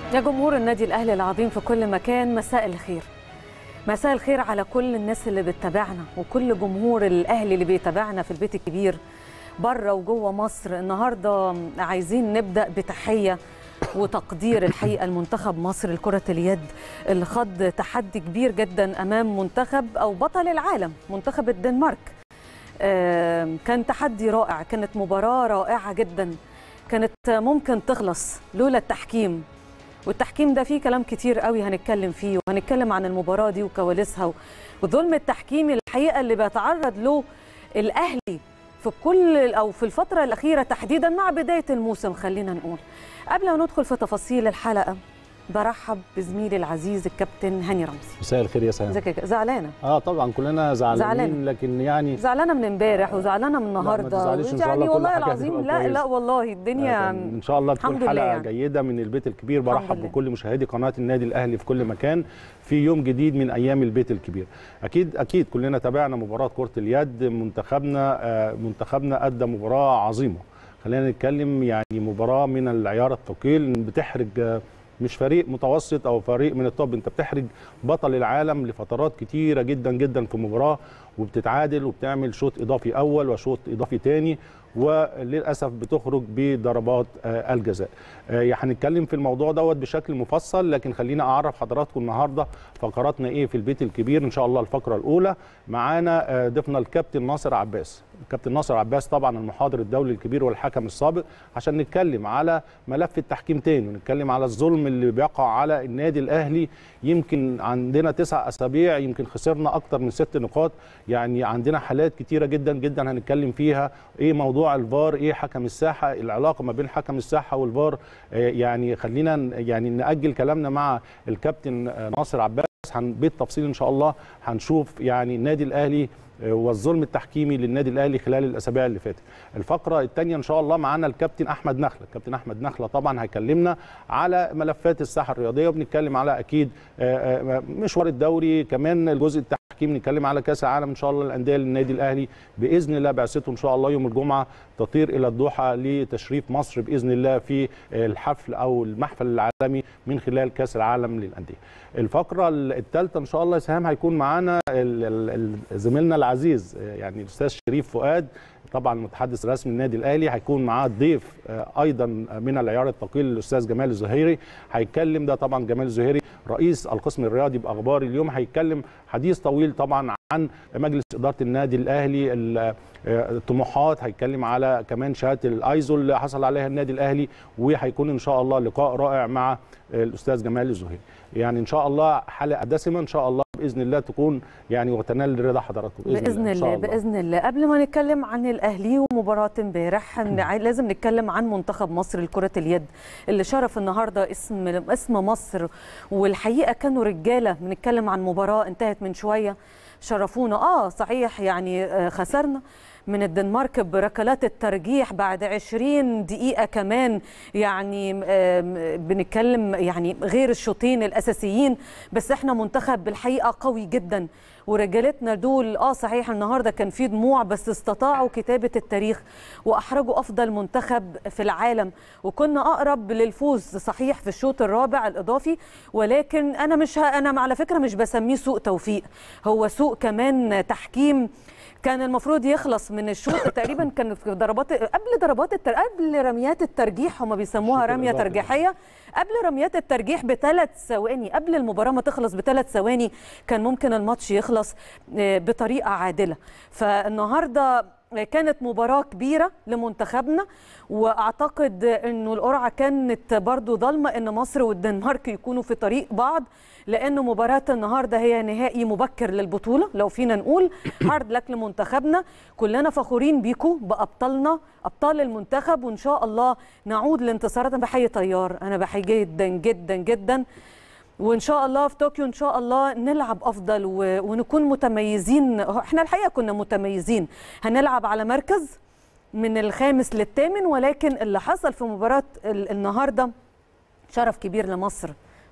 يا جمهور النادي الاهلي العظيم في كل مكان مساء الخير مساء الخير على كل الناس اللي بتتابعنا وكل جمهور الاهلي اللي بيتابعنا في البيت الكبير بره وجوه مصر النهارده عايزين نبدا بتحيه وتقدير الحقيقه المنتخب مصر لكره اليد اللي خض تحدي كبير جدا امام منتخب او بطل العالم منتخب الدنمارك كان تحدي رائع كانت مباراه رائعه جدا كانت ممكن تخلص لولا التحكيم والتحكيم ده فيه كلام كتير قوي هنتكلم فيه وهنتكلم عن المباراه دي وكواليسها وظلم التحكيم الحقيقه اللي بيتعرض له الاهلي في كل او في الفتره الاخيره تحديدا مع بدايه الموسم خلينا نقول قبل ما ندخل في تفاصيل الحلقه برحب بزميلي العزيز الكابتن هاني رمزي مساء الخير يا سلام ازيك زعلانه اه طبعا كلنا زعلانين زعلانة. لكن يعني زعلانه من امبارح وزعلانه من النهارده تزعليش إن شاء يعني الله كل والله حاجة العظيم هتبقى لا كويسة. لا والله الدنيا ان شاء الله تكون الحمد لله حلقه يعني. جيده من البيت الكبير الحمد برحب لله. بكل مشاهدي قناه النادي الاهلي في كل مكان في يوم جديد من ايام البيت الكبير اكيد اكيد كلنا تابعنا مباراه كره اليد منتخبنا آه، منتخبنا ادى مباراه عظيمه خلينا نتكلم يعني مباراه من العيار الثقيل بتحرج آه، مش فريق متوسط او فريق من التوب انت بتحرج بطل العالم لفترات كتيره جدا جدا في مباراه وبتتعادل وبتعمل شوط اضافي اول وشوط اضافي تاني وللاسف بتخرج بضربات آه، الجزاء آه، هنتكلم في الموضوع دوت بشكل مفصل لكن خلينا اعرف حضراتكم النهارده فقراتنا ايه في البيت الكبير ان شاء الله الفقره الاولى معانا آه، ضيفنا الكابتن ناصر عباس الكابتن ناصر عباس طبعا المحاضر الدولي الكبير والحكم السابق عشان نتكلم على ملف التحكيم تاني ونتكلم على الظلم اللي بيقع على النادي الاهلي يمكن عندنا تسع اسابيع يمكن خسرنا اكتر من ست نقاط يعني عندنا حالات كتيره جدا جدا هنتكلم فيها ايه موضوع الفار ايه حكم الساحه العلاقه ما بين حكم الساحه والفار آه، يعني خلينا ن- يعني ناجل كلامنا مع الكابتن آه، ناصر عباس هن بالتفصيل ان شاء الله هنشوف يعني النادي الاهلي آه، والظلم التحكيمي للنادي الاهلي خلال الاسابيع اللي فاتت. الفقره الثانيه ان شاء الله معانا الكابتن احمد نخله، الكابتن احمد نخله طبعا هيكلمنا على ملفات الساحه الرياضيه وبنتكلم على اكيد آه، آه، مشوار الدوري كمان الجزء التحكيمي نتكلم على كاس العالم ان شاء الله للانديه للنادي الاهلي باذن الله بعثته ان شاء الله يوم الجمعه تطير الى الدوحه لتشريف مصر باذن الله في الحفل او المحفل العالمي من خلال كاس العالم للانديه. الفقره الثالثه ان شاء الله سهام هيكون معانا ال- ال- ال- زميلنا العزيز آه، يعني الاستاذ شريف فؤاد طبعا المتحدث الرسمي للنادي الاهلي هيكون معاه ضيف آه، ايضا من العيار الثقيل الاستاذ جمال الزهيري هيتكلم ده طبعا جمال الزهيري رئيس القسم الرياضي باخبار اليوم هيتكلم حديث طويل طبعا عن مجلس اداره النادي الاهلي ال- آه، الطموحات هيتكلم على كمان شهاده الايزو اللي حصل عليها النادي الاهلي وهيكون ان شاء الله لقاء رائع مع الاستاذ جمال الزهيري يعني ان شاء الله حلقه دسمه ان شاء الله باذن الله تكون يعني وتنال رضا حضراتكم باذن إن شاء الله باذن الله قبل ما نتكلم عن الاهلي ومباراه امبارح هن- عاي- لازم نتكلم عن منتخب مصر لكره اليد اللي شرف النهارده اسم اسم مصر والحقيقه كانوا رجاله بنتكلم عن مباراه انتهت من شويه شرفونا اه صحيح يعني آه، خسرنا من الدنمارك بركلات الترجيح بعد 20 دقيقة كمان يعني آم، بنتكلم يعني غير الشوطين الأساسيين بس احنا منتخب بالحقيقة قوي جدا ورجالتنا دول اه صحيح النهارده كان في دموع بس استطاعوا كتابة التاريخ واحرجوا افضل منتخب في العالم وكنا اقرب للفوز صحيح في الشوط الرابع الاضافي ولكن انا مش ه... انا على فكرة مش بسميه سوء توفيق هو سوء كمان تحكيم كان المفروض يخلص من الشوط تقريبا كان في ضربات قبل ضربات التر... قبل رميات الترجيح هم بيسموها الشوط رميه الإضافي. ترجيحيه قبل رميات الترجيح بثلاث ثواني قبل المباراه ما تخلص بثلاث ثواني كان ممكن الماتش يخلص آه، بطريقه عادله فالنهارده كانت مباراة كبيرة لمنتخبنا واعتقد انه القرعة كانت برضو ظالمة ان مصر والدنمارك يكونوا في طريق بعض لانه مباراة النهاردة هي نهائي مبكر للبطولة لو فينا نقول هارد لك لمنتخبنا كلنا فخورين بيكم بابطالنا ابطال المنتخب وان شاء الله نعود لانتصارات انا بحيي طيار انا بحيي جدا جدا جدا وان شاء الله في طوكيو ان شاء الله نلعب افضل و... ونكون متميزين احنا الحقيقه كنا متميزين هنلعب على مركز من الخامس للثامن ولكن اللي حصل في مباراه ال- النهارده شرف كبير لمصر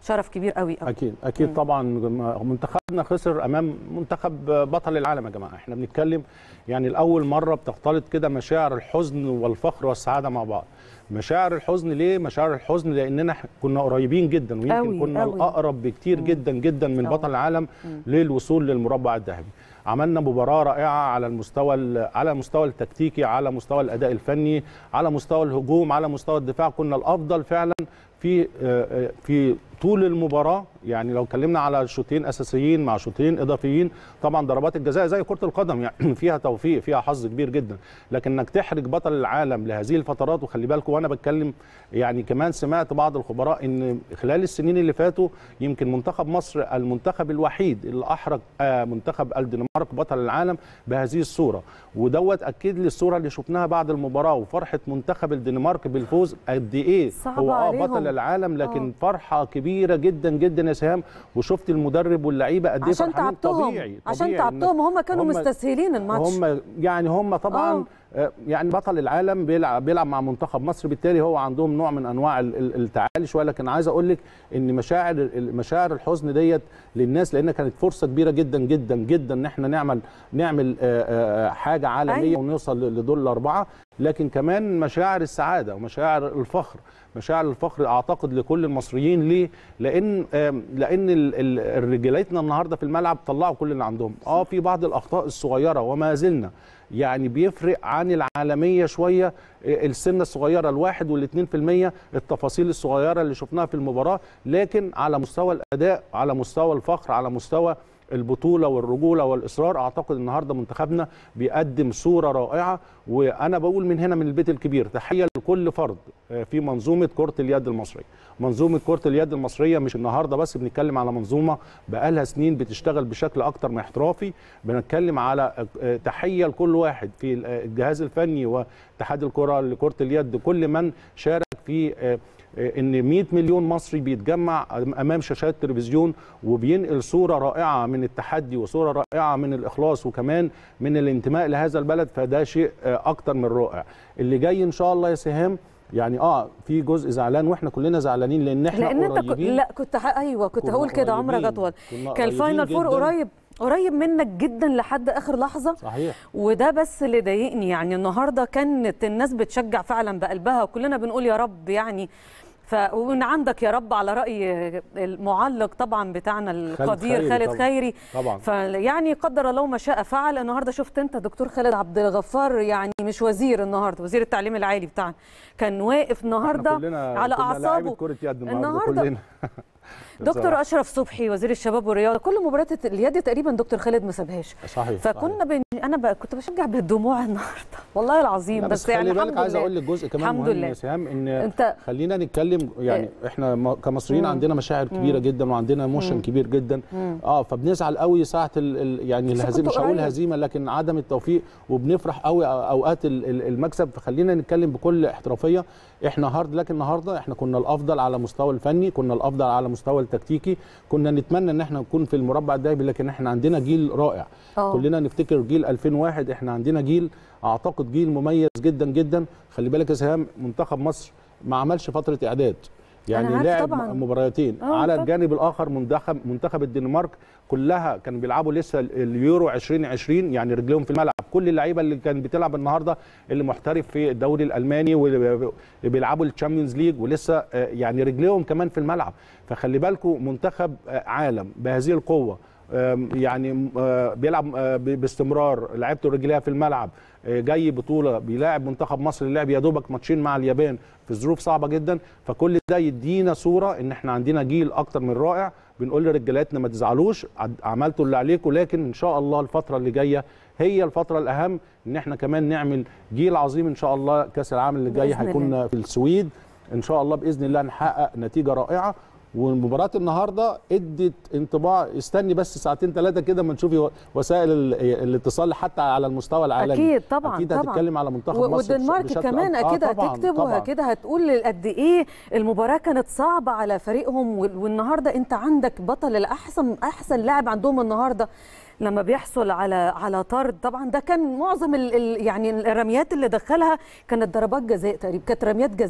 شرف كبير قوي قوي اكيد اكيد طبعا منتخبنا خسر امام منتخب بطل العالم يا جماعه احنا بنتكلم يعني لاول مره بتختلط كده مشاعر الحزن والفخر والسعاده مع بعض مشاعر الحزن ليه مشاعر الحزن لاننا كنا قريبين جدا ويمكن أوي، كنا أوي. الاقرب بكتير جدا جدا من أوي. بطل العالم للوصول للمربع الذهبي عملنا مباراه رائعه على المستوى ال- على المستوى التكتيكي على مستوى الاداء الفني على مستوى الهجوم على مستوى الدفاع كنا الافضل فعلا في آه، آه، في طول المباراه يعني لو اتكلمنا على شوطين اساسيين مع شوطين اضافيين طبعا ضربات الجزاء زي كره القدم يعني فيها توفيق فيها حظ كبير جدا لكن انك تحرج بطل العالم لهذه الفترات وخلي بالكم وانا بتكلم يعني كمان سمعت بعض الخبراء ان خلال السنين اللي فاتوا يمكن منتخب مصر المنتخب الوحيد اللي احرج آه، منتخب الدنمارك بطل العالم بهذه الصوره ودوت اكد لي الصوره اللي شفناها بعد المباراه وفرحه منتخب الدنمارك بالفوز قد ايه صعب هو اه عليهم. بطل العالم لكن آه. فرحه كبيره جدا جدا يا سهام وشفت المدرب واللعيبه قد ايه عشان فرحانين تعبتهم طبيعي عشان طبيعي إن تعبتهم هم كانوا هم- مستسهلين الماتش هم يعني هم طبعا آه. آه، يعني بطل العالم بيلعب بيلعب مع منتخب مصر بالتالي هو عندهم نوع من انواع ال- ال- التعالي شويه لكن عايز اقول لك ان مشاعر مشاعر الحزن ديت للناس لان كانت فرصه كبيره جدا جدا جدا ان احنا نعمل نعمل آه، آه، حاجه عالميه أيوة. ونوصل لدول الاربعه لكن كمان مشاعر السعاده ومشاعر الفخر مشاعر الفخر اعتقد لكل المصريين ليه لان آم، لان ال- ال- رجالتنا النهارده في الملعب طلعوا كل اللي عندهم اه في بعض الاخطاء الصغيره وما زلنا يعني بيفرق عن العالميه شويه آه، السنه الصغيره الواحد والاثنين في المية التفاصيل الصغيره اللي شفناها في المباراه لكن على مستوى الاداء على مستوى الفخر على مستوى البطوله والرجوله والاصرار اعتقد النهارده منتخبنا بيقدم صوره رائعه وانا بقول من هنا من البيت الكبير تحيه لكل فرد آه، في منظومه كره اليد المصريه منظومه كره اليد المصريه مش النهارده بس بنتكلم على منظومه بقالها سنين بتشتغل بشكل اكتر من احترافي بنتكلم على آه، تحيه لكل واحد في الجهاز الفني واتحاد الكره لكره اليد كل من شارك في آه، ان 100 مليون مصري بيتجمع امام شاشات تلفزيون وبينقل صوره رائعه من التحدي وصوره رائعه من الاخلاص وكمان من الانتماء لهذا البلد فده شيء آه، اكتر من رائع اللي جاي ان شاء الله يا سهام يعني اه في جزء زعلان واحنا كلنا زعلانين لان احنا لان انت كنت قريبين لا كنت ح... ايوه كنت كنا هقول كده عمرك قريبين. اطول كنا كان قريبين الفاينل فور جداً. قريب قريب منك جدا لحد اخر لحظه صحيح وده بس اللي ضايقني يعني النهارده كانت الناس بتشجع فعلا بقلبها وكلنا بنقول يا رب يعني ف ومن عندك يا رب على راي المعلق طبعا بتاعنا القدير خيري خالد طبعاً. خيري طبعا فيعني قدر الله ما شاء فعل النهارده شفت انت دكتور خالد عبد الغفار يعني مش وزير النهارده وزير التعليم العالي بتاعنا كان واقف إحنا النهارده كلنا على كنا لاعيبة اعصابه كره يد النهارده النهاردة كلنا دكتور بصراحة. اشرف صبحي وزير الشباب والرياضه كل مباريات اليد تقريبا دكتور خالد ما سابهاش صحيح فكنا بن... انا ب... كنت بشجع بالدموع النهارده والله العظيم لا بس, بس يعني خلي بالك الحمد عايز لله. اقول لك جزء كمان الحمد مهم لله. يا سهام ان انت خلينا نتكلم يعني احنا م- كمصريين مم. عندنا مشاعر كبيره جدا وعندنا ايموشن كبير جدا مم. اه فبنزعل قوي ساعه ال ال يعني بس الهزيمه كنتوا مش هقول قريب. هزيمه لكن عدم التوفيق وبنفرح قوي اوقات ال- ال- المكسب فخلينا نتكلم بكل احترافيه احنا هارد لكن النهارده احنا كنا الافضل على مستوى الفني كنا الافضل على مستوى التكتيكي كنا نتمنى ان احنا نكون في المربع الذهبي لكن احنا عندنا جيل رائع اه كلنا نفتكر جيل 2001 احنا عندنا جيل اعتقد جيل مميز جدا جدا خلي بالك يا سهام منتخب مصر ما عملش فتره اعداد يعني عارفة لعب طبعاً. مباراتين آه، على طبعاً. الجانب الاخر منتخب منتخب الدنمارك كلها كانوا بيلعبوا لسه ال- اليورو 2020 يعني رجليهم في الملعب كل اللعيبه اللي كانت بتلعب النهارده اللي محترف في الدوري الالماني واللي بيلعبوا الشامبيونز ليج ولسه آه، يعني رجليهم كمان في الملعب فخلي بالكم منتخب آه، عالم بهذه القوه آم، يعني آه، بيلعب آه، ب- باستمرار لعيبته رجليها في الملعب آه، جاي بطوله بيلاعب منتخب مصر اللي لعب يا دوبك ماتشين مع اليابان في ظروف صعبه جدا فكل ده يدينا صوره ان احنا عندنا جيل اكتر من رائع بنقول لرجالاتنا ما تزعلوش عد- عملتوا اللي عليكم لكن ان شاء الله الفتره اللي جايه هي الفتره الاهم ان احنا كمان نعمل جيل عظيم ان شاء الله كاس العالم اللي جاي بإذن هيكون الله. في السويد ان شاء الله باذن الله نحقق نتيجه رائعه ومباراة النهارده ادت انطباع استني بس ساعتين ثلاثة كده ما نشوفي وسائل ال- الاتصال حتى على المستوى العالمي اكيد طبعا اكيد طبعا هتتكلم على منتخب و- مصر بش- والدنمارك بشكل كمان أكبر. اكيد آه طبعاً، هتكتب طبعاً. وكده هتقول قد ايه المباراه كانت صعبه على فريقهم وال- والنهارده انت عندك بطل الاحسن احسن لاعب عندهم النهارده لما بيحصل على على طرد طبعا ده كان معظم ال ال يعني الرميات اللي دخلها كانت ضربات جزاء تقريبا كانت رميات جزاء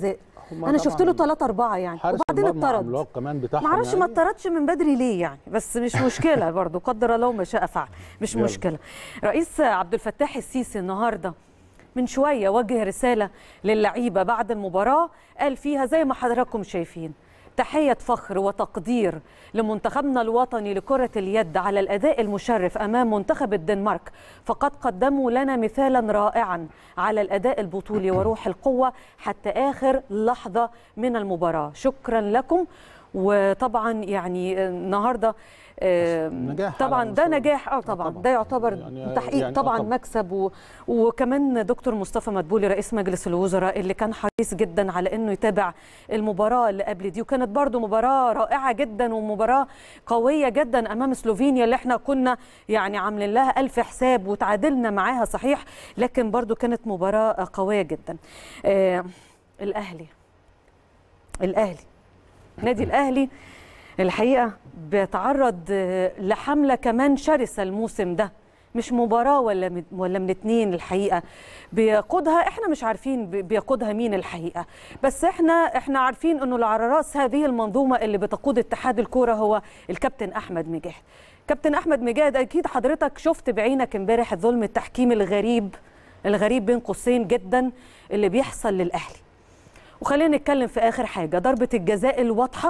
هما انا شفت له طبعاً 3 4 يعني حارس وبعدين المرمى اتطرد عملاق كمان بتاعهم ما اعرفش ما يعني. اتطردش من بدري ليه يعني بس مش مشكله برضه قدر الله ما شاء فعل مش يلا. مشكله رئيس عبد الفتاح السيسي النهارده من شويه وجه رساله للعيبه بعد المباراه قال فيها زي ما حضراتكم شايفين تحية فخر وتقدير لمنتخبنا الوطني لكرة اليد على الأداء المشرف أمام منتخب الدنمارك فقد قدموا لنا مثالا رائعا على الأداء البطولي وروح القوة حتى آخر لحظة من المباراة شكرا لكم وطبعا يعني النهارده آه، نجاح طبعا على ده مستوى- نجاح اه آه طبعا طبعاً. ده يعتبر يعني- تحقيق يعني آه طبعا طبعاً. مكسب و... وكمان دكتور مصطفى مدبولي رئيس مجلس الوزراء اللي كان حريص جدا على انه يتابع المباراه اللي قبل دي وكانت برضو مباراه رائعه جدا ومباراه قويه جدا امام سلوفينيا اللي احنا كنا يعني عاملين لها الف حساب وتعادلنا معاها صحيح لكن برضو كانت مباراه قويه جدا آه الاهلي الاهلي نادي الاهلي الحقيقه بيتعرض آه، لحمله كمان شرسه الموسم ده مش مباراه ولا من ولا من اتنين الحقيقه بيقودها احنا مش عارفين بي- بيقودها مين الحقيقه بس احنا احنا عارفين انه اللي على راس هذه المنظومه اللي بتقود اتحاد الكوره هو الكابتن احمد مجاهد كابتن احمد مجاهد اكيد حضرتك شفت بعينك امبارح الظلم التحكيمي الغريب الغريب بين قوسين جدا اللي بيحصل للاهلي وخلينا نتكلم في اخر حاجه ضربه الجزاء الواضحه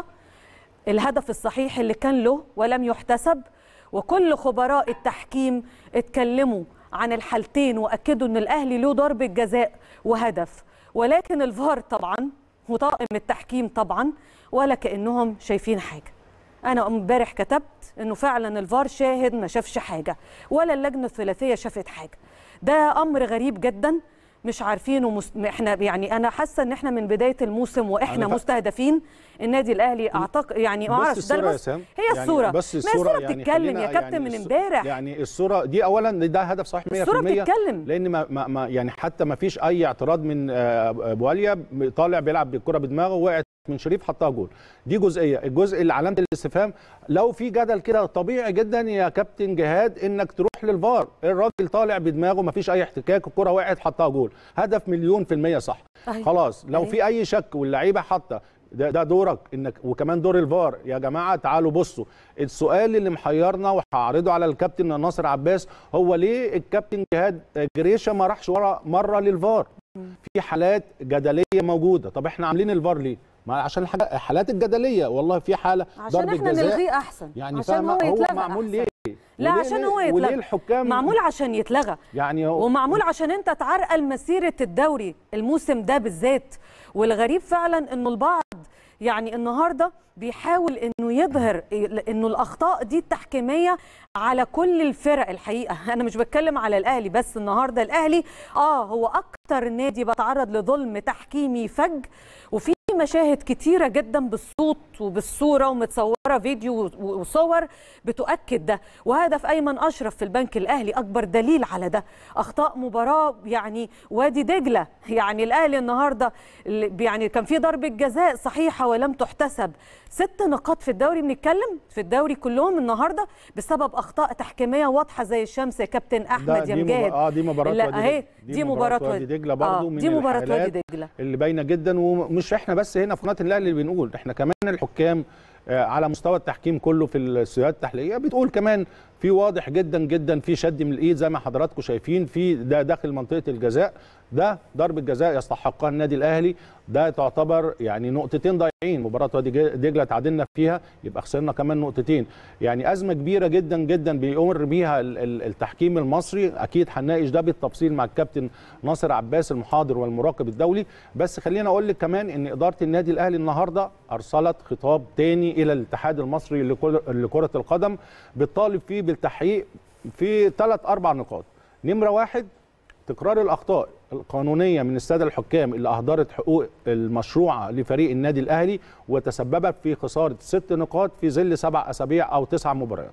الهدف الصحيح اللي كان له ولم يحتسب وكل خبراء التحكيم اتكلموا عن الحالتين واكدوا ان الاهلي له ضربه جزاء وهدف ولكن الفار طبعا وطاقم التحكيم طبعا ولا كانهم شايفين حاجه انا امبارح كتبت انه فعلا الفار شاهد ما شافش حاجه ولا اللجنه الثلاثيه شافت حاجه ده امر غريب جدا مش عارفين ومس... احنا يعني انا حاسه ان احنا من بدايه الموسم واحنا أنا ف- مستهدفين النادي الاهلي اعتقد يعني ما بص اعرفش ده الصورة يا بس سام هي يعني الصوره بس ما الصورة الصوره يعني بتتكلم خلينا يا كابتن يعني من الص- امبارح يعني الصورة دي أولا ده هدف صحيح 100% الصورة بتتكلم. لأن ما, ما, ما يعني حتى ما فيش أي اعتراض من آه، بواليا طالع بيلعب بالكرة بدماغه وقعت من شريف حطها جول دي جزئية الجزء اللي علامة الاستفهام لو في جدل كده طبيعي جدا يا كابتن جهاد انك تروح للفار الراجل طالع بدماغه ما فيش اي احتكاك الكرة وقعت حطها جول هدف مليون في المية صح أيوة. خلاص لو أيوة. في اي شك واللعيبه حاطه ده, ده دورك انك وكمان دور الفار يا جماعه تعالوا بصوا السؤال اللي محيرنا وهعرضه على الكابتن ناصر عباس هو ليه الكابتن جهاد جريشه ما راحش ورا مره للفار في حالات جدليه موجوده طب احنا عاملين الفار ليه ما عشان الحاجة- الحالات الجدليه والله في حاله عشان ضربة احنا جزاء نلغيه احسن يعني عشان فاهمه هو هو, يتلغى معمول أحسن. ليه لا وليه- عشان هو وليه يتلغى الحكام معمول عشان يتلغى يعني هو ومعمول عشان انت تعرقل مسيره الدوري الموسم ده بالذات والغريب فعلا انه البعض يعني النهارده بيحاول انه يظهر انه الاخطاء دي التحكيميه على كل الفرق الحقيقه انا مش بتكلم على الاهلي بس النهارده الاهلي اه هو اكتر نادي بتعرض لظلم تحكيمي فج وفي مشاهد كتيرة جدا بالصوت وبالصورة ومتصورة فيديو وصور بتؤكد ده وهدف أيمن أشرف في البنك الأهلي أكبر دليل على ده أخطاء مباراة يعني وادي دجلة يعني الأهلي النهاردة اللي- يعني كان في ضربة جزاء صحيحة ولم تحتسب ست نقاط في الدوري بنتكلم في الدوري كلهم النهاردة بسبب أخطاء تحكيمية واضحة زي الشمس يا كابتن ده أحمد يا دي مب- مجاهد اه دي مباراه لا وادي اهي دجلة. دي مباراة وادي دجله برضه آه من دي مباراة الحالات وادي دجلة اللي باينه جدا ومش احنا بس هنا في قناه الاهلي اللي بنقول احنا كمان الحكام آه، على مستوى التحكيم كله في السيادات التحليليه بتقول كمان في واضح جدا جدا في شد من الايد زي ما حضراتكم شايفين في ده داخل منطقه الجزاء ده ضربه جزاء يستحقها النادي الاهلي ده تعتبر يعني نقطتين ضايعين مباراه وادي دجله تعادلنا فيها يبقى خسرنا كمان نقطتين يعني ازمه كبيره جدا جدا بيمر بيها ال- ال- التحكيم المصري اكيد هنناقش ده بالتفصيل مع الكابتن ناصر عباس المحاضر والمراقب الدولي بس خلينا اقول لك كمان ان اداره النادي الاهلي النهارده ارسلت خطاب تاني الى الاتحاد المصري لكل- لكره القدم بتطالب فيه بالتحقيق في ثلاث اربع نقاط نمره واحد تكرار الاخطاء القانونيه من الساده الحكام اللي اهدرت حقوق المشروعه لفريق النادي الاهلي وتسببت في خساره ست نقاط في ظل سبع اسابيع او تسع مباريات.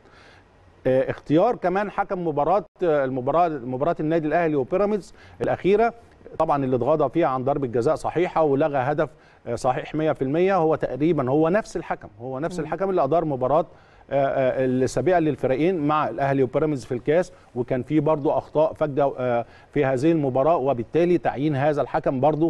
آه، اختيار كمان حكم مباراه آه، المباراه مباراه النادي الاهلي وبيراميدز الاخيره طبعا اللي اتغاضى فيها عن ضربه جزاء صحيحه ولغى هدف آه، صحيح 100% هو تقريبا هو نفس الحكم هو نفس الحكم اللي ادار مباراه آه، آه، السابقه للفريقين مع الاهلي وبيراميدز في الكاس وكان في برضو اخطاء فجه آه، في هذه المباراه وبالتالي تعيين هذا الحكم برضو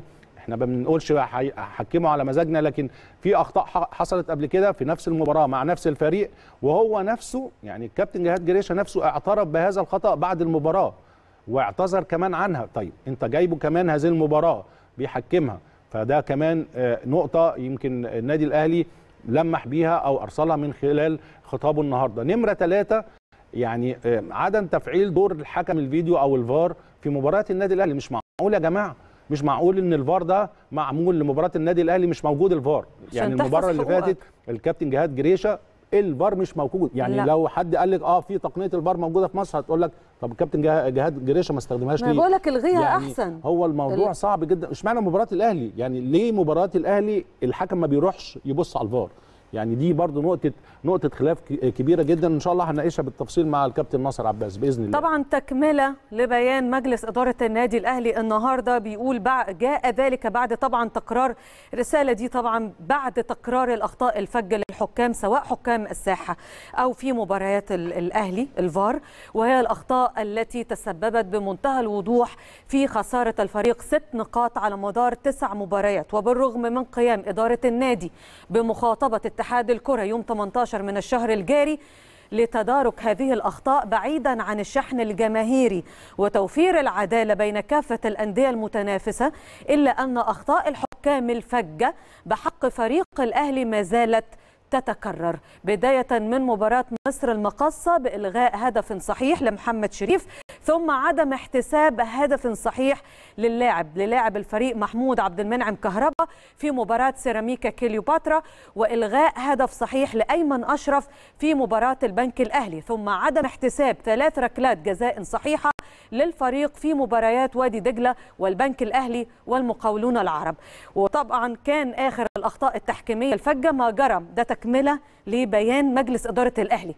احنا ما بنقولش هي- هحكمه على مزاجنا لكن في اخطاء ح- حصلت قبل كده في نفس المباراه مع نفس الفريق وهو نفسه يعني الكابتن جهاد جريشه نفسه اعترف بهذا الخطا بعد المباراه واعتذر كمان عنها طيب انت جايبه كمان هذه المباراه بيحكمها فده كمان آه، نقطه يمكن النادي الاهلي لمح بيها او ارسلها من خلال خطابه النهارده نمره ثلاثة يعني آه، عدم تفعيل دور الحكم الفيديو او الفار في مباراه النادي الاهلي مش معقول يا جماعه مش معقول ان الفار ده معمول لمباراه النادي الاهلي مش موجود الفار عشان يعني تحفظ المباراه اللي حقوقك. فاتت الكابتن جهاد جريشه الفار مش موجود يعني لا. لا. لو حد قال لك اه في تقنيه الفار موجوده في مصر هتقول لك طب الكابتن جه- جهاد جريشه ما استخدمهاش ما ليه بقول لك الغيها يعني احسن هو الموضوع ال- صعب جدا اشمعنى مباراه الاهلي يعني ليه مباراه الاهلي الحكم ما بيروحش يبص على الفار يعني دي برضو نقطه نقطه خلاف ك- كبيره جدا ان شاء الله هنناقشها بالتفصيل مع الكابتن ناصر عباس باذن الله طبعا تكمله لبيان مجلس اداره النادي الاهلي النهارده بيقول بع- جاء ذلك بعد طبعا تكرار الرساله دي طبعا بعد تكرار الاخطاء الفجه للحكام سواء حكام الساحه او في مباريات ال- الاهلي الفار وهي الاخطاء التي تسببت بمنتهى الوضوح في خساره الفريق ست نقاط على مدار تسع مباريات وبالرغم من قيام اداره النادي بمخاطبه اتحاد الكره يوم 18 من الشهر الجاري لتدارك هذه الاخطاء بعيدا عن الشحن الجماهيري وتوفير العداله بين كافه الانديه المتنافسه الا ان اخطاء الحكام الفجه بحق فريق الاهلي ما زالت تتكرر بداية من مباراة مصر المقصة بإلغاء هدف صحيح لمحمد شريف ثم عدم احتساب هدف صحيح للاعب للاعب الفريق محمود عبد المنعم كهربا في مباراة سيراميكا كليوباترا وإلغاء هدف صحيح لأيمن أشرف في مباراة البنك الأهلي ثم عدم احتساب ثلاث ركلات جزاء صحيحة للفريق في مباريات وادي دجلة والبنك الأهلي والمقاولون العرب وطبعا كان آخر الأخطاء التحكيمية الفجة ما جرى ده تكملة لبيان مجلس إدارة الأهلي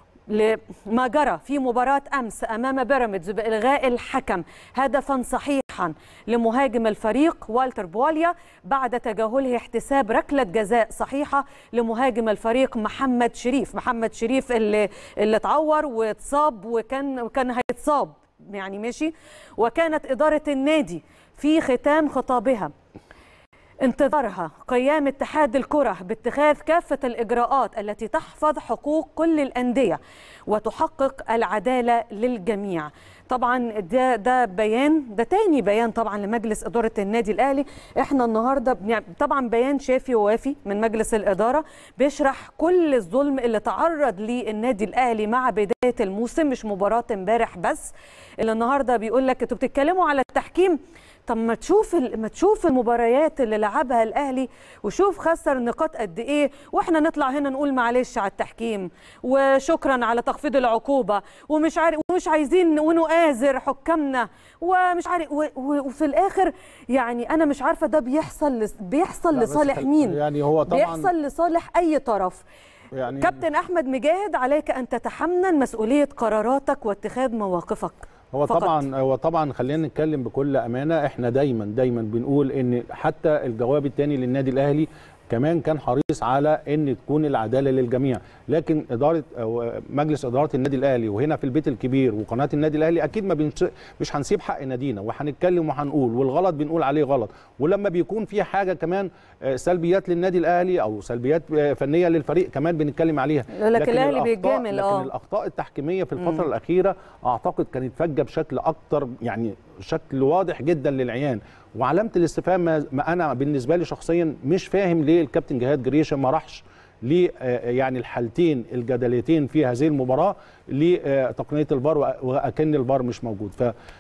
لما جرى في مباراة أمس أمام بيراميدز بإلغاء الحكم هدفا صحيحا لمهاجم الفريق والتر بواليا بعد تجاهله احتساب ركلة جزاء صحيحة لمهاجم الفريق محمد شريف محمد شريف اللي, اللي اتعور واتصاب وكان كان هيتصاب يعني ماشي وكانت إدارة النادي في ختام خطابها انتظارها قيام اتحاد الكرة باتخاذ كافة الإجراءات التي تحفظ حقوق كل الأندية وتحقق العدالة للجميع طبعا ده ده بيان ده تاني بيان طبعا لمجلس إدارة النادي الأهلي احنا النهاردة يعني طبعا بيان شافي ووافي من مجلس الإدارة بيشرح كل الظلم اللي تعرض ليه النادي الأهلي مع بداية الموسم مش مباراة امبارح بس اللي النهاردة بيقول لك انتوا بتتكلموا على التحكيم طب ما تشوف ال- ما تشوف المباريات اللي لعبها الاهلي وشوف خسر نقاط قد ايه واحنا نطلع هنا نقول معلش على التحكيم وشكرا على تخفيض العقوبه ومش عارف ومش عايزين ونؤازر حكامنا ومش عارف و- و- وفي الاخر يعني انا مش عارفه ده بيحصل لس- بيحصل لا، بس لصالح خل- مين يعني هو طبعا بيحصل لصالح اي طرف يعني كابتن احمد مجاهد عليك ان تتحمل مسؤوليه قراراتك واتخاذ مواقفك هو فقط. طبعا هو طبعا خلينا نتكلم بكل امانه احنا دايما دايما بنقول ان حتى الجواب الثاني للنادي الاهلي كمان كان حريص على ان تكون العداله للجميع لكن اداره أو مجلس اداره النادي الاهلي وهنا في البيت الكبير وقناه النادي الاهلي اكيد ما بنش مش هنسيب حق نادينا وهنتكلم وهنقول والغلط بنقول عليه غلط ولما بيكون في حاجه كمان آه، سلبيات للنادي الاهلي او سلبيات آه، فنيه للفريق كمان بنتكلم عليها يقول لك الأهلي الأخطاء- بيتجامل، لكن آه. الاخطاء التحكيميه في الفتره الاخيره اعتقد كانت فجه بشكل اكتر يعني شكل واضح جدا للعيان وعلامه الاستفهام ما- ما انا بالنسبه لي شخصيا مش فاهم ليه الكابتن جهاد جريشه ما راحش ل يعني الحالتين الجدليتين في هذه المباراه لتقنيه الفار واكن الفار مش موجود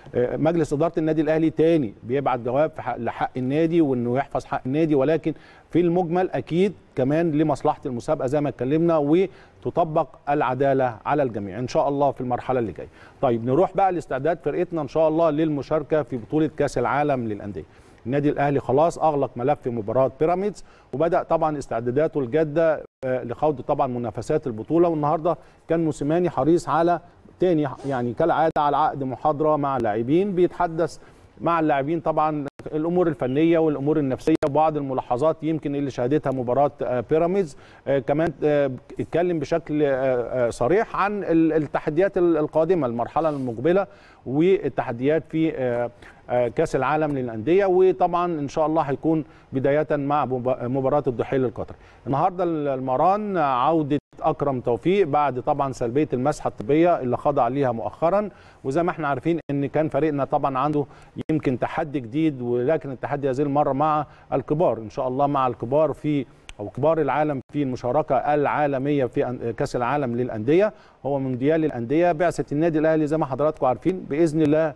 فمجلس اداره النادي الاهلي تاني بيبعت جواب في حق- لحق النادي وانه يحفظ حق النادي ولكن في المجمل اكيد كمان لمصلحه المسابقه زي ما اتكلمنا وتطبق العداله على الجميع ان شاء الله في المرحله اللي جايه. طيب نروح بقى لاستعداد فرقتنا ان شاء الله للمشاركه في بطوله كاس العالم للانديه. النادي الاهلي خلاص اغلق ملف مباراه بيراميدز وبدا طبعا استعداداته الجاده آه، لخوض طبعا منافسات البطوله والنهارده كان موسيماني حريص على تاني يعني كالعاده على عقد محاضره مع لاعبين بيتحدث مع اللاعبين طبعا الامور الفنيه والامور النفسيه وبعض الملاحظات يمكن اللي شهدتها مباراه بيراميدز كمان اتكلم بشكل صريح عن التحديات القادمه المرحله المقبله والتحديات في كاس العالم للانديه وطبعا ان شاء الله هيكون بدايه مع مباراه الدحيل القطري النهارده المران عوده اكرم توفيق بعد طبعا سلبيه المسحه الطبيه اللي خضع ليها مؤخرا وزي ما احنا عارفين ان كان فريقنا طبعا عنده يمكن تحدي جديد ولكن التحدي هذه المره مع الكبار ان شاء الله مع الكبار في او كبار العالم في المشاركه العالميه في كاس العالم للانديه هو مونديال الانديه بعثه النادي الاهلي زي ما حضراتكم عارفين باذن الله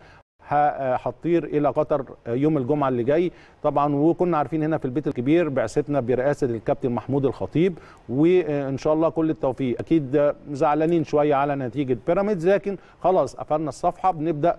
هتطير الى قطر يوم الجمعه اللي جاي طبعا وكنا عارفين هنا في البيت الكبير بعثتنا برئاسه الكابتن محمود الخطيب وان شاء الله كل التوفيق اكيد زعلانين شويه على نتيجه بيراميدز لكن خلاص قفلنا الصفحه بنبدا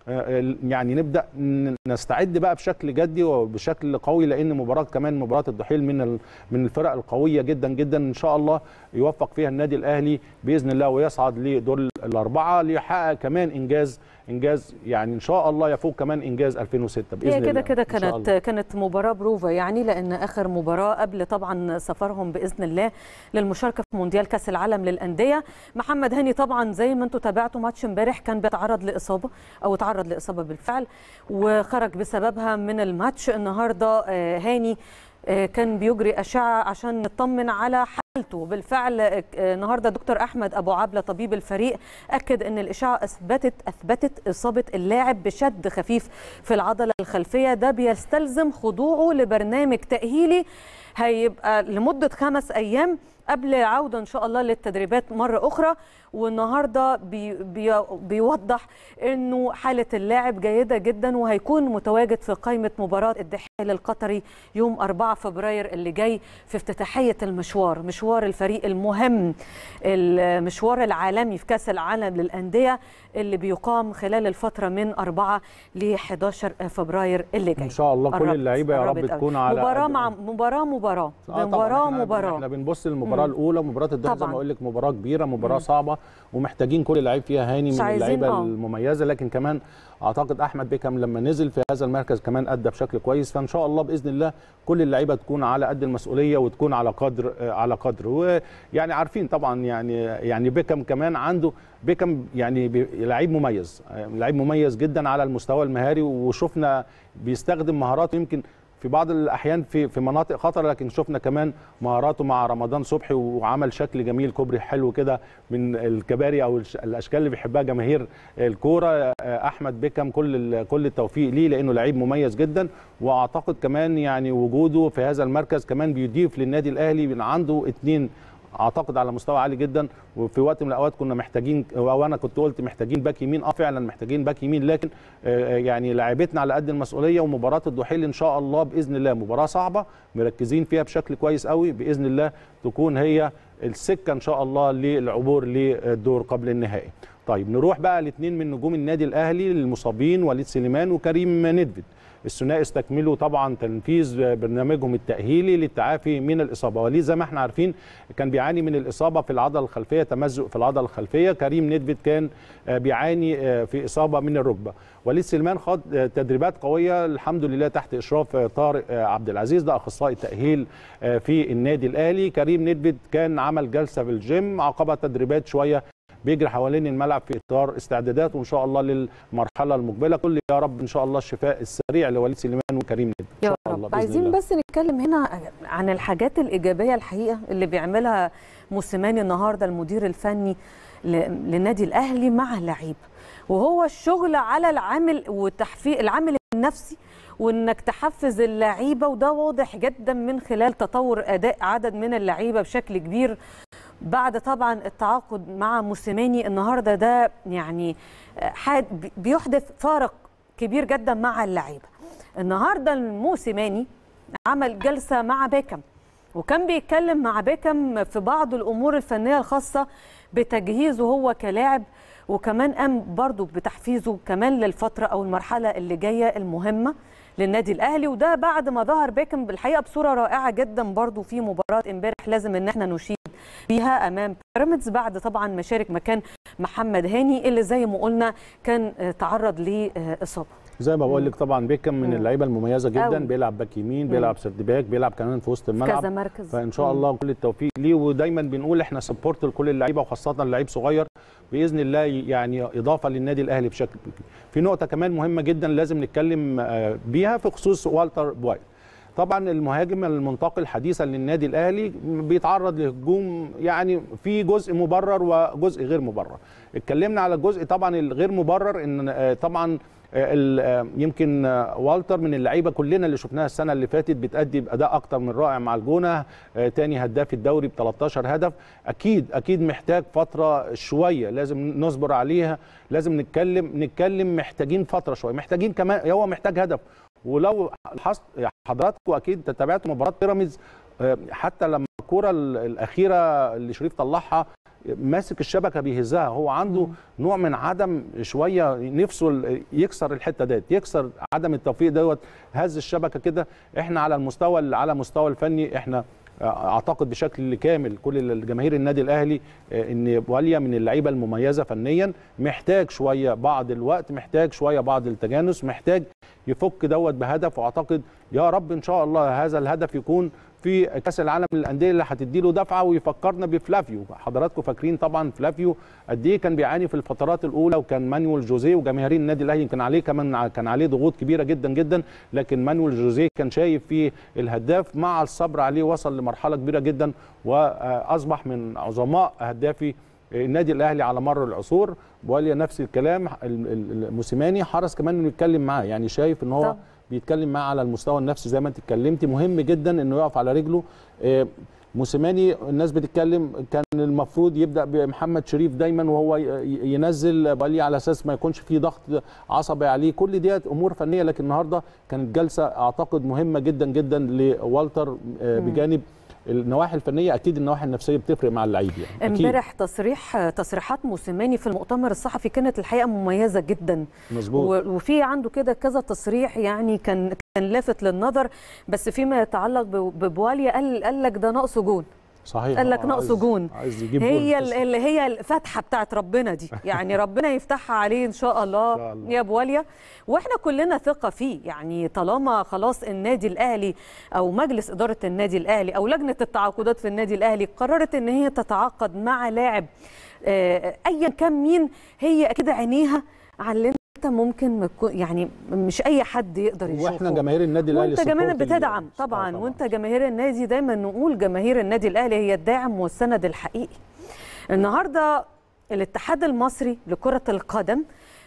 يعني نبدا نستعد بقى بشكل جدي وبشكل قوي لان مباراه كمان مباراه الدحيل من من الفرق القويه جدا جدا ان شاء الله يوفق فيها النادي الاهلي باذن الله ويصعد لدور الاربعه ليحقق كمان انجاز انجاز يعني ان شاء الله يفوق كمان انجاز 2006 باذن هي الله كده كده كانت كانت مباراه بروفا يعني لان اخر مباراه قبل طبعا سفرهم باذن الله للمشاركه في مونديال كاس العالم للانديه محمد هاني طبعا زي ما انتم تابعتوا ماتش امبارح كان بيتعرض لاصابه او تعرض لاصابه بالفعل وخرج بسببها من الماتش النهارده هاني كان بيجري اشعه عشان نطمن على حالته بالفعل النهارده دكتور احمد ابو عبله طبيب الفريق اكد ان الاشعه اثبتت اثبتت اصابه اللاعب بشد خفيف في العضله الخلفيه ده بيستلزم خضوعه لبرنامج تاهيلي هيبقى لمده خمس ايام قبل العوده ان شاء الله للتدريبات مره اخرى والنهارده بي بي بيوضح انه حاله اللاعب جيده جدا وهيكون متواجد في قائمه مباراه الدحيل القطري يوم 4 فبراير اللي جاي في افتتاحيه المشوار مشوار الفريق المهم المشوار العالمي في كاس العالم للانديه اللي بيقام خلال الفتره من 4 ل 11 فبراير اللي جاي ان شاء الله كل اللعيبه يا رب تكون على مباراه مع مباراه مباراه آه مباراه احنا مباراه احنا بنبص للمباراه الاولى مباراه الدوري زي ما اقول لك مباراه كبيره مباراه مم. صعبه ومحتاجين كل لعيب فيها هاني من اللعيبه آه. المميزه لكن كمان اعتقد احمد بيكم لما نزل في هذا المركز كمان ادى بشكل كويس فان شاء الله باذن الله كل اللعيبه تكون على قد المسؤوليه وتكون على قدر على قدر ويعني عارفين طبعا يعني يعني بيكم كمان عنده بيكم يعني لعيب مميز لعيب مميز جدا على المستوى المهاري وشفنا بيستخدم مهاراته يمكن في بعض الاحيان في في مناطق خطر لكن شفنا كمان مهاراته مع رمضان صبحي وعمل شكل جميل كوبري حلو كده من الكباري او الاشكال اللي بيحبها جماهير الكوره احمد بيكم كل كل التوفيق ليه لانه لعيب مميز جدا واعتقد كمان يعني وجوده في هذا المركز كمان بيضيف للنادي الاهلي من عنده اثنين اعتقد على مستوى عالي جدا وفي وقت من الاوقات كنا محتاجين او انا كنت قلت محتاجين باك يمين اه فعلا محتاجين باك يمين لكن يعني لعيبتنا على قد المسؤوليه ومباراه الدحيل ان شاء الله باذن الله مباراه صعبه مركزين فيها بشكل كويس قوي باذن الله تكون هي السكه ان شاء الله للعبور للدور قبل النهائي طيب نروح بقى الاثنين من نجوم النادي الاهلي المصابين وليد سليمان وكريم ندفد الثنائي استكملوا طبعا تنفيذ برنامجهم التاهيلي للتعافي من الاصابه وليد زي ما احنا عارفين كان بيعاني من الاصابه في العضله الخلفيه تمزق في العضله الخلفيه كريم ندفد كان بيعاني في اصابه من الركبه وليد سليمان خد تدريبات قويه الحمد لله تحت اشراف طارق عبد العزيز ده اخصائي تاهيل في النادي الاهلي كريم ندفد كان عمل جلسه في الجيم عقبها تدريبات شويه بيجري حوالين الملعب في اطار استعدادات وان شاء الله للمرحله المقبله كل يا رب ان شاء الله الشفاء السريع لوليد سليمان وكريم ندفد يا رب الله عايزين الله. بس نتكلم هنا عن الحاجات الايجابيه الحقيقه اللي بيعملها موسيماني النهارده المدير الفني للنادي الاهلي مع اللعيبه وهو الشغل على العامل وتحفيز العامل النفسي وانك تحفز اللعيبه وده واضح جدا من خلال تطور اداء عدد من اللعيبه بشكل كبير بعد طبعا التعاقد مع موسيماني النهارده ده يعني بيحدث فارق كبير جدا مع اللعيبه النهارده الموسيماني عمل جلسه مع بيكم وكان بيتكلم مع بيكم في بعض الامور الفنيه الخاصه بتجهيزه هو كلاعب وكمان قام برضه بتحفيزه كمان للفتره او المرحله اللي جايه المهمه للنادي الاهلي وده بعد ما ظهر بيكم بالحقيقه بصوره رائعه جدا برضه في مباراه امبارح لازم ان احنا نشيد بيها امام بيراميدز بعد طبعا مشارك مكان محمد هاني اللي زي ما قلنا كان تعرض لاصابه زي ما بقول لك طبعا بيكم من مم. اللعيبه المميزه جدا أوي. بيلعب باك يمين مم. بيلعب سيرد باك بيلعب كمان في وسط الملعب كذا مركز فان شاء مم. الله كل التوفيق ليه ودايما بنقول احنا سبورت لكل اللعيبه وخاصه اللعيب صغير باذن الله يعني اضافه للنادي الاهلي بشكل كبير. في نقطه كمان مهمه جدا لازم نتكلم آه، بيها في خصوص والتر بوايت طبعا المهاجم المنتقل حديثا للنادي الاهلي بيتعرض لهجوم يعني في جزء مبرر وجزء غير مبرر اتكلمنا على الجزء طبعا الغير مبرر ان آه، طبعا آه، ال- آه، يمكن آه، والتر من اللعيبه كلنا اللي شفناها السنه اللي فاتت بتأدي باداء اكتر من رائع مع الجونه آه، تاني هداف الدوري ب 13 هدف اكيد اكيد محتاج فتره شويه لازم نصبر عليها لازم نتكلم نتكلم محتاجين فتره شويه محتاجين كمان هو محتاج هدف ولو لاحظت حضراتكم اكيد تابعتوا مباراه بيراميدز آه، حتى لما الكره ال- الاخيره اللي شريف طلعها ماسك الشبكه بيهزها هو عنده نوع من عدم شويه نفسه ال- يكسر الحته ديت يكسر عدم التوفيق دوت هز الشبكه كده احنا على المستوى على المستوى الفني احنا اعتقد بشكل كامل كل الجماهير النادي الاهلي آه، ان واليا من اللعيبه المميزه فنيا محتاج شويه بعض الوقت محتاج شويه بعض التجانس محتاج يفك دوت بهدف واعتقد يا رب ان شاء الله هذا الهدف يكون في كاس العالم للانديه اللي هتدي له دفعه ويفكرنا بفلافيو حضراتكم فاكرين طبعا فلافيو قد ايه كان بيعاني في الفترات الاولى وكان مانويل جوزيه وجماهير النادي الاهلي كان عليه كمان كان عليه ضغوط كبيره جدا جدا لكن مانويل جوزيه كان شايف فيه الهداف مع الصبر عليه وصل لمرحله كبيره جدا واصبح من عظماء هدافي النادي الاهلي على مر العصور بواليا نفس الكلام ال- ال- الموسيماني حرص كمان انه يتكلم معاه يعني شايف ان هو طبعا. بيتكلم معاه على المستوى النفسي زي ما انت اتكلمتي مهم جدا انه يقف على رجله آه، موسيماني الناس بتتكلم كان المفروض يبدا بمحمد شريف دايما وهو ي- ينزل بالي على اساس ما يكونش في ضغط عصبي عليه كل ديت امور فنيه لكن النهارده كانت جلسه اعتقد مهمه جدا جدا لوالتر آه، بجانب النواحي الفنيه اكيد النواحي النفسيه بتفرق مع اللعيب يعني أكيد. امبارح تصريح تصريحات موسيماني في المؤتمر الصحفي كانت الحقيقه مميزه جدا مظبوط و- وفي عنده كده كذا تصريح يعني كان كان لافت للنظر بس فيما يتعلق ب- ببواليا قال قال لك ده ناقصه جون صحيح قال لك آه، ناقصه عايز- جون عايز يجيب هي جول. ال- اللي هي الفتحه بتاعت ربنا دي يعني ربنا يفتحها عليه ان شاء الله, إن شاء الله. يا بواليا واحنا كلنا ثقه فيه يعني طالما خلاص النادي الاهلي او مجلس اداره النادي الاهلي او لجنه التعاقدات في النادي الاهلي قررت ان هي تتعاقد مع لاعب آه، ايا كان مين هي اكيد عينيها على اللي انت ممكن ما تكون- يعني مش اي حد يقدر يشوفه واحنا جماهير النادي الاهلي وانت جماهير support ال- بتدعم آه، طبعا وانت جماهير النادي دايما نقول جماهير النادي الاهلي هي الداعم والسند الحقيقي النهارده الاتحاد المصري لكره القدم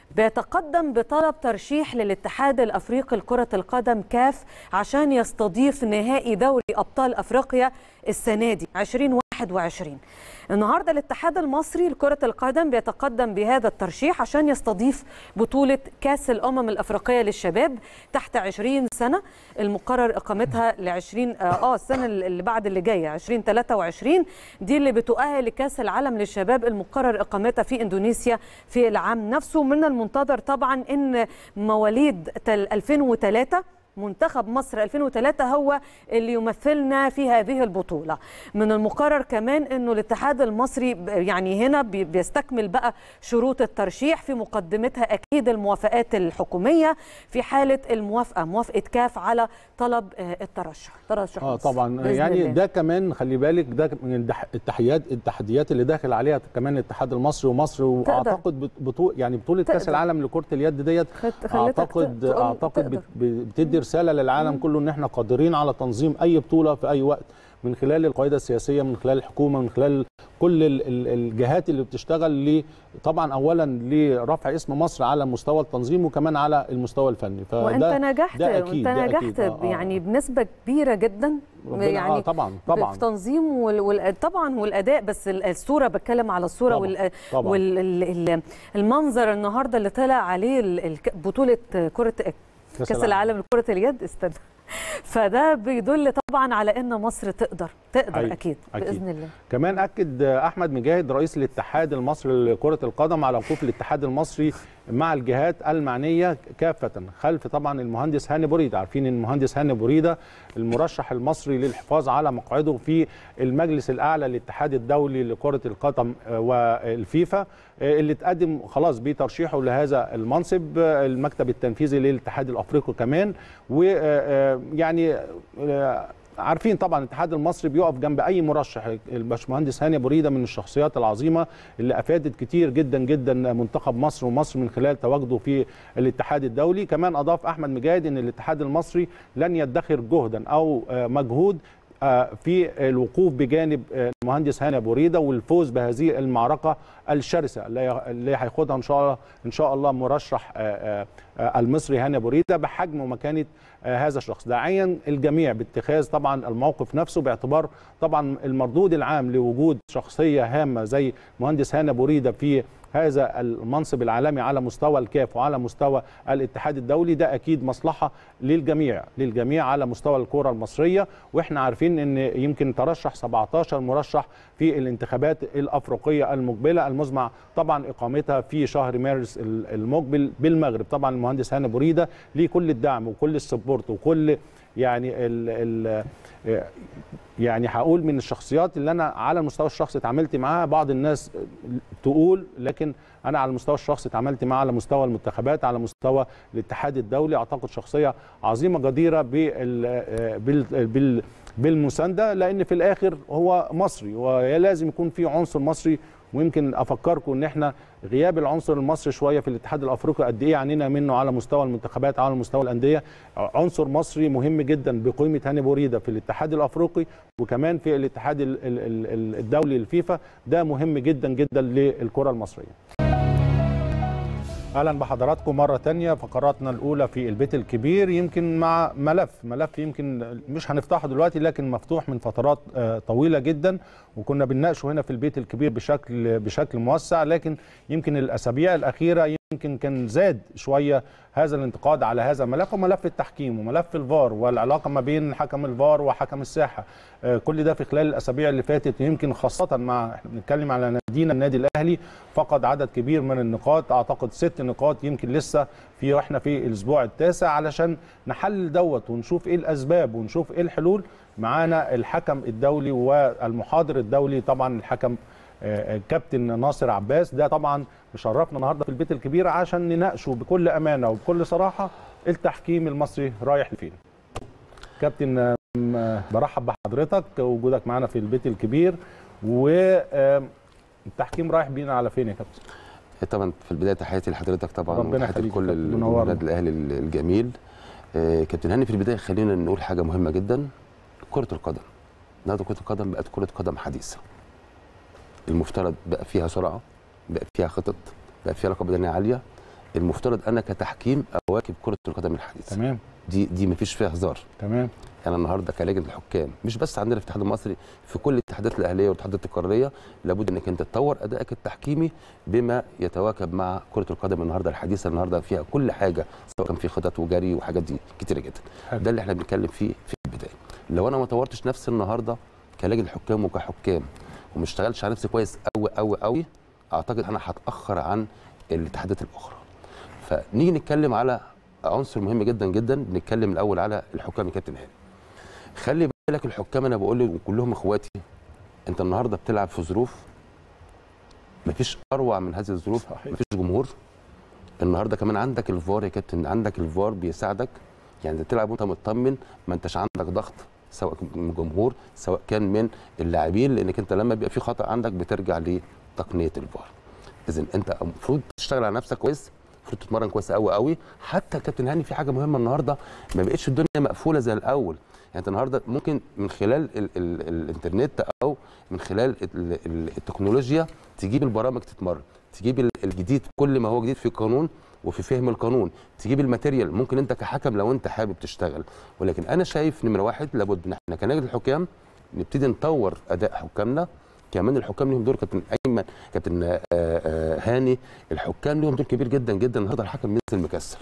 بيتقدم بطلب ترشيح للاتحاد الافريقي لكره القدم كاف عشان يستضيف نهائي دوري ابطال افريقيا السنه دي 2021 النهارده الاتحاد المصري لكره القدم بيتقدم بهذا الترشيح عشان يستضيف بطوله كاس الامم الافريقيه للشباب تحت 20 سنه المقرر اقامتها ل 20 اه آه، السنه اللي بعد اللي جايه 2023 دي اللي بتؤهل لكاس العالم للشباب المقرر اقامتها في اندونيسيا في العام نفسه من المنتظر طبعا ان مواليد تل- 2003 منتخب مصر 2003 هو اللي يمثلنا في هذه البطولة من المقرر كمان أنه الاتحاد المصري ب- يعني هنا بي- بيستكمل بقى شروط الترشيح في مقدمتها أكيد الموافقات الحكومية في حالة الموافقة موافقة كاف على طلب آه، الترشح ترشح اه مصر طبعا بإذن يعني الله. ده كمان خلي بالك ده من الدح- التحديات التحديات اللي داخل عليها كمان الاتحاد المصري ومصر واعتقد بط- بطول يعني بطوله كاس تقدر. العالم لكره اليد ديت خدت- خلتك اعتقد تقول اعتقد تقدر. بت- بتدي رساله للعالم كله ان احنا قادرين على تنظيم اي بطوله في اي وقت من خلال القياده السياسيه من خلال الحكومه من خلال كل ال- ال- الجهات اللي بتشتغل ل طبعا اولا لرفع اسم مصر على مستوى التنظيم وكمان على المستوى الفني وانت نجحت ده وانت أكيد، ده نجحت أكيد. آه، آه. يعني بنسبه كبيره جدا ربنا- يعني آه طبعا طبعا في تنظيم وال... وال... طبعا والاداء بس ال- الصوره بتكلم على الصوره طبعاً، وال... طبعاً. وال... ال- ال- المنظر النهارده اللي طلع عليه ال... ال... بطوله كره كاس, العالم. العالم لكره اليد استنى فده بيدل طبعا على ان مصر تقدر تقدر أيوة، اكيد, أكيد. باذن الله كمان اكد احمد مجاهد رئيس الاتحاد المصري لكره القدم على وقوف الاتحاد المصري مع الجهات المعنيه كافه خلف طبعا المهندس هاني بوريده عارفين ان المهندس هاني بوريده المرشح المصري للحفاظ على مقعده في المجلس الاعلى للاتحاد الدولي لكره القدم والفيفا اللي تقدم خلاص بترشيحه لهذا المنصب المكتب التنفيذي للاتحاد الافريقي كمان ويعني عارفين طبعا الاتحاد المصري بيقف جنب اي مرشح الباشمهندس هاني بريده من الشخصيات العظيمه اللي افادت كتير جدا جدا منتخب مصر ومصر من خلال تواجده في الاتحاد الدولي كمان اضاف احمد مجاهد ان الاتحاد المصري لن يدخر جهدا او مجهود في الوقوف بجانب المهندس هاني ابو ريده والفوز بهذه المعركه الشرسه اللي هياخدها ان شاء الله ان شاء الله مرشح المصري هاني ابو ريده بحجم ومكانه هذا الشخص داعيا الجميع باتخاذ طبعا الموقف نفسه باعتبار طبعا المردود العام لوجود شخصيه هامه زي مهندس هاني ابو ريده في هذا المنصب العالمي على مستوى الكاف وعلى مستوى الاتحاد الدولي ده اكيد مصلحه للجميع للجميع على مستوى الكره المصريه واحنا عارفين ان يمكن ترشح 17 مرشح في الانتخابات الافريقيه المقبله المزمع طبعا اقامتها في شهر مارس المقبل بالمغرب طبعا المهندس هاني بريده ليه كل الدعم وكل السبورت وكل يعني ال ال يعني هقول من الشخصيات اللي انا على المستوى الشخصي اتعاملت معاها بعض الناس تقول لكن انا على المستوى الشخصي اتعاملت معاه على مستوى المنتخبات على مستوى الاتحاد الدولي اعتقد شخصيه عظيمه جديره بال بال بال بالمسانده لان في الاخر هو مصري ولازم يكون في عنصر مصري ويمكن افكركم ان احنا غياب العنصر المصري شويه في الاتحاد الافريقي قد ايه عنينا منه على مستوى المنتخبات على مستوى الانديه عنصر مصري مهم جدا بقيمه هاني بوريده في الاتحاد الافريقي وكمان في الاتحاد الدولي الفيفا ده مهم جدا جدا للكره المصريه اهلا بحضراتكم مره تانية فقراتنا الاولى في البيت الكبير يمكن مع ملف ملف يمكن مش هنفتحه دلوقتي لكن مفتوح من فترات طويله جدا وكنا بنناقشه هنا في البيت الكبير بشكل بشكل موسع لكن يمكن الاسابيع الاخيره يمكن كان زاد شويه هذا الانتقاد على هذا الملف وملف التحكيم وملف الفار والعلاقه ما بين حكم الفار وحكم الساحه كل ده في خلال الاسابيع اللي فاتت يمكن خاصه مع احنا بنتكلم على نادينا النادي الاهلي فقد عدد كبير من النقاط اعتقد ست نقاط يمكن لسه في واحنا في الاسبوع التاسع علشان نحلل دوت ونشوف ايه الاسباب ونشوف ايه الحلول معانا الحكم الدولي والمحاضر الدولي طبعا الحكم كابتن ناصر عباس ده طبعا مشرفنا النهارده في البيت الكبير عشان نناقشه بكل امانه وبكل صراحه التحكيم المصري رايح لفين كابتن برحب بحضرتك وجودك معانا في البيت الكبير والتحكيم رايح بينا على فين يا كابتن طبعا في البدايه تحياتي لحضرتك طبعا ربنا وتحياتي لكل منورنا. النادي الاهلي الجميل كابتن هاني في البدايه خلينا نقول حاجه مهمه جدا كره القدم النهارده كره القدم بقت كره قدم حديثه المفترض بقى فيها سرعه بقى فيها خطط بقى فيها لياقه بدنيه عاليه المفترض انا كتحكيم اواكب كره القدم الحديثه تمام دي دي مفيش فيها هزار تمام انا النهارده كلجنه الحكام مش بس عندنا في الاتحاد المصري في كل الاتحادات الاهليه والاتحادات القاريه لابد انك انت تطور ادائك التحكيمي بما يتواكب مع كره القدم النهارده الحديثه النهارده فيها كل حاجه سواء كان في خطط وجري وحاجات دي كتيره جدا حلو. ده اللي احنا بنتكلم فيه في البدايه لو انا ما طورتش نفسي النهارده كلجنه حكام وكحكام وما اشتغلتش على نفسي كويس قوي قوي قوي اعتقد انا هتاخر عن الاتحادات الاخرى فنيجي نتكلم على عنصر مهم جدا جدا نتكلم الاول على الحكام يا كابتن هاني خلي بالك الحكام انا بقول له كلهم اخواتي انت النهارده بتلعب في ظروف مفيش اروع من هذه الظروف صحيح. مفيش جمهور النهارده كمان عندك الفار يا كابتن عندك الفار بيساعدك يعني انت بتلعب وانت مطمن ما انتش عندك ضغط سواء من الجمهور سواء كان من اللاعبين لانك انت لما بيبقى في خطا عندك بترجع لتقنيه الفار اذا انت المفروض تشتغل على نفسك كويس المفروض تتمرن كويس قوي قوي حتى كابتن هاني في حاجه مهمه النهارده ما بقتش الدنيا مقفوله زي الاول يعني انت النهارده ممكن من خلال ال ال الانترنت او من خلال ال ال التكنولوجيا تجيب البرامج تتمرن تجيب ال- الجديد كل ما هو جديد في القانون وفي فهم القانون تجيب الماتيريال ممكن انت كحكم لو انت حابب تشتغل ولكن انا شايف نمره واحد لابد ان احنا كنادي الحكام نبتدي نطور اداء حكامنا كمان الحكام ليهم دور كابتن ايمن كابتن آه، آه، هاني الحكام ليهم دور كبير جدا جدا النهارده الحكم بينزل مكسل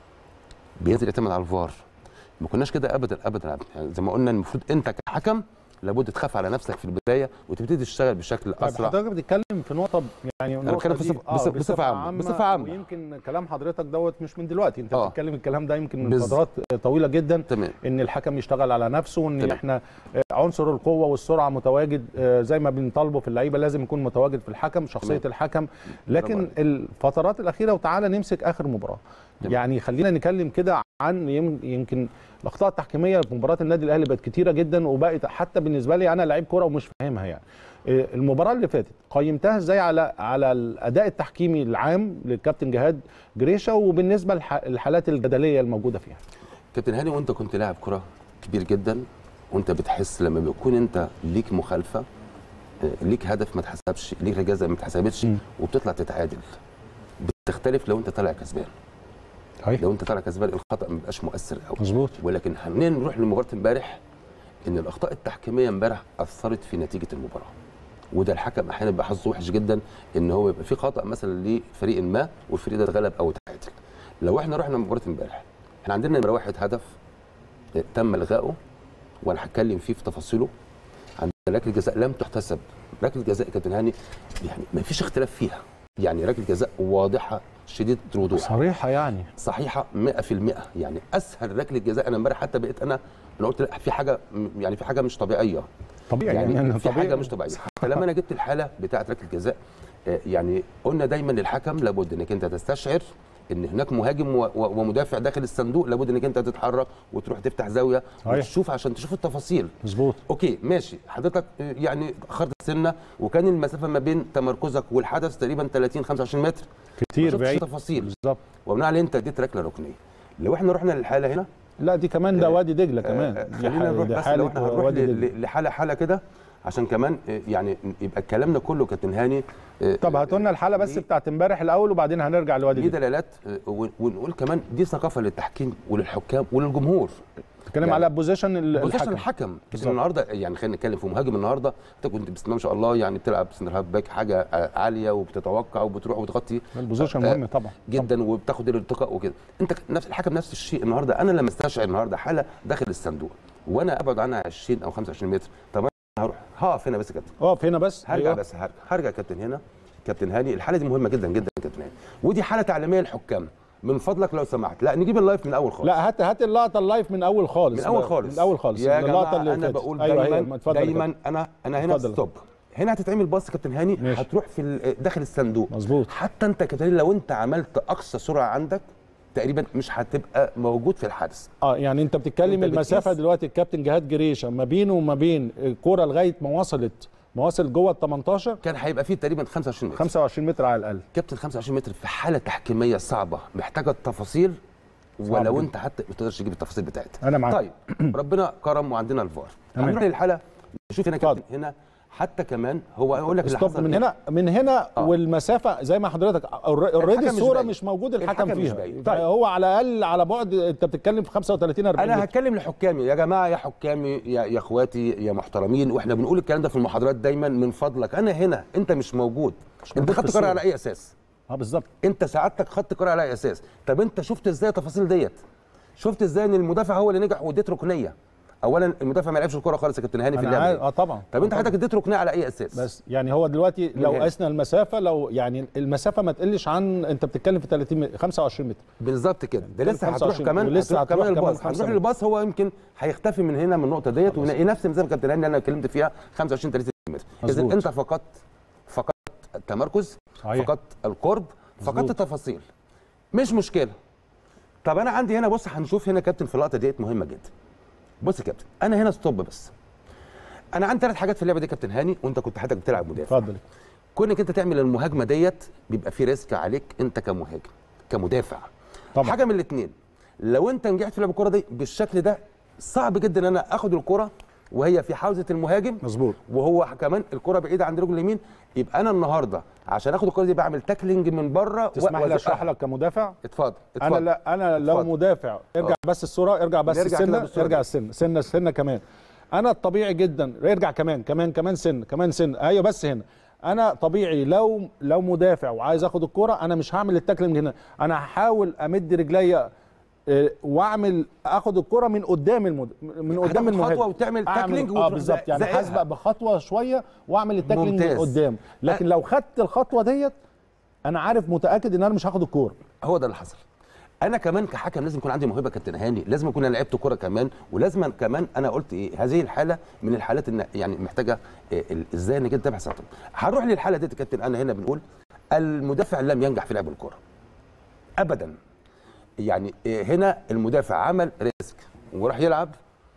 بينزل يعتمد على الفار ما كناش كده ابدا ابدا يعني زي ما قلنا المفروض انت كحكم لابد تخاف على نفسك في البدايه وتبتدي تشتغل بشكل طيب اسرع حضرتك بتتكلم في نقطة يعني أنا النقطة بتكلم دي- بصف- بصف- بصفة عامة، بصفة عامة. ويمكن كلام حضرتك دوت مش من دلوقتي انت آه. بتتكلم الكلام ده يمكن من بز- فترات طويلة جدا تمام ان الحكم يشتغل على نفسه وان تمام. احنا آه، عنصر القوه والسرعه متواجد آه، زي ما بنطالبه في اللعيبه لازم يكون متواجد في الحكم شخصيه تمام. الحكم برافو لكن عليك. الفترات الاخيره وتعالى نمسك اخر مباراه تمام. يعني خلينا نتكلم كده عن يم- يمكن الاخطاء التحكيميه في مباراه النادي الاهلي بقت كتيره جدا وبقت حتى بالنسبه لي انا لعيب كوره ومش فاهمها يعني آه، المباراه اللي فاتت قيمتها ازاي على على الاداء التحكيمي العام للكابتن جهاد جريشه وبالنسبه للحالات الجدليه الموجوده فيها كابتن هاني وانت كنت لاعب كره كبير جدا وانت بتحس لما بيكون انت ليك مخالفه آه، ليك هدف ما اتحسبش ليك رجازه ما اتحسبتش مم. وبتطلع تتعادل بتختلف لو انت طالع كسبان لو انت طالع كسبان الخطا ما بيبقاش مؤثر قوي مظبوط ولكن خلينا نروح لمباراه امبارح ان الاخطاء التحكيميه امبارح اثرت في نتيجه المباراه وده الحكم احيانا بيبقى حظه وحش جدا ان هو يبقى في خطا مثلا لفريق ما والفريق ده اتغلب او تعادل لو احنا رحنا مباراه امبارح احنا عندنا نمره واحد هدف اه، تم الغائه وانا هتكلم فيه في تفاصيله عندنا ركله جزاء لم تحتسب ركله جزاء كابتن هاني يعني ما فيش اختلاف فيها يعني ركله جزاء واضحه شديده الوضوح صريحه يعني صحيحه 100% يعني اسهل ركله جزاء انا امبارح حتى بقيت انا انا قلت لا في حاجه يعني في حاجه مش طبيعيه طبيعي يعني, يعني في طبيعي. حاجه مش طبيعيه فلما انا جبت الحاله بتاعه ركله جزاء آه، يعني قلنا دايما للحكم لابد انك انت تستشعر ان هناك مهاجم و- و- ومدافع داخل الصندوق لابد انك انت تتحرك وتروح تفتح زاويه صحيح. وتشوف عشان تشوف التفاصيل مظبوط اوكي ماشي حضرتك آه، يعني خرط السنه وكان المسافه ما بين تمركزك والحدث تقريبا 30 25 متر ما كتير شفتش بعيد تفاصيل بالظبط وبناء عليه انت اديت ركله ركنيه لو احنا رحنا للحاله هنا لا دي كمان ده آه، وادي دجله آه، كمان آه، دي خلينا ح- نروح دي بس حالة لو احنا هنروح وادي ل- دجلة. ل- لحاله حاله كده عشان كمان آه، يعني يبقى كلامنا كله كابتن هاني آه، طب هاتوا لنا الحاله بس دي- بتاعت امبارح الاول وبعدين هنرجع لوادي دي دجله دلالات آه، ون- ونقول كمان دي ثقافه للتحكيم وللحكام وللجمهور بتتكلم يعني على بوزيشن ال- بوزيشن الحكم الحكم كابتن بالظبط. النهارده يعني خلينا نتكلم في مهاجم النهارده انت كنت بسم الله ما شاء الله يعني بتلعب سنتر هاف باك حاجه آه، عاليه وبتتوقع وبتروح وتغطي البوزيشن آه، مهم طبعا جدا وبتاخد الارتقاء وكده انت ك- نفس الحكم نفس الشيء النهارده انا لما استشعر النهارده حاله داخل الصندوق وانا ابعد عنها 20 او 25 متر طب انا هروح هقف هنا بس يا كابتن اقف هنا بس هرجع أيوة. بس هرجع هرجع يا كابتن هنا كابتن هاني الحاله دي مهمه جدا جدا يا كابتن هاني ودي حاله تعليميه للحكام من فضلك لو سمحت لا نجيب اللايف من الاول خالص لا هات هات اللقطه اللايف من اول خالص من اول بقى. خالص من اول خالص يا من جماعه اللي انا فاتت. بقول أيوة دايما أيوة. اتفضل يا دايما كابتن. انا انا هنا اتفضل. ستوب هنا هتتعمل باص كابتن هاني ماشي. هتروح في ال- داخل الصندوق مظبوط حتى انت كابتن هاني لو انت عملت اقصى سرعه عندك تقريبا مش هتبقى موجود في الحدث اه يعني انت بتتكلم أنت المسافه بتقيس. دلوقتي الكابتن جهاد جريشه ما بينه وما بين الكوره لغايه ما وصلت ما وصل جوه ال 18 كان هيبقى فيه تقريبا 25 متر 25 متر على الاقل كابتن 25 متر في حاله تحكيميه صعبه محتاجه تفاصيل ولو جدا. انت حتى ما تقدرش تجيب التفاصيل بتاعتها انا معاك طيب ربنا كرم وعندنا الفار تمام. هنروح للحاله نشوف هنا اتفضل. كابتن هنا حتى كمان هو يقول لك اللي ستوب حصل من إيه. هنا من هنا آه. والمسافه زي ما حضرتك اوريدي الحكم مش الصوره باين. مش موجود الحكم, الحكم مش فيها باين. طيب. طيب. هو على الاقل على بعد انت بتتكلم في 35 40 انا متر. هتكلم لحكامي يا جماعه يا حكامي يا, يا اخواتي يا محترمين واحنا بنقول الكلام ده في المحاضرات دايما من فضلك انا هنا انت مش موجود انت موجود في خدت قرار الصورة. على اي اساس اه بالظبط انت سعادتك خدت قرار على اي اساس طب انت شفت ازاي التفاصيل ديت شفت ازاي ان المدافع هو اللي نجح واديت ركنيه اولا المدافع ما لعبش الكوره خالص يا كابتن هاني في انا اللعبه عارف دي. اه طبعا طب انت آه حضرتك اديت ركنيه على اي اساس بس يعني هو دلوقتي لو هنا. قسنا المسافه لو يعني المسافه ما تقلش عن انت بتتكلم في 30 متر 25 متر بالظبط كده ده كان لسه هتروح 25 كمان ولسه هتروح هتروح كمان كمان الباص خمسة هنروح متر. للباص هو يمكن هيختفي من هنا من النقطه ديت ويلاقي نفس المسافه كابتن هاني اللي انا اتكلمت فيها 25 30 متر اذا مظبوط. انت فقدت فقدت التمركز صحيح. فقدت القرب فقدت مظبوط. التفاصيل مش مشكله طب انا عندي هنا بص هنشوف هنا كابتن في اللقطه ديت مهمه جدا بص يا كابتن انا هنا ستوب بس انا عندي ثلاث حاجات في اللعبه دي يا كابتن هاني وانت كنت حضرتك بتلعب مدافع اتفضل كونك انت تعمل المهاجمه ديت بيبقى في ريسك عليك انت كمهاجم كمدافع طبعا. حاجه من الاثنين لو انت نجحت في لعب الكره دي بالشكل ده صعب جدا ان انا اخد الكره وهي في حوزه المهاجم مظبوط وهو كمان الكره بعيده عند رجل اليمين يبقى انا النهارده عشان اخد الكره دي بعمل تاكلينج من بره تسمح لي اشرح لك كمدافع اتفضل اتفضل انا لا انا لو اتفضل. مدافع ارجع بس الصوره ارجع بس نرجع كده السنه بالصورة ارجع دي. السنه سنه سنه كمان انا الطبيعي جدا ارجع كمان كمان كمان سن كمان سن ايوه بس هنا انا طبيعي لو لو مدافع وعايز اخد الكرة انا مش هعمل التاكل من هنا انا هحاول امد رجليا آه، واعمل اخد الكره من قدام المد... من قدام هتاخد المهاجم خطوة وتعمل أعمل- تاكلينج اه وتروح بالظبط يعني زائقها. هسبق بخطوه شويه واعمل التاكلينج من ممتاز. قدام لكن لو خدت الخطوه ديت انا عارف متاكد ان انا مش هاخد الكوره هو ده اللي حصل انا كمان كحكم لازم يكون عندي موهبه كابتن هاني لازم اكون انا لعبت كوره كمان ولازم كمان انا قلت ايه هذه الحاله من الحالات اللي يعني محتاجه إيه ال- ازاي انك انت تبحث عن طريق. هنروح للحاله دي يا كابتن انا هنا بنقول المدافع لم ينجح في لعب الكوره ابدا يعني إيه هنا المدافع عمل ريسك وراح يلعب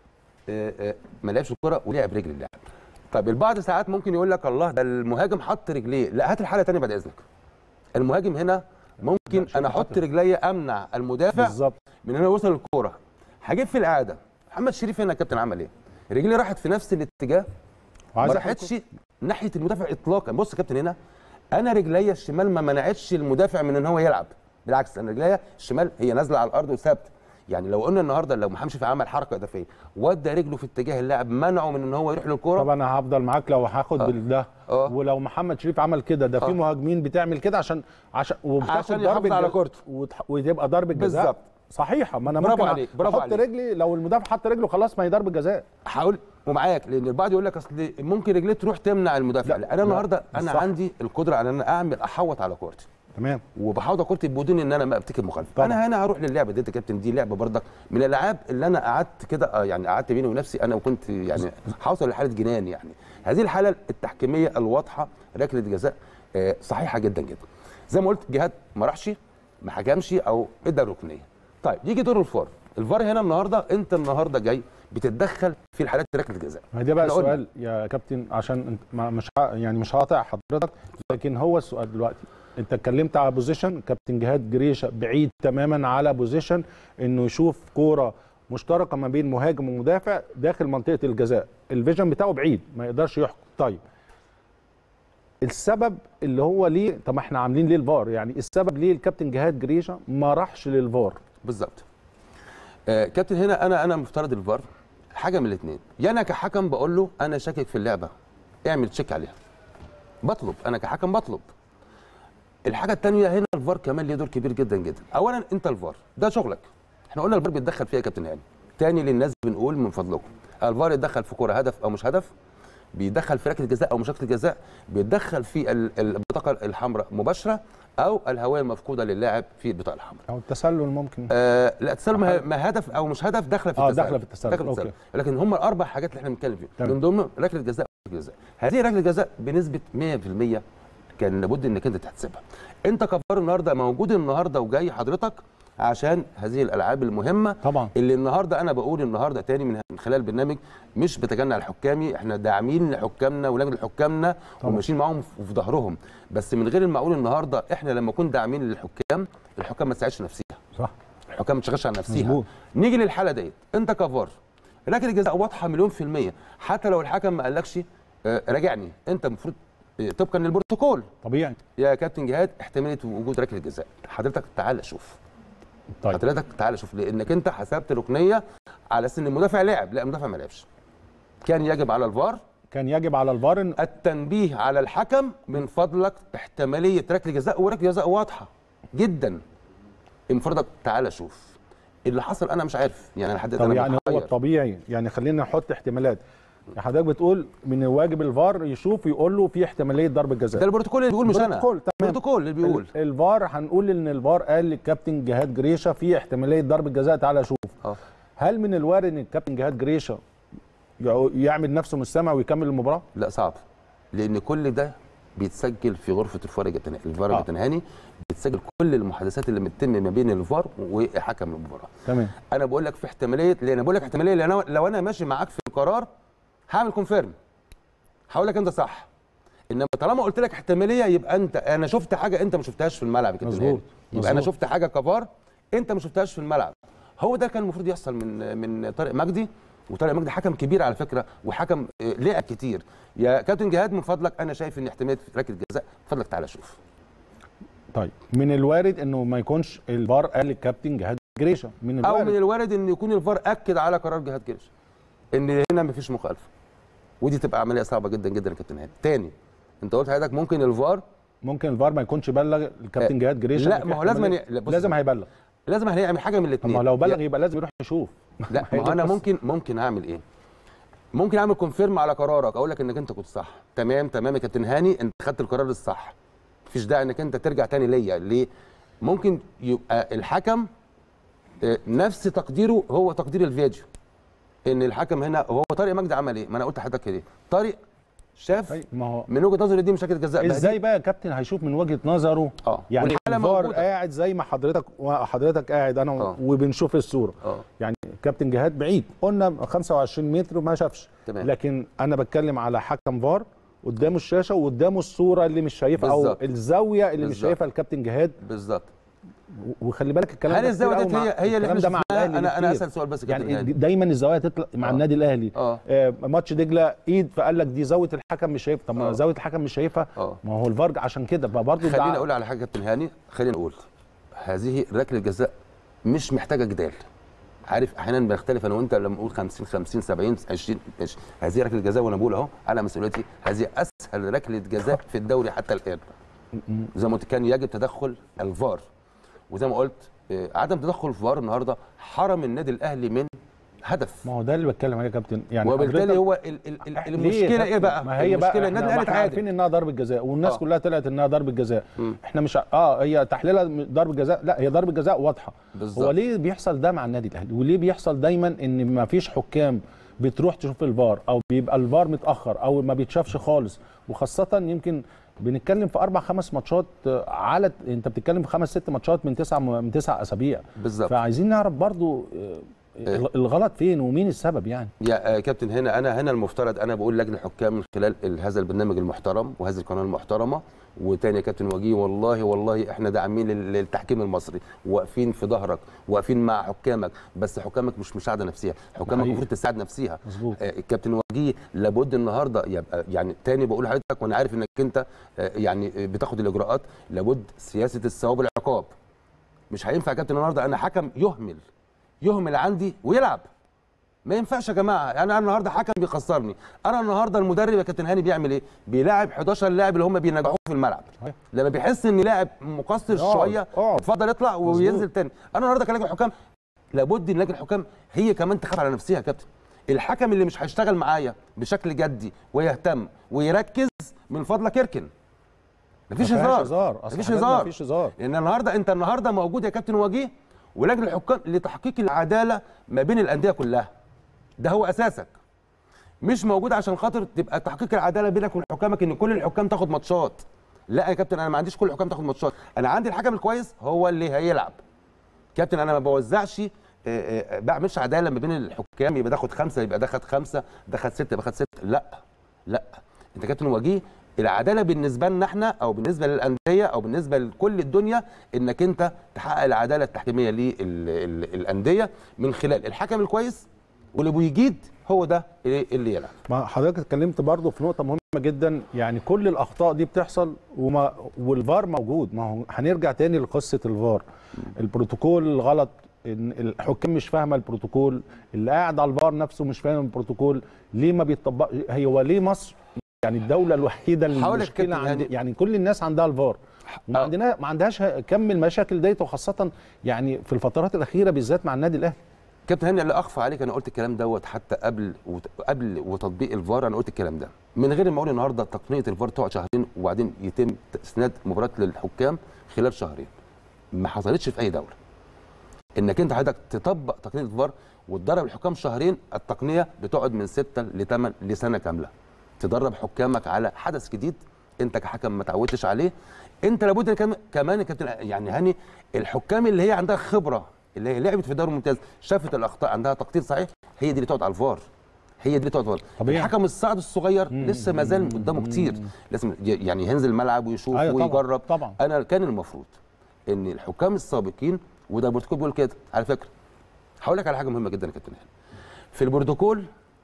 إيه إيه ما لعبش الكوره ولعب رجل اللاعب طب البعض ساعات ممكن يقول لك الله ده المهاجم حط رجليه لا هات الحاله تانية بعد اذنك المهاجم هنا ممكن شوف انا احط خاطر. رجليا امنع المدافع بالظبط من هنا وصل الكوره هجيب في الاعاده محمد شريف هنا يا كابتن عمل ايه رجلي راحت في نفس الاتجاه ما وعايز راحتش ناحيه المدافع اطلاقا بص يا كابتن هنا انا رجليا الشمال ما منعتش المدافع من ان هو يلعب بالعكس انا رجليا الشمال هي نازله على الارض وثابته يعني لو قلنا النهارده لو محمد شريف عمل حركه اضافيه ودى رجله في اتجاه اللاعب منعه من ان هو يروح للكوره طبعا انا هفضل معاك لو هاخد آه. بالده آه. ولو محمد شريف عمل كده ده في آه. مهاجمين بتعمل كده عشان عشان وبتاخد عشان يحافظ ضربة على جزاء كورته. وتح- وتبقى ضربه جزاء بالظبط. صحيحه ما انا برافو ممكن عليك، برافو احط عليك. رجلي لو المدافع حط رجله خلاص ما هي ضربه جزاء هقول ومعاك لان البعض يقول لك اصل ممكن رجليه تروح تمنع المدافع لا، لا, انا لا، النهارده انا صح. عندي القدره على ان انا اعمل احوط على كورتي تمام وبحاوط على كورتي بدون ان انا ما ابتكر مخالفه طبعا. انا هنا هروح للعبه دي يا كابتن دي لعبه برضك من الالعاب اللي انا قعدت كده آه، يعني قعدت بيني ونفسي انا وكنت يعني هوصل لحاله جنان يعني هذه الحاله التحكيميه الواضحه ركله جزاء آه، صحيحه جدا جدا زي ما قلت جهاد ما راحش ما حكمش او ادى ركنيه طيب يجي دور الفار الفار هنا النهارده انت النهارده جاي بتتدخل في الحالات ركله الجزاء ما ده بقى إحنا قلنا. السؤال يا كابتن عشان انت ما مش ه- يعني مش هقاطع حضرتك لكن هو السؤال دلوقتي انت اتكلمت على بوزيشن كابتن جهاد جريشه بعيد تماما على بوزيشن انه يشوف كوره مشتركه ما بين مهاجم ومدافع داخل منطقه الجزاء الفيجن بتاعه بعيد ما يقدرش يحكم طيب السبب اللي هو ليه طب ما احنا عاملين ليه الفار يعني السبب ليه الكابتن جهاد جريشه ما راحش للفار بالظبط آه كابتن هنا انا انا مفترض الفار حاجه من الاثنين يا انا كحكم بقول له انا شاكك في اللعبه اعمل تشيك عليها بطلب انا كحكم بطلب الحاجه الثانيه هنا الفار كمان ليه دور كبير جدا جدا اولا انت الفار ده شغلك احنا قلنا الفار بيتدخل فيها يا كابتن هاني تاني للناس بنقول من فضلكم الفار يتدخل في كوره هدف او مش هدف بيدخل في ركله جزاء او مش ركله جزاء بيتدخل في ال- البطاقه الحمراء مباشره او الهويه المفقوده للاعب في البطاقه الحمراء او التسلل ممكن آه لا التسلل ما, ما هدف او مش هدف داخله في آه، التسلل داخلة في التسلل، داخله في التسلل أوكي. لكن هم الاربع حاجات اللي احنا بنتكلم فيهم تمام. من ضمنهم ركله جزاء وركله جزاء هذه ركله جزاء بنسبه 100% كان لابد انك انت تحسبها انت كفار النهارده موجود النهارده وجاي حضرتك عشان هذه الالعاب المهمه طبعا اللي النهارده انا بقول النهارده تاني من من خلال البرنامج مش بتجنع الحكامي احنا داعمين لحكامنا ولجنه حكامنا طبعا. وماشيين معاهم في ظهرهم بس من غير المعقول النهارده احنا لما نكون داعمين للحكام الحكام ما تساعدش نفسها صح الحكام ما تشتغلش على نفسها مظبوط. نيجي للحاله ديت انت كفار ركله الجزاء واضحه مليون في الميه حتى لو الحكم ما قالكش آه، راجعني انت المفروض آه، طبقا للبروتوكول طبيعي يا كابتن جهاد احتماليه وجود ركله جزاء حضرتك تعال شوف طيب حضرتك تعال شوف لانك انت حسبت ركنيه على سن المدافع لعب لا المدافع ما لعبش كان يجب على الفار كان يجب على الفار إن التنبيه على الحكم من فضلك احتماليه ركله جزاء وركله جزاء واضحه جدا من فضلك تعال شوف اللي حصل انا مش عارف يعني لحد طب انا يعني هو محير. الطبيعي يعني خلينا نحط احتمالات حضرتك بتقول من واجب الفار يشوف يقول له في احتماليه ضربه ده جزاء البروتوكول اللي بيقول مش انا بروتوكول، تمام. البروتوكول اللي بيقول ال- الفار هنقول ان الفار قال للكابتن جهاد جريشه في احتماليه ضربه جزاء تعالى شوف اه هل من الوارد ان الكابتن جهاد جريشه يع- يعمل نفسه مش سامع ويكمل المباراه لا صعب لان كل ده بيتسجل في غرفه الفار يا كابتن الفار يا آه. كابتن هاني بتسجل كل المحادثات اللي بتتم ما بين الفار وحكم المباراه تمام انا بقول لك في احتماليه لان انا بقول لك احتماليه لان أنا لو انا ماشي معاك في القرار هعمل كونفيرم هقول لك انت صح انما طالما قلت لك احتماليه يبقى انت انا شفت حاجه انت ما شفتهاش في الملعب يا كابتن مظبوط، هاني. يبقى انا مظبوط. شفت حاجه كفار انت ما شفتهاش في الملعب هو ده كان المفروض يحصل من من طارق مجدي وطارق مجدي حكم كبير على فكره وحكم آه، لعب كتير يا كابتن جهاد من فضلك انا شايف ان احتماليه ركله جزاء من فضلك تعالى شوف طيب من الوارد انه ما يكونش الفار قال للكابتن جهاد جريشه من او الوارد من الوارد ان يكون الفار اكد على قرار جهاد جريش ان هنا مفيش مخالفه ودي تبقى عمليه صعبه جدا جدا يا كابتن هاني تاني انت قلت حضرتك ممكن الفار ممكن الفار ما يكونش بلغ الكابتن آه، جهاد جريشه لا، إن في ما هو لازم احتمالية- ي- لا، بص- لازم هيبلغ لازم هنعمل حاجه من طب الاثنين ما لو بلغ يبقى لازم يروح يشوف لا هي ما دي انا القصة. ممكن ممكن اعمل ايه ممكن اعمل كونفيرم على قرارك اقول لك انك انت كنت صح تمام تمام يا كابتن هاني انت خدت القرار الصح مفيش داعي انك انت ترجع تاني ليا ليه ممكن يبقى الحكم آه، نفس تقديره هو تقدير الفيديو ان الحكم هنا هو طارق مجدي عمل ايه ما انا قلت لحضرتك كده طارق شاف طيب ما هو من وجهه نظري دي مش ركله جزاء ازاي بقى يا كابتن هيشوف من وجهه نظره اه يعني والحالة الفار موجودة. قاعد زي ما حضرتك حضرتك قاعد انا آه. وبنشوف الصوره اه يعني كابتن جهاد بعيد قلنا 25 متر وما شافش تمام. لكن انا بتكلم على حكم فار قدامه الشاشه وقدامه الصوره اللي مش شايفها او بالظبط. الزاويه اللي مش بالظبط. شايفها الكابتن جهاد بالذات و- وخلي بالك الكلام هل ده الزاويه كتير ديت أوي هي مع- هي اللي الكلام احنا ده مع شفناها؟ الاهلي انا انا كتير. اسال سؤال بس يا كابتن يعني هاني دايما الزوايا تطلع مع آه. النادي الاهلي اه آه ماتش دجله ايد فقال لك دي زاويه الحكم مش شايفها طب ما آه. زاويه الحكم مش شايفها اه ما هو الفار عشان كده برضه خليني اقول على حاجه يا كابتن هاني خليني اقول هذه ركله جزاء مش محتاجه جدال عارف احيانا بنختلف انا وانت لما نقول 50 50 70 20 ماشي هذه ركله جزاء وانا بقول اهو على مسؤوليتي هذه اسهل ركله جزاء في الدوري حتى الان زي ما قلت كان يجب تدخل الفار وزي ما قلت آه، عدم تدخل الفار النهارده حرم النادي الاهلي من هدف ما هو ده اللي بتكلم عليه يا كابتن يعني وبالتالي حضرتك- هو ال ال ال ليه يا المشكله كابتن؟ ايه بقى؟ ما هي المشكله بقى النادي احنا الاهلي ما احنا عارفين اتعادل انها ضربه جزاء والناس آه. كلها طلعت انها ضربه جزاء مم. احنا مش ع- اه هي تحليلها ضربه جزاء لا هي ضربه جزاء واضحه بالظبط. هو ليه بيحصل ده مع النادي الاهلي وليه بيحصل دايما ان ما فيش حكام بتروح تشوف الفار او بيبقى الفار متاخر او ما بيتشافش خالص وخاصه يمكن بنتكلم في اربع خمس ماتشات آه، على انت بتتكلم في خمس ست ماتشات من تسع من تسع اسابيع بالظبط فعايزين نعرف برضو آه، الغلط فين ومين السبب يعني يا آه، كابتن هنا انا هنا المفترض انا بقول لجنه الحكام من خلال ال- هذا البرنامج المحترم وهذه القناه المحترمه وتاني يا كابتن وجيه والله والله احنا داعمين لل- للتحكيم المصري واقفين في ظهرك واقفين مع حكامك بس حكامك مش مساعده نفسها حكامك حقيقي. المفروض تساعد نفسها مظبوط آه، الكابتن وجيه لابد النهارده يبقى يعني تاني بقول لحضرتك وانا عارف انك انت آه، يعني آه، بتاخد الاجراءات لابد سياسه الثواب والعقاب مش هينفع يا كابتن النهارده انا حكم يهمل يهمل عندي ويلعب ما ينفعش يا جماعه يعني انا النهارده حكم بيخسرني انا النهارده المدرب يا كابتن هاني بيعمل ايه بيلاعب 11 لاعب اللي هم بينجحوه في الملعب صحيح. لما بيحس ان لاعب مقصر اقعد، شويه اقعد. اتفضل اطلع وينزل تاني انا النهارده كلاعب حكام لابد ان لجنه الحكام هي كمان تخاف على نفسها يا كابتن الحكم اللي مش هيشتغل معايا بشكل جدي ويهتم ويركز من فضلك اركن مفيش ما فيهاش هزار هزار أصل مفيش حاجات ما هزار فيش هزار لان النهارده انت النهارده موجود يا كابتن وجيه ولجنه الحكام لتحقيق العداله ما بين الانديه كلها ده هو اساسك مش موجود عشان خاطر تبقى تحقيق العداله بينك وبين حكامك ان كل الحكام تاخد ماتشات لا يا كابتن انا ما عنديش كل الحكام تاخد ماتشات انا عندي الحكم الكويس هو اللي هيلعب كابتن انا ما بوزعش آه، آه، بعملش عداله ما بين الحكام يبقى ده خد خمسه يبقى ده خد خمسه ده خد سته يبقى خد سته لا لا انت كابتن وجيه العداله بالنسبه لنا احنا او بالنسبه للانديه او بالنسبه لكل الدنيا انك انت تحقق العداله التحكيميه للانديه من خلال الحكم الكويس واللي بيجيد هو ده اللي اللي يلعب ما حضرتك اتكلمت برضه في نقطة مهمة جدا يعني كل الأخطاء دي بتحصل وما والفار موجود ما هو هنرجع تاني لقصة الفار البروتوكول غلط إن الحكام مش فاهمة البروتوكول اللي قاعد على الفار نفسه مش فاهم البروتوكول ليه ما بيطبق هي هو ليه مصر يعني الدولة الوحيدة اللي هقول لك المشكلة كابتن عند هاني. يعني كل الناس عندها الفار وما آه. عندنا ما عندهاش كم المشاكل ديت وخاصة يعني في الفترات الأخيرة بالذات مع النادي الأهلي كابتن هاني اللي اخفى عليك انا قلت الكلام دوت حتى قبل وت... قبل وتطبيق الفار انا قلت الكلام ده من غير ما اقول النهارده تقنيه الفار تقعد شهرين وبعدين يتم اسناد مباراه للحكام خلال شهرين ما حصلتش في اي دوله انك انت حضرتك تطبق تقنيه الفار وتدرب الحكام شهرين التقنيه بتقعد من ستة لثمان لسنه كامله تدرب حكامك على حدث جديد انت كحكم ما تعودتش عليه انت لابد كم- كمان يا كابتن يعني هاني الحكام اللي هي عندها خبره اللي هي لعبت في الدوري الممتاز شافت الاخطاء عندها تقدير صحيح هي دي اللي تقعد على الفار هي دي اللي تقعد على الفار طبيعي. الحكم الصاعد الصغير لسه ما زال قدامه كتير لازم ي- يعني ينزل الملعب ويشوف أيوة طبعاً، ويجرب طبعاً. انا كان المفروض ان الحكام السابقين وده البروتوكول بيقول كده على فكره هقول لك على حاجه مهمه جدا يا كابتن هاني في البروتوكول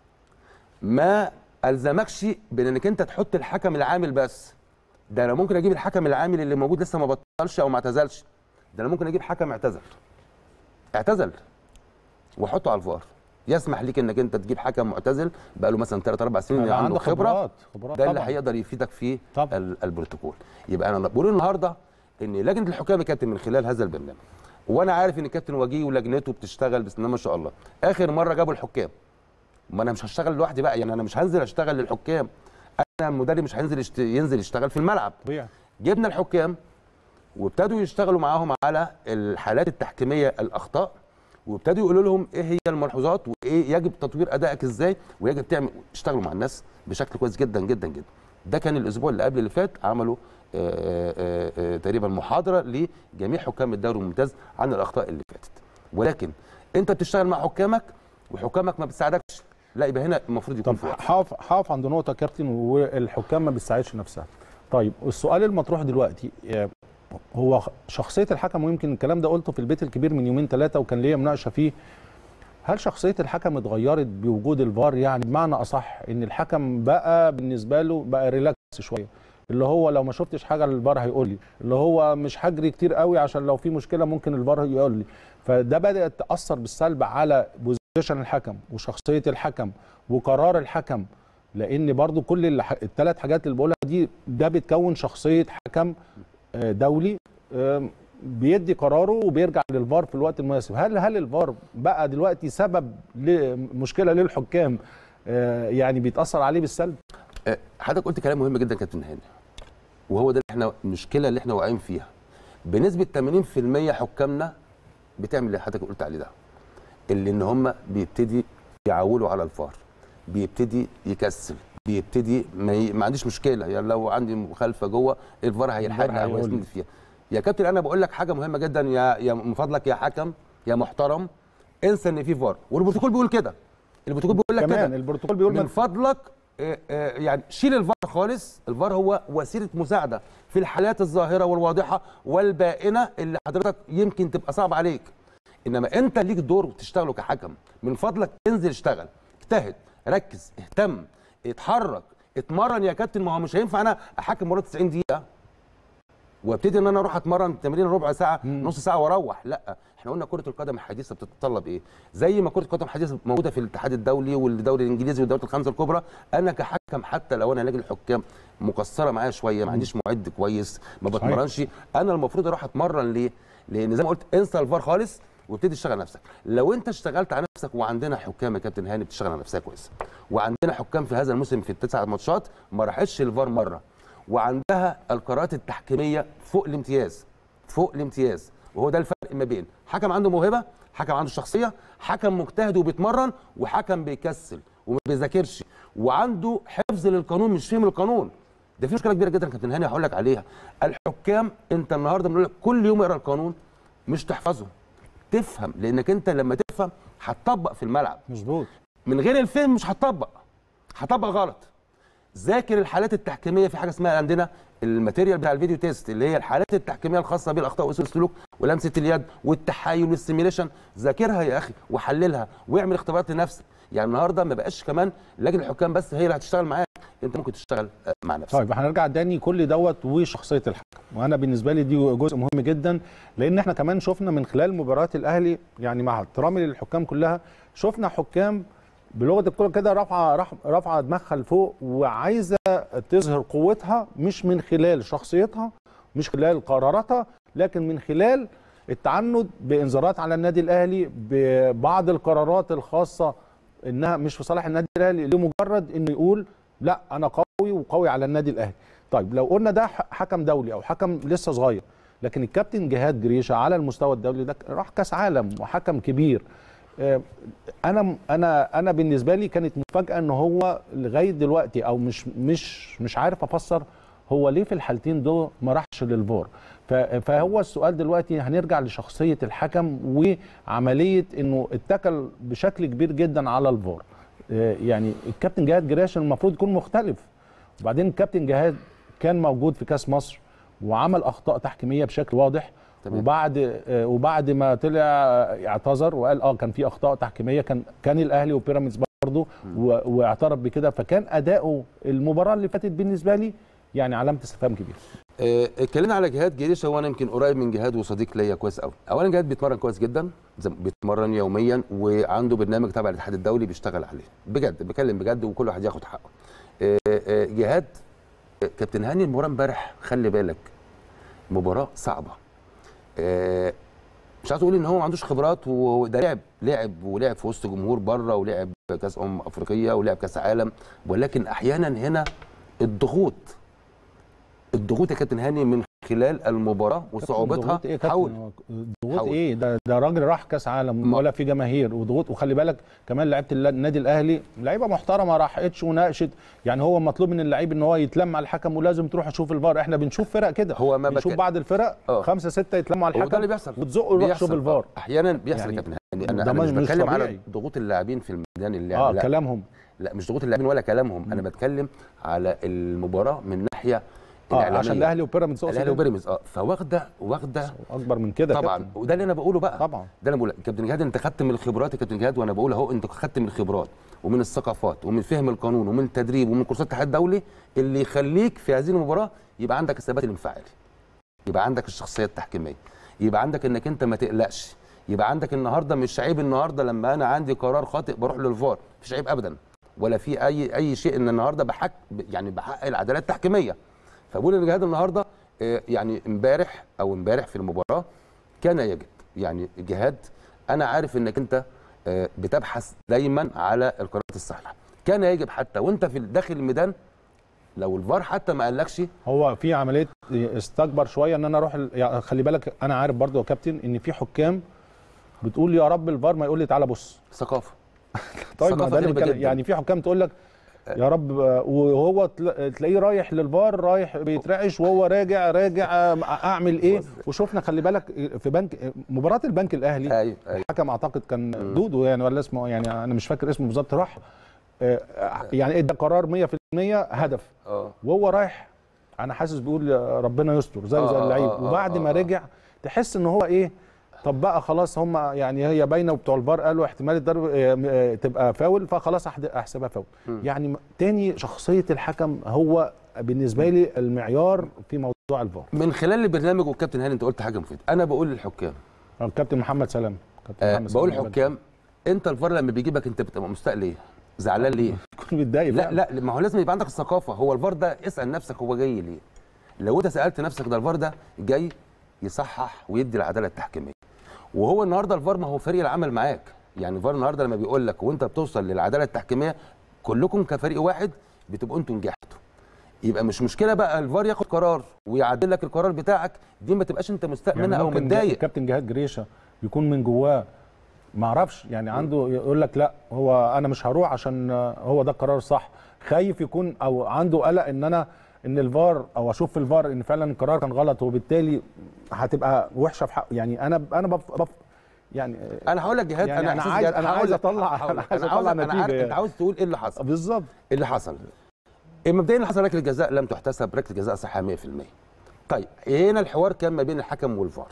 ما الزمكش بانك انت تحط الحكم العامل بس ده انا ممكن اجيب الحكم العامل اللي موجود لسه ما بطلش او ما اعتزلش ده انا ممكن اجيب حكم اعتزل اعتزل واحطه على الفار يسمح ليك انك انت تجيب حكم معتزل بقى له مثلا 3 4 سنين هيبقى عنده خبره خبرات خبرات ده اللي طبعاً. هيقدر يفيدك في طبعاً. ال- البروتوكول يبقى انا بقول النهارده ان لجنه الحكام يا كابتن من خلال هذا البرنامج وانا عارف ان الكابتن وجيه ولجنته بتشتغل بسم الله ما شاء الله اخر مره جابوا الحكام ما انا مش هشتغل لوحدي بقى يعني انا مش هنزل اشتغل للحكام انا المدرب مش هينزل يشت... ينزل يشتغل في الملعب طبيعي جبنا الحكام وابتدوا يشتغلوا معاهم على الحالات التحكيميه الاخطاء وابتدوا يقولوا لهم ايه هي الملحوظات وايه يجب تطوير ادائك ازاي ويجب تعمل اشتغلوا مع الناس بشكل كويس جدا جدا جدا ده كان الاسبوع اللي قبل اللي فات عملوا آه، آه، آه، تقريبا محاضره لجميع حكام الدوري الممتاز عن الاخطاء اللي فاتت ولكن انت بتشتغل مع حكامك وحكامك ما بتساعدكش لا يبقى هنا المفروض يكون طب في وقت حاف حاف عند نقطه يا كابتن والحكام ما بتساعدش نفسها طيب السؤال المطروح دلوقتي آه، هو شخصيه الحكم ويمكن الكلام ده قلته في البيت الكبير من يومين ثلاثه وكان ليا مناقشه فيه هل شخصيه الحكم اتغيرت بوجود الفار يعني بمعنى اصح ان الحكم بقى بالنسبه له بقى ريلاكس شويه اللي هو لو ما شفتش حاجه الفار هيقول لي اللي هو مش هجري كتير قوي عشان لو في مشكله ممكن الفار يقول لي فده بدات تاثر بالسلب على بوزيشن الحكم وشخصيه الحكم وقرار الحكم لان برضو كل الثلاث حاجات اللي بقولها دي ده بتكون شخصيه حكم آه، دولي آم، بيدي قراره وبيرجع للفار في الوقت المناسب هل هل الفار بقى دلوقتي سبب لمشكله للحكام آه، يعني بيتاثر عليه بالسلب آه، حضرتك قلت كلام مهم جدا كابتن هاني وهو ده اللي احنا المشكله اللي احنا واقعين فيها بنسبه 80% حكامنا بتعمل اللي حضرتك قلت عليه ده اللي ان هم بيبتدي يعولوا على الفار بيبتدي يكسل بيبتدي ما, ي... ما عنديش مشكله يعني لو عندي مخالفه جوه الفار هيلحقني او هيقول لي. هيسند فيها يا كابتن انا بقول لك حاجه مهمه جدا يا يا من فضلك يا حكم يا محترم انسى ان في فار والبروتوكول بيقول كده البروتوكول بيقول لك كمان كده البروتوكول بيقول من ما فضلك آه، آه، يعني شيل الفار خالص الفار هو وسيله مساعده في الحالات الظاهره والواضحه والبائنه اللي حضرتك يمكن تبقى صعب عليك انما انت ليك دور تشتغله كحكم من فضلك انزل اشتغل اجتهد ركز اهتم اتحرك اتمرن يا كابتن ما هو مش هينفع انا احكم مره 90 دقيقه وابتدي ان انا اروح اتمرن تمرين ربع ساعه نص ساعه واروح لا احنا قلنا كره القدم الحديثه بتتطلب ايه زي ما كره القدم الحديثه موجوده في الاتحاد الدولي والدوري الانجليزي والدوري الخمسه الكبرى انا كحكم حتى لو انا لجنه الحكام مقصره معايا شويه ما عنديش معد كويس ما صحيح. بتمرنش انا المفروض اروح اتمرن ليه لان زي ما قلت انسى الفار خالص وابتدي تشتغل نفسك لو انت اشتغلت على نفسك وعندنا حكام يا كابتن هاني بتشتغل على نفسها كويس وعندنا حكام في هذا الموسم في التسع ماتشات ما راحتش الفار مره وعندها القرارات التحكيميه فوق الامتياز فوق الامتياز وهو ده الفرق ما بين حكم عنده موهبه حكم عنده شخصيه حكم مجتهد وبيتمرن وحكم بيكسل وما بيذاكرش وعنده حفظ للقانون مش فهم القانون ده في مشكله كبيره جدا كابتن هاني هقول لك عليها الحكام انت النهارده بنقول لك كل يوم اقرا القانون مش تحفظه تفهم لانك انت لما تفهم هتطبق في الملعب مظبوط من غير الفهم مش هتطبق هتطبق غلط ذاكر الحالات التحكيميه في حاجه اسمها عندنا الماتيريال بتاع الفيديو تيست اللي هي الحالات التحكيميه الخاصه بالاخطاء وسوء السلوك ولمسه اليد والتحايل والسيميليشن ذاكرها يا اخي وحللها واعمل اختبارات لنفسك يعني النهارده ما بقاش كمان لجنه الحكام بس هي اللي هتشتغل معاك انت ممكن تشتغل آه، مع نفسك طيب هنرجع تاني كل دوت وشخصيه الحكم وانا بالنسبه لي دي جزء مهم جدا لان احنا كمان شفنا من خلال مباريات الاهلي يعني مع احترامي للحكام كلها شفنا حكام بلغه الكوره كده رافعه رح- رافعه دماغها لفوق وعايزه تظهر قوتها مش من خلال شخصيتها مش خلال قراراتها لكن من خلال التعنت بانذارات على النادي الاهلي ببعض القرارات الخاصه انها مش في صالح النادي الاهلي لمجرد انه يقول لا انا قوي وقوي على النادي الاهلي طيب لو قلنا ده ح- حكم دولي او حكم لسه صغير لكن الكابتن جهاد جريشه على المستوى الدولي ده راح كاس عالم وحكم كبير آه، انا انا انا بالنسبه لي كانت مفاجاه ان هو لغايه دلوقتي او مش مش مش عارف افسر هو ليه في الحالتين دول ما راحش للفار ف- فهو السؤال دلوقتي هنرجع لشخصيه الحكم وعمليه انه اتكل بشكل كبير جدا على الفار آه، يعني الكابتن جهاد جريشه المفروض يكون مختلف وبعدين الكابتن جهاد كان موجود في كاس مصر وعمل اخطاء تحكيميه بشكل واضح تمام. وبعد آه، وبعد ما طلع آه، اعتذر وقال اه كان في اخطاء تحكيميه كان كان الاهلي وبيراميدز برضه و- واعترف بكده فكان اداؤه المباراه اللي فاتت بالنسبه لي يعني علامه استفهام كبيره آه، اتكلمنا على جهاد جريشه وانا يمكن قريب من جهاد وصديق ليا كويس قوي اولا جهاد بيتمرن كويس جدا زي ما بيتمرن يوميا وعنده برنامج تبع الاتحاد الدولي بيشتغل عليه بجد بكلم بجد وكل واحد ياخد حقه آه، آه، جهاد آه، كابتن هاني المباراه امبارح خلي بالك مباراه صعبه آه، مش عايز اقول ان هو ما عندوش خبرات وده لعب لعب ولعب في وسط جمهور بره ولعب كاس امم افريقيه ولعب كاس عالم ولكن احيانا هنا الضغوط الضغوط يا كابتن هاني من خلال المباراه وصعوبتها ضغوط ايه يا حول كابتن هو ضغوط حول. ايه ده ده راجل راح كاس عالم ما- ولا في جماهير وضغوط وخلي بالك كمان لعيبه الل- النادي الاهلي لعيبه محترمه راحتش وناقشت يعني هو مطلوب من اللعيب ان هو يتلم على الحكم ولازم تروح تشوف الفار احنا بنشوف فرق كده هو ما بنشوف بك- بعض الفرق آه. خمسه سته يتلموا على هو الحكم ده اللي بيحصل وتزقوا يروح بيحصل. شوف الفار احيانا بيحصل يعني يا كابتن هاني انا, ده أنا مش مش بتكلم على طبيعي. ضغوط اللاعبين في الميدان اللعب اه لا كلامهم لا مش ضغوط اللاعبين ولا كلامهم انا بتكلم على المباراه من ناحيه اه الإعلامية. عشان الاهلي وبيراميدز الاهلي اقصد وبيراميدز اه فواخده واخده اكبر من كده يا طبعا كابتن. وده اللي انا بقوله بقى طبعا ده اللي انا بقوله كابتن جهاد انت خدت من الخبرات يا كابتن جهاد وانا بقول اهو انت خدت من الخبرات ومن الثقافات ومن فهم القانون ومن التدريب ومن كورسات الاتحاد الدولي اللي يخليك في هذه المباراه يبقى عندك الثبات الانفعالي يبقى عندك الشخصيه التحكيميه يبقى عندك انك انت ما تقلقش يبقى عندك النهارده مش عيب النهارده لما انا عندي قرار خاطئ بروح للفار مفيش عيب ابدا ولا في اي اي شيء ان النهارده بحق يعني بحقق العداله التحكيميه فبقول ان جهاد النهارده آه، يعني امبارح او امبارح في المباراه كان يجب يعني جهاد انا عارف انك انت آه، بتبحث دايما على القرارات الصحيحه كان يجب حتى وانت في داخل الميدان لو الفار حتى ما قالكش هو في عمليه استكبر شويه ان انا اروح ال- يعني خلي بالك انا عارف برضو يا كابتن ان في حكام بتقول يا رب الفار ما يقول لي تعالى بص ثقافه طيب ما ثقافة ده اللي غريبة بتكلم- جداً. يعني في حكام تقول لك يا رب آه، وهو تلا- تلاقيه رايح للفار رايح بيترعش وهو راجع راجع آه، اعمل ايه وشفنا خلي بالك في بنك مباراه البنك الاهلي ايوه ايوه الحكم اعتقد كان دودو يعني ولا اسمه يعني انا مش فاكر اسمه بالظبط راح آه، يعني ادى قرار 100% هدف اه وهو رايح انا حاسس بيقول يا ربنا يستر زي آه، زي آه، اللعيب آه، وبعد آه، ما آه. رجع تحس ان هو ايه طب بقى خلاص هم يعني هي باينه وبتوع الفار قالوا احتمال الضرب آه، آه، تبقى فاول فخلاص أحد- احسبها فاول يعني م- تاني شخصيه الحكم هو بالنسبه لي المعيار في موضوع الفار من خلال البرنامج والكابتن هاني انت قلت حاجه مفيده انا بقول للحكام الكابتن محمد سلام كابتن آه محمد بقول سلام للحكام انت الفار لما بيجيبك انت بتبقى مستاء ليه زعلان ليه تكون متضايق لا فعلا. لا ما هو لازم يبقى عندك الثقافه هو الفار ده اسال نفسك هو جاي ليه لو انت سالت نفسك ده الفار ده جاي يصحح ويدي العداله التحكيميه وهو النهارده الفار ما هو فريق العمل معاك يعني الفار النهارده لما بيقول لك وانت بتوصل للعداله التحكيميه كلكم كفريق واحد بتبقوا انتوا نجحتوا يبقى مش مشكله بقى الفار ياخد قرار ويعدل لك القرار بتاعك دي ما تبقاش انت مستاء يعني منها او ممكن متضايق الكابتن جهاد جريشه يكون من جواه ما اعرفش يعني عنده يقول لك لا هو انا مش هروح عشان هو ده القرار الصح خايف يكون او عنده قلق ان انا ان الفار او اشوف في الفار ان فعلا القرار كان غلط وبالتالي هتبقى وحشه في حقه يعني انا انا بف بف يعني انا هقول لك جهاد يعني انا أنا إحساس عايز- جهاد. أنا هقول عايز لك- أطلع- هقول أنا لك. عايز أنا أطلع عاوز- أنا عارف نتيجة انت عاوز تقول ايه اللي حصل بالظبط إيه اللي حصل مبدئيا اللي حصل ركله جزاء لم تحتسب ركله جزاء صحيحه 100% طيب هنا الحوار كان ما بين الحكم والفار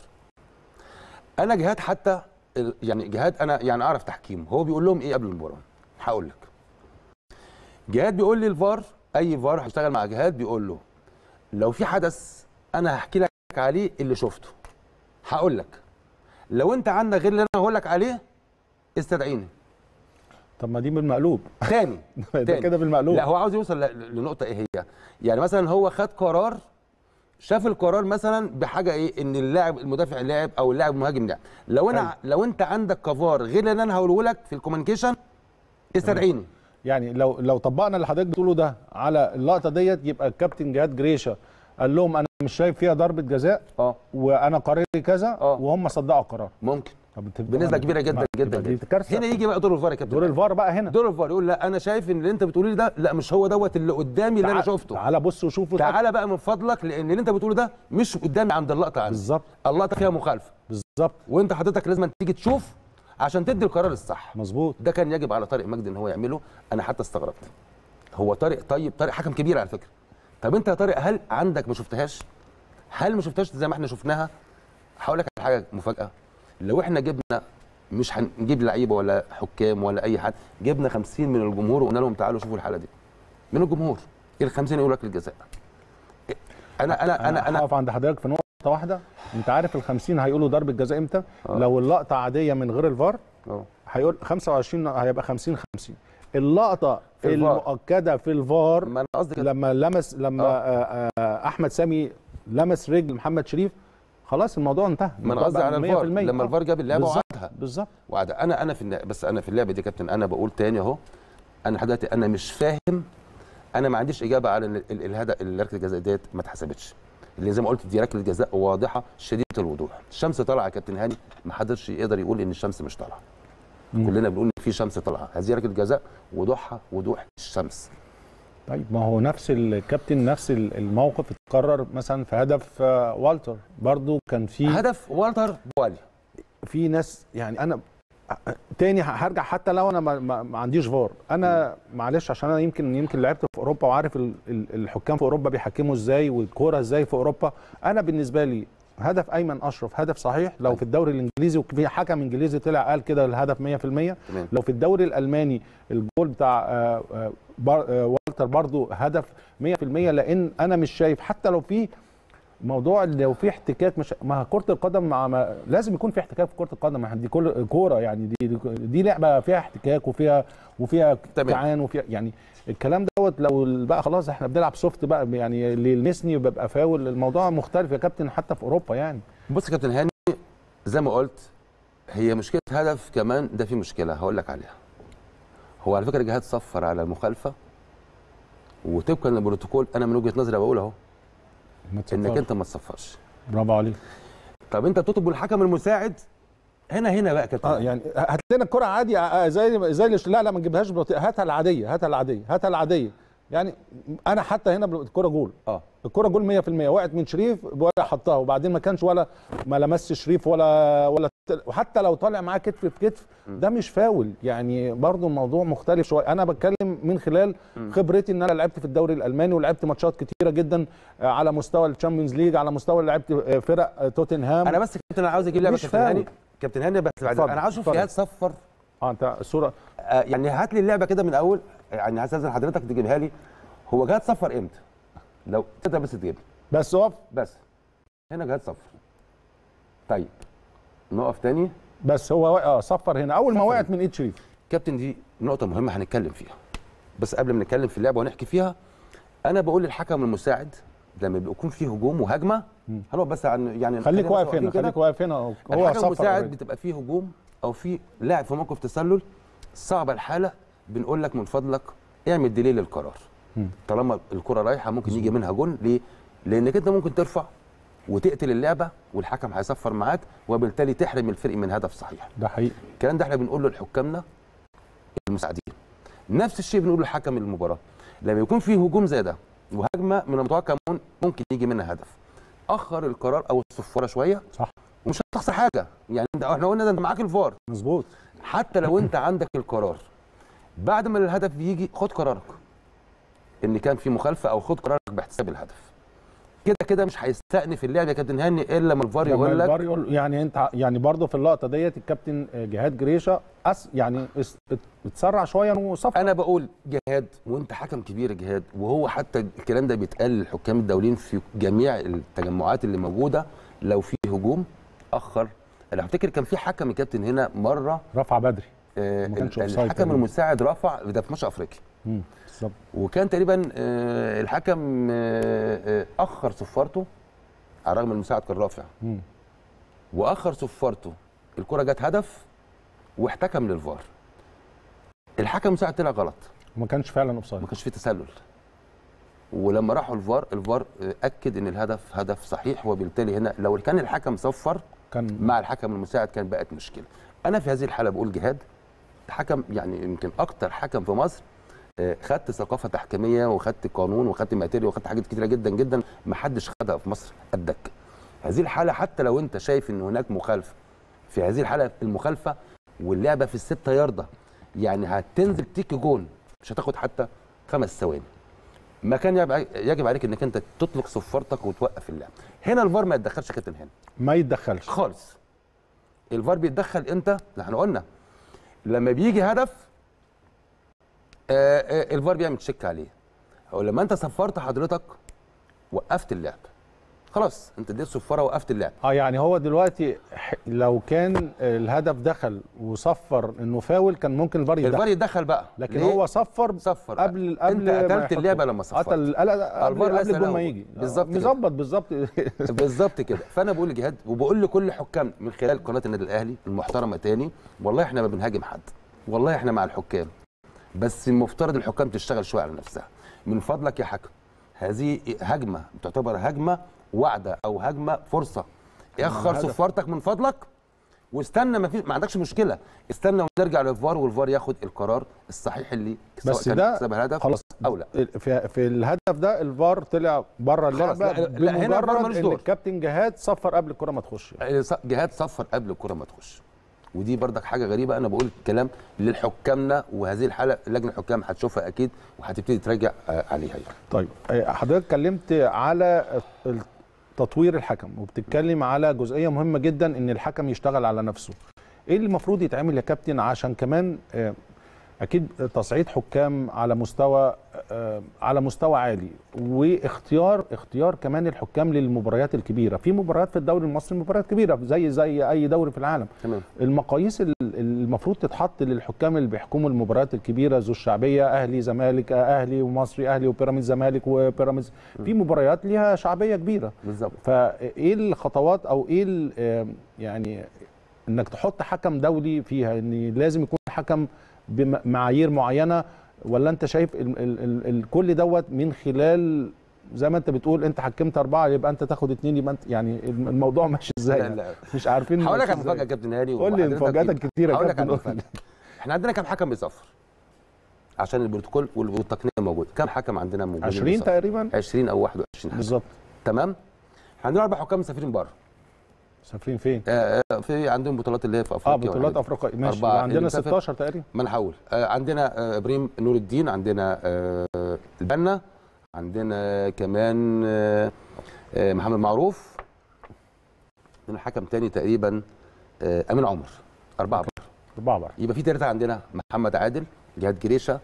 انا جهاد حتى ال- يعني جهاد انا يعني اعرف تحكيم هو بيقول لهم ايه قبل المباراه هقول لك جهاد بيقول لي الفار اي فار هيشتغل مع جهاد بيقول له لو في حدث انا هحكي لك عليه اللي شفته هقول لك لو انت عندك غير اللي انا هقول لك عليه استدعيني طب ما دي بالمقلوب تاني ده تاني. كده بالمقلوب لا هو عاوز يوصل ل- لنقطه ايه هي يعني مثلا هو خد قرار شاف القرار مثلا بحاجه ايه ان اللاعب المدافع لعب او اللاعب المهاجم لعب لو انا حلو. لو انت عندك كفار غير اللي انا هقوله لك في الكوميونيكيشن استدعيني يعني لو لو طبقنا اللي حضرتك بتقوله ده على اللقطه ديت يبقى الكابتن جهاد جريشه قال لهم انا مش شايف فيها ضربه جزاء اه وانا قراري كذا آه. وهم صدقوا القرار ممكن طب تبقى- بنسبه كبيره جدا ما- جدا يبقى دي جدا كارثه هنا يجي بقى دور الفار يا كابتن دور الفار بقى هنا دور الفار يقول لا انا شايف ان اللي انت بتقولي لي ده لا مش هو دوت اللي قدامي اللي انا تعال- شفته تعالى بص وشوف وتأكد. تعالى بقى من فضلك لان اللي انت بتقوله ده مش قدامي عند اللقطه عندي بالظبط اللقطه فيها مخالفه بالظبط وانت حضرتك لازم تيجي تشوف عشان تدي القرار الصح مظبوط ده كان يجب على طارق مجدي ان هو يعمله انا حتى استغربت هو طارق طيب طارق حكم كبير على فكره طب انت يا طارق هل عندك ما شفتهاش هل ما شفتهاش زي ما احنا شفناها هقول لك على حاجه مفاجاه لو احنا جبنا مش هنجيب لعيبه ولا حكام ولا اي حد جبنا 50 من الجمهور وقلنا لهم تعالوا شوفوا الحاله دي من الجمهور ال 50 يقول لك الجزاء انا انا انا انا هقف عند حضرتك في نقطه واحده انت عارف ال 50 هيقولوا ضربه جزاء امتى آه. لو اللقطه عاديه من غير الفار اه هيقول 25 هيبقى 50 50 اللقطه في الفار. المؤكده في الفار ما انا قصدي كده لما لمس لما آه. آه. آه احمد سامي لمس رجل محمد شريف خلاص الموضوع انتهى ما انا قصدي على الفار لما الفار جاب اللعبه وعادها بالظبط وعادها انا انا في النا- بس انا في اللعبه دي يا كابتن انا بقول تاني اهو انا لحد دلوقتي انا مش فاهم انا ما عنديش اجابه على ان ال- ال- الهدف ركله الجزاء ديت ما اتحسبتش اللي زي ما قلت دي ركله جزاء واضحه شديده الوضوح الشمس طالعه يا كابتن هاني ما حدش يقدر يقول ان الشمس مش طالعه مم. كلنا بنقول ان في شمس طالعه هذه ركله جزاء وضوحها وضوح الشمس طيب ما هو نفس الكابتن نفس الموقف اتكرر مثلا في هدف آه، والتر برضو كان في هدف والتر بوالي في ناس يعني انا تاني هرجع حتى لو انا ما, ما, ما عنديش فار انا معلش عشان انا يمكن يمكن لعبت في اوروبا وعارف ال- ال- الحكام في اوروبا بيحكموا ازاي والكوره ازاي في اوروبا انا بالنسبه لي هدف ايمن اشرف هدف صحيح لو في الدوري الانجليزي وفي حكم انجليزي طلع قال كده الهدف 100% تمام لو في الدوري الالماني الجول بتاع آه، آه، بار- آه، والتر برضو هدف 100% لان انا مش شايف حتى لو في موضوع لو في احتكاك مش ما كره القدم مع ما لازم يكون في احتكاك في كره القدم ما دي كل كوره يعني دي دي لعبه فيها احتكاك وفيها وفيها تمام. كعان وفيها يعني الكلام دوت لو بقى خلاص احنا بنلعب سوفت بقى يعني اللي يلمسني ببقى فاول الموضوع مختلف يا كابتن حتى في اوروبا يعني بص يا كابتن هاني زي ما قلت هي مشكله هدف كمان ده في مشكله هقول لك عليها هو على فكره الجهاد صفر على المخالفه وطبقا للبروتوكول انا من وجهه نظري بقول اهو ما انك تصفرش. انت ما تصفرش برافو عليك طب انت بتطلب الحكم المساعد هنا هنا بقى يا كابتن اه يعني هات لنا الكره عادي آه، زي زي اللي- لا لا ما نجيبهاش بلوتي- هاتها العاديه هاتها العاديه هاتها العاديه يعني انا حتى هنا بل- الكره جول اه الكره جول 100% وقعت من شريف ولا حطها وبعدين ما كانش ولا ما لمسش شريف ولا ولا وحتى لو طالع معاه كتف في كتف ده مش فاول يعني برضو الموضوع مختلف شويه انا بتكلم من خلال خبرتي ان انا لعبت في الدوري الالماني ولعبت ماتشات كتيره جدا آه، على مستوى الشامبيونز ليج على مستوى لعبت آه، فرق آه، توتنهام انا بس كابتن انا عاوز اجيب لعبه مش كابتن فاول. هاني كابتن هاني بس بعد اتفضل، انا عاوز اشوف اتفضل. جهاد صفر اه انت الصوره آه يعني هات لي اللعبه كده من اول يعني عايز استاذن حضرتك تجيبها لي هو جهاد صفر امتى؟ لو تقدر بس تجيب بس اقف بس هنا جهاد صفر طيب نقف تاني بس هو اه صفر هنا اول ما صفر. وقعت من ايد شريف كابتن دي نقطة مهمة هنتكلم فيها بس قبل ما نتكلم في اللعبة ونحكي فيها أنا بقول للحكم المساعد لما بيكون فيه هجوم وهجمة هنقعد بس عن يعني خليك خلينا بس واقف واقفين هنا كده. خليك واقف هنا هو الحكم صفر المساعد already. بتبقى فيه هجوم أو في لاعب في موقف تسلل صعبة الحالة بنقول لك من فضلك اعمل ديلي للقرار مم. طالما الكرة رايحة ممكن يجي منها جون ليه؟ لأنك أنت ممكن ترفع وتقتل اللعبة والحكم هيصفر معاك وبالتالي تحرم الفريق من هدف صحيح ده حقيقي الكلام ده احنا بنقوله لحكامنا المساعدين نفس الشيء بنقوله لحكم المباراه لما يكون في هجوم زي ده وهجمه من المتوقع ممكن- ممكن يجي منها هدف اخر القرار او الصفاره شويه صح ومش هتخسر حاجه يعني انت احنا قلنا ده انت معاك الفار مظبوط حتى لو انت عندك القرار بعد ما الهدف يجي خد قرارك ان كان في مخالفه او خد قرارك باحتساب الهدف كده كده مش هيستأنف اللعب يا كابتن هاني الا لما الفار لما يقول لك الفار يقول يعني انت يعني برضه في اللقطه ديت الكابتن جهاد جريشه أس يعني اس- ات- اتسرع شويه وصفر انا بقول جهاد وانت حكم كبير يا جهاد وهو حتى الكلام ده بيتقال للحكام الدوليين في جميع التجمعات اللي موجوده لو في هجوم اخر انا افتكر كان في حكم يا كابتن هنا مره رفع بدري آه ما كانش ال- offside الحكم تقريباً. المساعد رفع ده في ماتش افريقيا مم، بالظبط وكان تقريبا آه الحكم آه آه اخر صفارته على الرغم المساعد كان رافع مم. واخر صفارته الكره جت هدف واحتكم للفار الحكم المساعد طلع غلط ما كانش فعلا اوفسايد ما كانش فيه تسلل ولما راحوا الفار الفار آه، اكد ان الهدف هدف صحيح وبالتالي هنا لو كان الحكم صفر كان مع الحكم المساعد كان بقت مشكله انا في هذه الحاله بقول جهاد حكم يعني يمكن اكتر حكم في مصر آه، خدت ثقافه تحكيميه وخدت قانون وخدت ماتيريال وخدت حاجات كتيره جدا جدا ما حدش خدها في مصر قدك هذه الحاله حتى لو انت شايف ان هناك مخالفه في هذه الحاله المخالفه واللعبه في الستة ياردة يعني هتنزل تيجي جون مش هتاخد حتى خمس ثواني ما كان يجب- يجب عليك انك انت تطلق صفارتك وتوقف اللعب هنا الفار ما يتدخلش يا كابتن هاني ما يتدخلش خالص الفار بيتدخل امتى؟ ده احنا قلنا لما بيجي هدف آه آه الفار بيعمل تشيك عليه او لما انت صفرت حضرتك وقفت اللعب خلاص انت اديت صفاره وقفت اللعب اه يعني هو دلوقتي ح- لو كان الهدف دخل وصفر انه فاول كان ممكن الفار يدخل الفار يتدخل بقى لكن ليه؟ هو صفر صفر قبل قبل انت ما قتلت يحطه. اللعبه لما صفرت قتل قبل الفار قبل ليس الجول له. ما يجي بالظبط كده. مظبط بالظبط بالظبط كده فانا بقول لجهاد وبقول لكل حكام من خلال قناه النادي الاهلي المحترمه تاني والله احنا ما بنهاجم حد والله احنا مع الحكام بس المفترض الحكام تشتغل شويه على نفسها من فضلك يا حكم هذه هجمه تعتبر هجمه وعده او هجمه فرصه اخر هدف. صفارتك من فضلك واستنى ما, في ما عندكش مشكله استنى ونرجع للفار والفار ياخد القرار الصحيح اللي سواء بس كان ده سبب الهدف خلاص او لا في, في الهدف ده الفار طلع بره خلاص، اللعبه لا- لا، هنا الفار بمجرد ملوش ان دور. الكابتن جهاد صفر قبل الكره ما تخش جهاد صفر قبل الكره ما تخش ودي بردك حاجه غريبه انا بقول كلام للحكامنا وهذه الحاله لجنه الحكام هتشوفها اكيد وهتبتدي تراجع آه، عليها يعني. طيب آه، حضرتك اتكلمت على تطوير الحكم وبتتكلم على جزئيه مهمه جدا ان الحكم يشتغل على نفسه ايه اللي المفروض يتعمل يا كابتن عشان كمان آه، اكيد تصعيد حكام على مستوى آه، على مستوى عالي واختيار اختيار كمان الحكام للمباريات الكبيره في مباريات في الدوري المصري مباريات كبيره زي زي اي دوري في العالم تمام المقاييس ال- المفروض تتحط للحكام اللي بيحكموا المباريات الكبيره ذو الشعبيه اهلي زمالك اهلي ومصري اهلي وبيراميدز زمالك وبيراميدز في مباريات ليها شعبيه كبيره بالظبط فايه الخطوات او ايه ال- آه، يعني انك تحط حكم دولي فيها ان لازم يكون حكم بمعايير معينه ولا انت شايف ال ال ال ال كل دوت من خلال زي ما انت بتقول انت حكمت اربعه يبقى انت تاخد اثنين يبقى انت يعني الموضوع ماشي ازاي لا يعني؟ لا مش عارفين هقول لك ماشي على إزاي. مفاجاه يا كابتن هاني قول لي وحضرتك مفاجاتك أكيد. كتير يا هقول لك كابتن على قول لي. مفاجاه احنا عندنا كام حكم بيصفر عشان البروتوكول وال- والتقنيه موجود كام حكم عندنا موجود 20 تقريبا 20 او 21 حكم بالظبط تمام احنا عندنا اربع حكام مسافرين بره مسافرين فين؟ آه، آه، في عندهم بطولات اللي هي في اه افريقيا بطولات والحاجات دي. افريقيا ماشي أربعة. يبقى عندنا اللي مسافر- 16 تقريبا ما انا هقول آه، عندنا آه، ابراهيم نور الدين عندنا آه، البنا عندنا كمان آه، آه، محمد معروف عندنا حكم تاني تقريبا آه، امين عمر اربعه بره اربعه بره يبقى في ثلاثه عندنا محمد عادل جهاد جريشه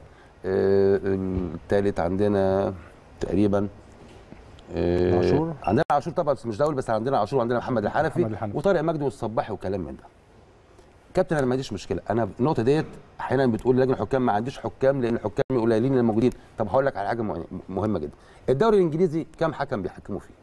الثالث عندنا تقريبا آه، عاشور. عندنا عاشور طبعا بس مش دولي بس عندنا عاشور وعندنا محمد الحنفي محمد الحنفي. وطارق مجدي والصباحي وكلام من ده كابتن انا ما عنديش مشكله انا النقطه ديت احيانا بتقول لجنه الحكام ما عنديش حكام لان الحكام قليلين اللي موجودين طب هقول لك على حاجه مه- مهمه جدا الدوري الانجليزي كام حكم بيحكموا فيه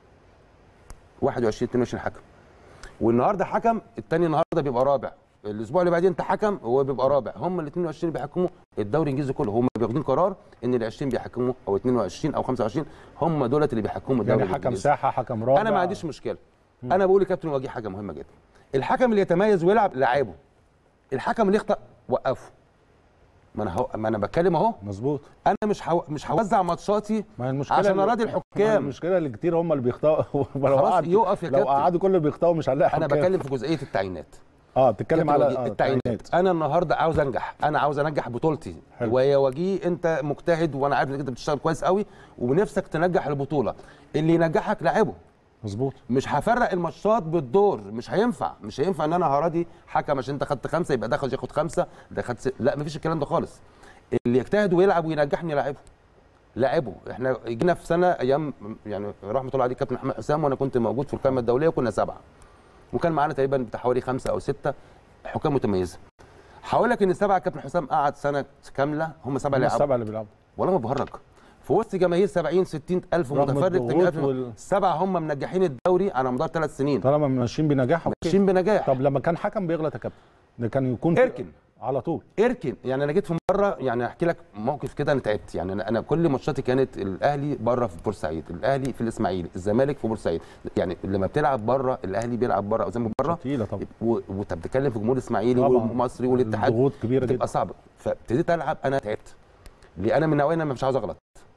21 22 حكم والنهارده حكم الثاني النهارده بيبقى رابع الاسبوع اللي بعدين انت حكم هو بيبقى رابع هم ال 22 بيحكموا الدوري الانجليزي كله هم بياخدين قرار ان ال 20 بيحكموا او 22 او 25 هم دولت اللي بيحكموا الدوري يعني حكم الانجليزي ساحه حكم رابع انا ما عنديش مشكله انا بقول لكابتن وجيه حاجه مهمه جدا الحكم اللي يتميز ويلعب لعبه الحكم اللي يخطا وقفه ما انا هو ما انا بتكلم اهو مظبوط انا مش هو... مش هوزع ماتشاتي ما هي المشكله عشان اللي- اراضي ما هي الحكام المشكله اللي كتير هم اللي بيخطئوا لو خلاص قعد يقف يا لو كابتن. قعدوا كل اللي بيخطئوا مش هنلاقي انا حكام. بتكلم في جزئيه التعيينات اه بتتكلم كابتن على وجيه، آه، التعيينات انا النهارده عاوز انجح انا عاوز انجح بطولتي حلو. ويا وجيه انت مجتهد وانا عارف انك انت بتشتغل كويس قوي ونفسك تنجح البطوله اللي ينجحك لاعبه مظبوط مش هفرق الماتشات بالدور مش هينفع مش هينفع ان انا هراضي حكم عشان انت خدت خمسه يبقى ده خد ياخد خمسه ده خد ست. لا مفيش الكلام ده خالص اللي يجتهد ويلعب وينجحني لاعبه لاعبه احنا جينا في سنه ايام يعني رحمه الله عليه كابتن احمد حسام وانا كنت موجود في القائمه الدوليه وكنا سبعه وكان معانا تقريبا بتاع حوالي خمسه او سته حكام متميزه هقول لك ان السبعه كابتن حسام قعد سنه كامله هم سبعه هم لعبوا السبعه اللي بيلعبوا ولا ما بهرج في وسط جماهير 70 60 الف رغم متفرج الضغوط تجي ألف- وال- السبعه هم منجحين الدوري على مدار ثلاث سنين طالما ماشيين بنجاح أوكي. ماشيين بنجاح طب لما كان حكم بيغلط يا كابتن ده كان يكون في- اركن. على طول اركن يعني انا جيت في مره يعني احكي لك موقف كده انا تعبت يعني انا انا كل ماتشاتي كانت الاهلي بره في بورسعيد الاهلي في الاسماعيلي الزمالك في بورسعيد يعني لما بتلعب بره الاهلي بيلعب بره او زي ما بره تقيله طبعا و- وانت بتتكلم في جمهور الاسماعيلي طبعاً. والمصري والاتحاد ضغوط كبيره بتبقى جدا صعبه فابتديت العب انا تعبت ليه انا من نوعيه انا مش عاوز اغلط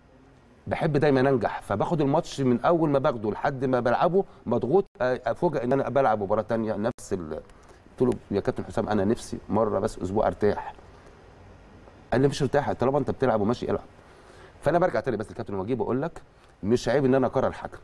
بحب دايما انجح فباخد الماتش من اول ما باخده لحد ما بلعبه مضغوط افوجئ ان انا بلعب مباراه ثانيه نفس ال... قلت له يا كابتن حسام انا نفسي مره بس اسبوع ارتاح قال لي مش ارتاح طالما انت بتلعب وماشي العب فانا برجع تاني بس الكابتن وجيه بقول لك مش عيب ان انا اكرر حكم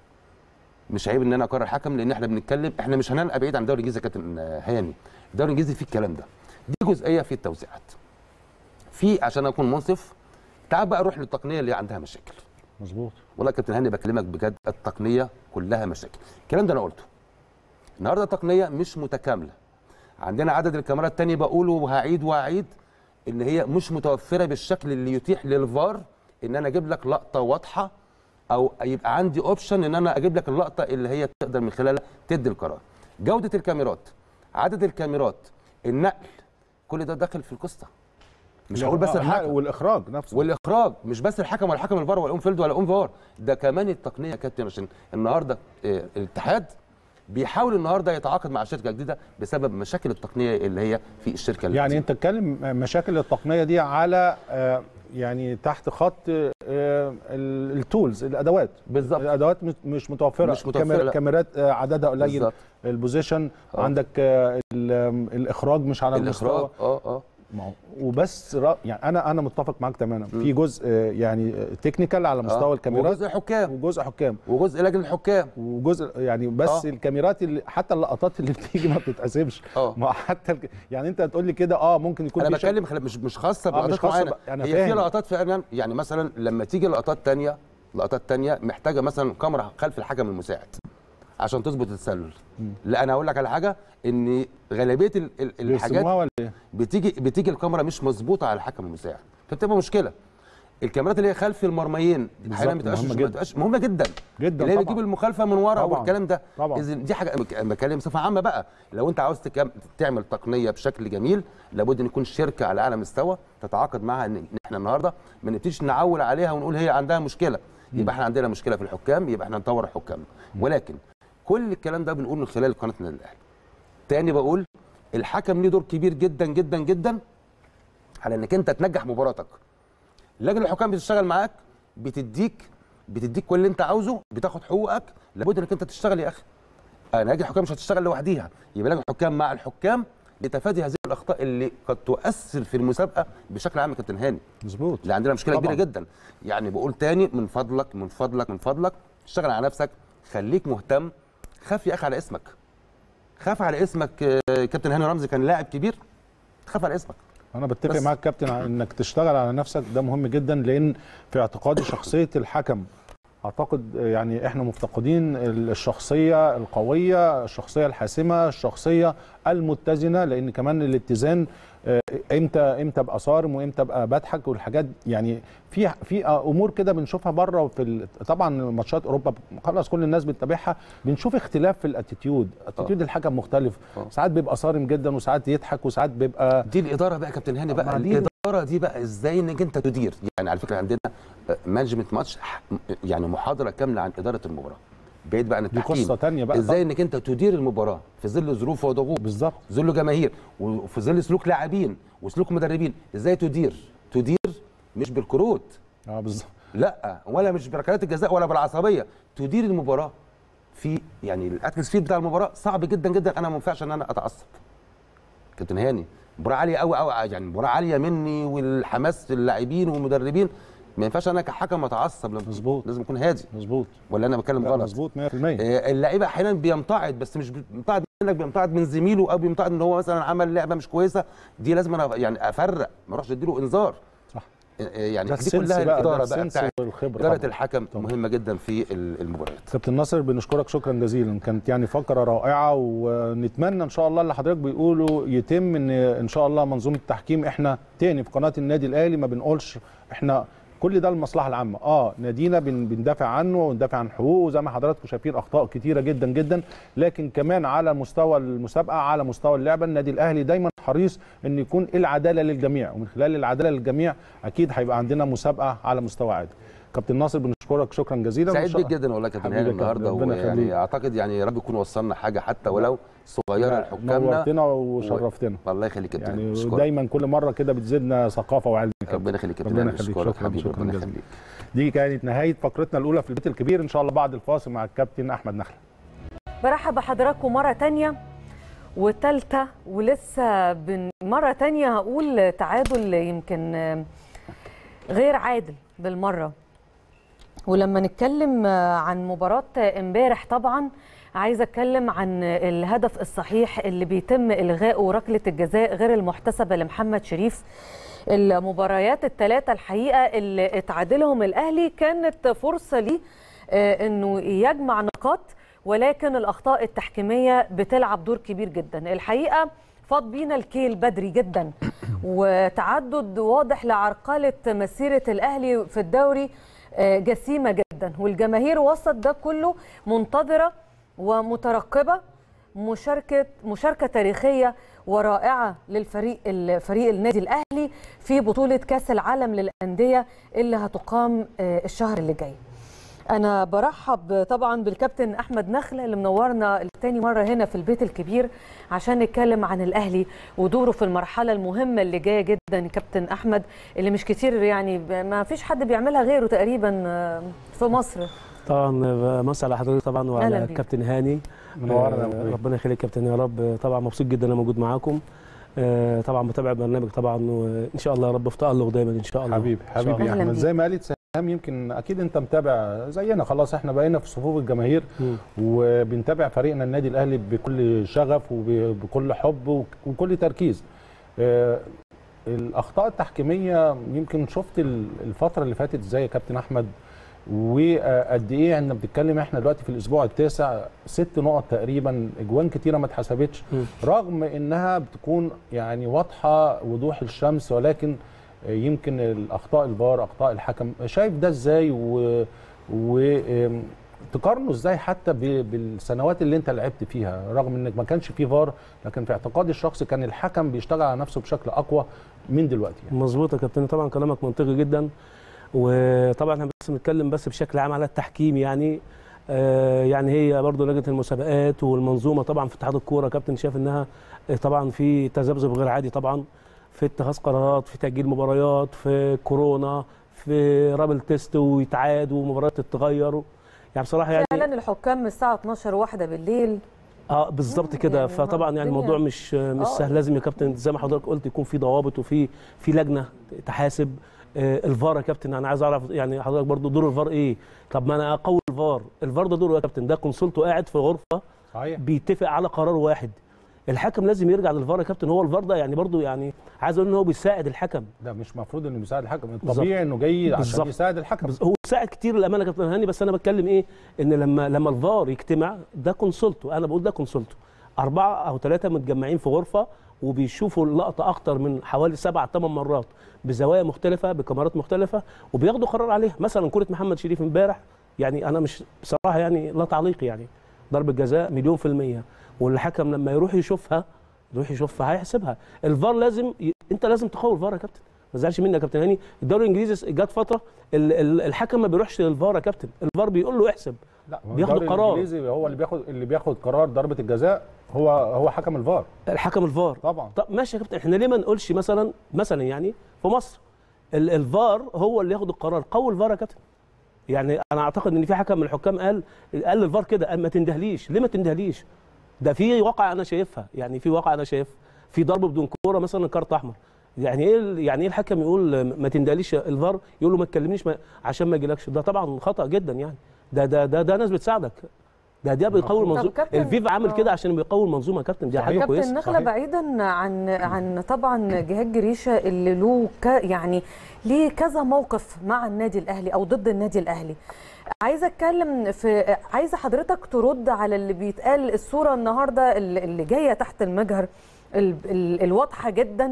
مش عيب ان انا اكرر حكم لان احنا بنتكلم احنا مش هننقى بعيد عن الدوري الانجليزي يا كابتن هاني الدوري الانجليزي فيه الكلام ده دي جزئيه في التوزيعات في عشان اكون منصف تعال بقى اروح للتقنيه اللي عندها مشاكل مظبوط والله يا كابتن هاني بكلمك بجد التقنيه كلها مشاكل الكلام ده انا قلته النهارده التقنيه مش متكامله عندنا عدد الكاميرات التانية بقوله وهعيد وهعيد ان هي مش متوفره بالشكل اللي يتيح للفار ان انا اجيب لك لقطه واضحه او يبقى عندي اوبشن ان انا اجيب لك اللقطه اللي هي تقدر من خلالها تدي القرار جوده الكاميرات عدد الكاميرات النقل كل ده داخل في القصه مش هقول بس آه، لا، الحكم والاخراج نفسه والاخراج مش بس الحكم ولا حكم الفار ولا اون فيلد ولا اون فار ده كمان التقنيه يا كابتن عشان النهارده آه، الاتحاد بيحاول النهارده يتعاقد مع شركه جديده بسبب مشاكل التقنيه اللي هي في الشركه يعني القديمة. انت تتكلم مشاكل التقنيه دي على آه، يعني تحت خط آه، ال- التولز الادوات بالظبط الادوات مش- مش متوفره مش متوفرة، كاميرا- لا. كاميرات آه، عددها قليل بالظبط البوزيشن آه. عندك آه، ال- الاخراج مش على الاخراج المستوى اه اه ما هو- وبس را- يعني انا انا متفق معاك تماما في جزء آه، يعني تكنيكال على مستوى آه. الكاميرات وجزء حكام وجزء حكام وجزء لجنه الحكام وجزء يعني بس آه. الكاميرات اللي حتى اللقطات اللي بتيجي ما بتتحسبش اه ما حتى الك... يعني انت هتقول لي كده اه ممكن يكون انا في شك- بتكلم خل- مش مش خاصه آه، مش بلقطات خاصة معينه بقى، أنا هي في فاهم. لقطات فعلا يعني مثلا لما تيجي لقطات تانية لقطات تانية محتاجه مثلا كاميرا خلف الحكم المساعد عشان تظبط التسلل لا انا هقول لك على حاجه ان غالبيه ال- ال- الحاجات بيرسموها ولا ايه؟ بتيجي بتيجي الكاميرا مش مظبوطه على الحكم المساعد فبتبقى مشكله الكاميرات اللي هي خلف المرميين احيانا ما بالظبط، بتبقاش مهمة ما جدا. بتبقاش مهمه جدا جدا اللي هي طبعاً. بتجيب المخالفه من ورا طبعاً. والكلام ده طبعاً. اذا دي حاجه بك- بكلم بصفه عامه بقى لو انت عاوز تكم- تعمل تقنيه بشكل جميل لابد ان يكون شركه على اعلى مستوى تتعاقد معها ان إن احنا النهارده ما نبتديش نعول عليها ونقول هي عندها مشكله يبقى احنا عندنا مشكله في الحكام يبقى احنا نطور الحكام ولكن كل الكلام ده بنقول من خلال قناه النادي الاهلي تاني بقول الحكم ليه دور كبير جدا جدا جدا على انك انت تنجح مباراتك لجنه الحكام بتشتغل معاك بتديك بتديك كل اللي انت عاوزه بتاخد حقوقك لابد انك انت تشتغل يا اخي آه، لجنه الحكام مش هتشتغل لوحديها يبقى لجنه الحكام مع الحكام لتفادي هذه الاخطاء اللي قد تؤثر في المسابقه بشكل عام يا كابتن هاني مظبوط اللي عندنا مشكله طبعاً. كبيره جدا يعني بقول تاني من فضلك من فضلك من فضلك اشتغل على نفسك خليك مهتم خاف يا اخي على اسمك خاف على اسمك آه، كابتن هاني رمزي كان لاعب كبير خاف على اسمك انا بتفق بس. معاك كابتن على انك تشتغل على نفسك ده مهم جدا لان في اعتقادي شخصيه الحكم اعتقد يعني احنا مفتقدين الشخصيه القويه الشخصيه الحاسمه الشخصيه المتزنه لان كمان الاتزان آه، امتى امتى ابقى صارم وامتى ابقى بضحك والحاجات يعني في في امور كده بنشوفها بره في ال- طبعا ماتشات اوروبا خلاص كل الناس بتتابعها بنشوف اختلاف في الاتيتيود اتيتيود الحكم مختلف آه. ساعات بيبقى صارم جدا وساعات يضحك وساعات بيبقى دي الاداره بقى يا كابتن هاني بقى ما دي- الاداره دي بقى ازاي انك انت تدير يعني على فكره عندنا مانجمنت ماتش يعني محاضره كامله عن اداره المباراه بعيد بقى عن دي التحكيم قصه تانية بقى ازاي انك انت تدير المباراه في ظل ظروف وضغوط بالظبط في ظل جماهير وفي ظل سلوك لاعبين وسلوك مدربين ازاي تدير تدير مش بالكروت اه بالظبط لا ولا مش بركلات الجزاء ولا بالعصبيه تدير المباراه في يعني الاتموسفير بتاع المباراه صعب جدا جدا انا ما ينفعش ان انا اتعصب كابتن هاني مباراه عاليه قوي قوي يعني مباراه عاليه مني والحماس اللاعبين والمدربين ما ينفعش انا كحكم اتعصب لما- مظبوط. لازم اكون هادي مظبوط ولا انا بتكلم لا، غلط مظبوط 100% آه، اللعيبه احيانا بيمتعض بس مش بيمتعض منك بيمتعض من زميله او بيمتعض ان هو مثلا عمل لعبه مش كويسه دي لازم انا يعني افرق ما اروحش اديله انذار صح. آه، آه، يعني ده دي السنس كلها بقى، ده الاداره بقى السنس بتاعت والخبره اداره طبعاً. الحكم طبعاً. مهمه جدا في ال- المباريات كابتن ناصر بنشكرك شكرا جزيلا كانت يعني فقره رائعه ونتمنى ان شاء الله اللي حضرتك بيقولوا يتم ان ان شاء الله منظومه التحكيم احنا تاني في قناه النادي الاهلي ما بنقولش احنا كل ده المصلحه العامه اه نادينا بن بندافع عنه وندافع عن حقوقه زي ما حضراتكم شايفين اخطاء كتيره جدا جدا لكن كمان على مستوى المسابقه على مستوى اللعبه النادي الاهلي دايما حريص ان يكون العداله للجميع ومن خلال العداله للجميع اكيد هيبقى عندنا مسابقه على مستوى عالي كابتن ناصر بنشكرك شكرا جزيلا سعيد وإن شاء- بيك جدا والله يا كابتن حبيبي هاني يا كابتن، النهارده ربنا يخليك. ويعني اعتقد يعني يا رب يكون وصلنا حاجه حتى ولو صغيره لحكامنا نورتنا وشرفتنا الله يخليك يا كابتن يعني أشكرك. دايما كل مره كده بتزيدنا ثقافه وعلم كده. ربنا يخليك يا كابتن ربنا هاني يخليك. اشكرك شكراً، حبيبي شكراً ربنا جزيلاً. يخليك دي كانت نهايه فقرتنا الاولى في البيت الكبير ان شاء الله بعد الفاصل مع الكابتن احمد نخله برحب بحضراتكم مرة تانية وتالتة ولسه بن مرة تانية هقول تعادل يمكن آه، غير عادل بالمرة ولما نتكلم آه، عن مباراة امبارح طبعا عايزة اتكلم عن الهدف الصحيح اللي بيتم الغائه ركلة الجزاء غير المحتسبة لمحمد شريف المباريات الثلاثه الحقيقه اللي اتعادلهم الاهلي كانت فرصه ليه آه، انه يجمع نقاط ولكن الاخطاء التحكيميه بتلعب دور كبير جدا الحقيقه فاض بينا الكيل بدري جدا وتعدد واضح لعرقله مسيره الاهلي في الدوري آه، جسيمه جدا والجماهير وسط ده كله منتظره ومترقبه مشاركه مشاركه تاريخيه ورائعه للفريق الفريق النادي الاهلي في بطوله كاس العالم للانديه اللي هتقام آه، الشهر اللي جاي انا برحب طبعا بالكابتن احمد نخله اللي منورنا لتاني مره هنا في البيت الكبير عشان نتكلم عن الاهلي ودوره في المرحله المهمه اللي جايه جدا كابتن احمد اللي مش كتير يعني ب- ما فيش حد بيعملها غيره تقريبا آه، في مصر طبعا مسا على حضرتك طبعا أهلا وعلى بيك. الكابتن هاني منورنا يا آه، أبو حميد. ربنا يخليك كابتن يا رب طبعا مبسوط جدا انا موجود معاكم آه، طبعا بتابع البرنامج طبعا وان شاء الله يا رب في تالق دايما ان شاء الله حبيبي إن شاء حبيبي الله. أهلاً يا احمد بيك. زي ما قالت سهام يمكن اكيد انت متابع زينا خلاص احنا بقينا في صفوف الجماهير مم. وبنتابع فريقنا النادي الاهلي بكل شغف وبكل حب وك- وكل تركيز آه، الاخطاء التحكيميه يمكن شفت ال- الفتره اللي فاتت ازاي يا كابتن احمد وقد ايه احنا بنتكلم احنا دلوقتي في الاسبوع التاسع ست نقط تقريبا اجوان كتيره ما اتحسبتش مم. رغم انها بتكون يعني واضحه وضوح الشمس ولكن يمكن الاخطاء الفار اخطاء الحكم شايف ده ازاي و, و آم، تقارنه ازاي حتى ب- بالسنوات اللي انت لعبت فيها رغم انك ما كانش فيه فار لكن في اعتقادي الشخصي كان الحكم بيشتغل على نفسه بشكل اقوى من دلوقتي يعني. مظبوط يا كابتن طبعا كلامك منطقي جدا وطبعا احنا بس بنتكلم بس بشكل عام على التحكيم يعني آه، يعني هي برضو لجنه المسابقات والمنظومه طبعا في اتحاد الكوره يا كابتن شايف انها آه، طبعا في تذبذب غير عادي طبعا في اتخاذ قرارات في تاجيل مباريات في كورونا في رابل تيست ويتعاد ومباريات تتغير يعني بصراحه يعني فعلا الحكام من الساعه 12 واحده بالليل اه بالظبط مم، كده يعني فطبعا يعني الدنيا- الموضوع مش مش آه. سهل لازم يا كابتن زي ما حضرتك قلت يكون في ضوابط وفي في لجنه تحاسب آه الفار يا كابتن انا عايز اعرف يعني حضرتك برضو دور الفار ايه طب ما انا اقوي الفار الفار ده دوره يا كابتن ده كونسولته قاعد في غرفه صحيح بيتفق على قرار واحد الحكم لازم يرجع للفار يا كابتن هو الفار ده يعني برضو يعني عايز اقول ان هو بيساعد الحكم ده مش المفروض انه بيساعد الحكم الطبيعي انه جاي عشان بالظبط. يساعد الحكم بس هو ساعد كتير الامانه يا كابتن هاني بس انا بتكلم ايه ان لما لما الفار يجتمع ده كونسولته انا بقول ده كونسولته اربعه او ثلاثه متجمعين في غرفه وبيشوفوا اللقطه اكتر من حوالي سبع ثمان مرات بزوايا مختلفه بكاميرات مختلفه وبياخدوا قرار عليها مثلا كره محمد شريف امبارح يعني انا مش بصراحه يعني لا تعليق يعني ضربه جزاء مليون في الميه والحكم لما يروح يشوفها يروح يشوفها هيحسبها الفار لازم ي... انت لازم تقوي الفار يا كابتن ما تزعلش مني يا كابتن هاني الدوري الانجليزي جت فتره ال- ال- الحكم ما بيروحش للفار يا كابتن الفار بيقول له احسب لا هو بياخدوا الدوري قرار. الانجليزي هو اللي بياخد اللي بياخد قرار ضربه الجزاء هو هو حكم الفار الحكم الفار طبعا طب ماشي يا كابتن احنا ليه ما نقولش مثلا مثلا يعني في مصر ال- الفار هو اللي ياخد القرار قوي الفار يا كابتن يعني انا اعتقد ان في حكم من الحكام قال قال للفار كده قال ما تندهليش ليه ما تندهليش ده في واقع انا شايفها يعني في واقع انا شايفها في ضرب بدون كوره مثلا كارت احمر يعني ايه ال- يعني ايه الحكم يقول ما تندهليش الفار يقول له ما تكلمنيش ما عشان ما يجيلكش ده طبعا خطا جدا يعني ده ده ده, ده ناس بتساعدك ده ده بيقوي المنظومه كابتن- الفيفا عامل آه. كده عشان بيقوي المنظومه يا كابتن دي حاجه كابتن كويسه نخلة صحيح. بعيدا عن عن طبعا جهاد جريشه اللي له ك يعني ليه كذا موقف مع النادي الاهلي او ضد النادي الاهلي عايزه اتكلم في عايزه حضرتك ترد على اللي بيتقال الصوره النهارده اللي اللي جايه تحت المجهر ال- ال- الواضحه جدا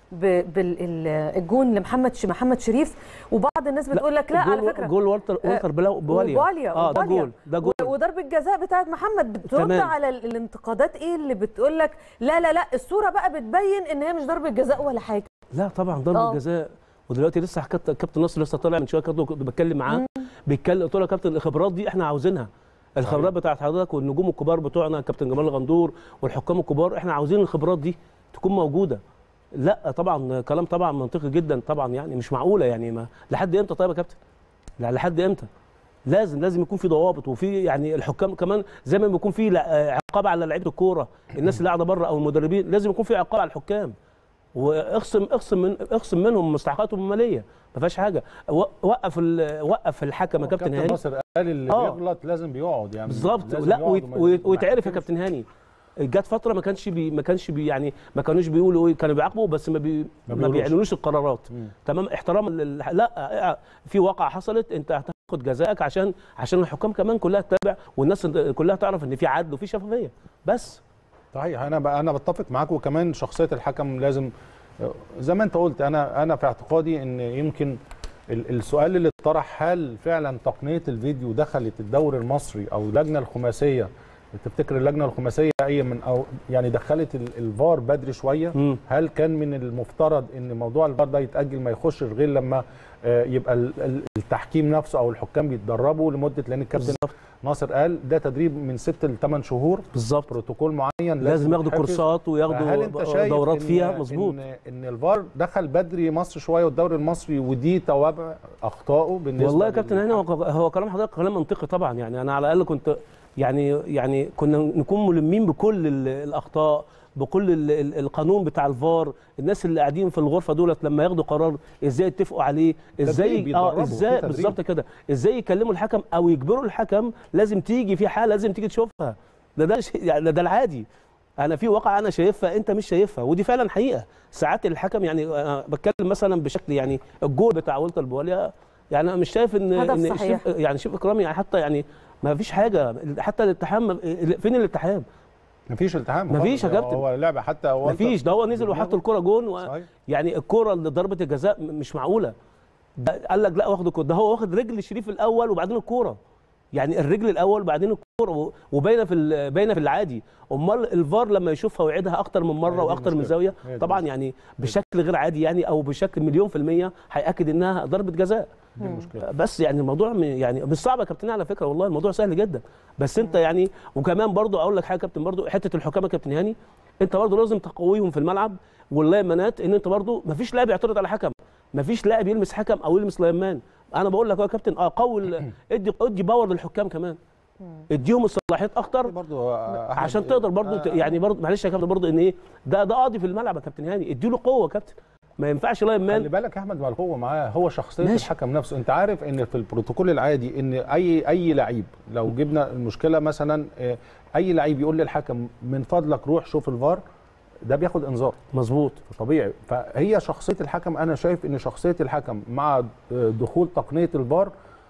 بالجون لمحمد ش- محمد شريف وبعض الناس بتقول لك لا على جول- فكره جول والتر والتر بلا- بواليا وبواليا اه ده وبواليا. جول ده جول و- وضربه جزاء بتاعت محمد بترد تمام. على ال- الانتقادات ايه اللي بتقول لك لا لا لا الصوره بقى بتبين ان هي مش ضربه جزاء ولا حاجه لا طبعا ضربه آه. جزاء ودلوقتي لسه حكت كابتن نصر لسه طالع من شويه كده كنت بتكلم معاه بيتكلم قلت له يا كابتن الخبرات دي احنا عاوزينها الخبرات بتاعت حضرتك والنجوم الكبار بتوعنا كابتن جمال الغندور والحكام الكبار احنا عاوزين الخبرات دي تكون موجوده لا طبعا كلام طبعا منطقي جدا طبعا يعني مش معقوله يعني ما لحد امتى طيب يا كابتن لا لحد امتى لازم لازم يكون في ضوابط وفي يعني الحكام كمان زي ما بيكون في لع- عقاب على لعيبه الكوره الناس اللي قاعده بره او المدربين لازم يكون في عقاب على الحكام واخصم اخصم من اخصم منهم مستحقاتهم الماليه ما فيهاش حاجه و- وقف ال- وقف الحكم يا كابتن هاني ناصر قال اللي آه. بيغلط لازم بيقعد يعني بالظبط لازم لا يقعد ويت- وما- ويت- ما ويتعرف يا يحكمش. كابتن هاني جت فتره ما كانش بي ما كانش بي يعني ما كانوش بيقولوا ايه كانوا بيعاقبوا بس ما, بي ما, بيقولوش. بيعلنوش القرارات تمام احتراما لل... لا في واقعه حصلت انت هتاخد جزائك عشان عشان الحكام كمان كلها تتابع والناس كلها تعرف ان في عدل وفي شفافيه بس صحيح انا ب- انا بتفق معاك وكمان شخصيه الحكم لازم زي ما انت قلت انا انا في اعتقادي ان يمكن ال- السؤال اللي اتطرح هل فعلا تقنيه الفيديو دخلت الدوري المصري او اللجنه الخماسيه تفتكر اللجنه الخماسيه اي من او يعني دخلت ال- الفار بدري شويه مم. هل كان من المفترض ان موضوع الفار ده يتاجل ما يخشش غير لما آه، يبقى ال- ال- التحكيم نفسه او الحكام بيتدربوا لمده لان الكابتن بالظبط ناصر قال ده تدريب من ست لثمان شهور بالظبط بروتوكول معين لازم ياخدوا يتحفظ. كورسات فهل وياخدوا انت شايف دورات إن فيها مظبوط ان ان الفار دخل بدري مصر شويه والدوري المصري ودي توابع اخطائه بالنسبه والله يا كابتن هنا للحكم؟ هو هو كلام حضرتك كلام منطقي طبعا يعني انا على الاقل كنت يعني يعني كنا نكون ملمين بكل ال- الاخطاء بكل ال- ال- القانون بتاع الفار الناس اللي قاعدين في الغرفه دولت لما ياخدوا قرار ازاي يتفقوا عليه ازاي اه بيتدربوا، ازاي في تدريب. بالظبط كده ازاي يكلموا الحكم او يجبروا الحكم لازم تيجي في حاله لازم تيجي تشوفها ده ده شيء- يعني ده, ده العادي انا في واقع انا شايفها انت مش شايفها ودي فعلا حقيقه ساعات الحكم يعني انا بتكلم مثلا بشكل يعني الجول بتاع ولتر بواليا يعني انا مش شايف ان هدف ان صحيح. شيف يعني شيف اكرامي يعني حتى يعني ما فيش حاجه حتى الالتحام فين الالتحام مفيش التحام مفيش يا خالص. كابتن. هو لعبه حتى هو ما أنت فيش ده هو نزل وحط بدماغه. الكره جون و... صحيح. يعني الكره اللي ضربه الجزاء م- مش معقوله ده قال لك لا واخد الكرة. ده هو واخد رجل شريف الاول وبعدين الكوره يعني الرجل الاول وبعدين الكوره و- وباينه في ال- باينه في العادي امال الفار لما يشوفها ويعيدها اكتر من هي مره دي واكتر من المشكلة. زاويه هي دي طبعا المشكلة. يعني بشكل غير عادي يعني او بشكل مليون في الميه هياكد انها ضربه جزاء دي المشكله بس يعني الموضوع م- يعني مش صعب يا كابتن على فكره والله الموضوع سهل جدا بس انت يعني وكمان برضو اقول لك حاجه يا كابتن برضو حته الحكام يا كابتن هاني انت برضو لازم تقويهم في الملعب واللايمانات ان انت برضو ما فيش لاعب يعترض على حكم ما فيش لاعب يلمس حكم او يلمس لايمان انا بقول لك أهو يا كابتن اه قوي ال- ادي ادي باور للحكام كمان اديهم الصلاحيات اكتر برضو آه، أحمد، عشان تقدر برضو ت- آه، يعني برضو معلش يا كابتن برضو ان ايه ده ده قاضي في الملعب يا كابتن هاني اديله قوه يا كابتن ما ينفعش خلي لايمان بالك يا احمد ما هو معاه هو شخصيه ماشي. الحكم نفسه انت عارف ان في البروتوكول العادي ان اي اي لعيب لو جبنا المشكله مثلا آه، اي لعيب يقول للحكم من فضلك روح شوف الفار ده بياخد انذار مظبوط طبيعي فهي شخصيه الحكم انا شايف ان شخصيه الحكم مع دخول تقنيه الفار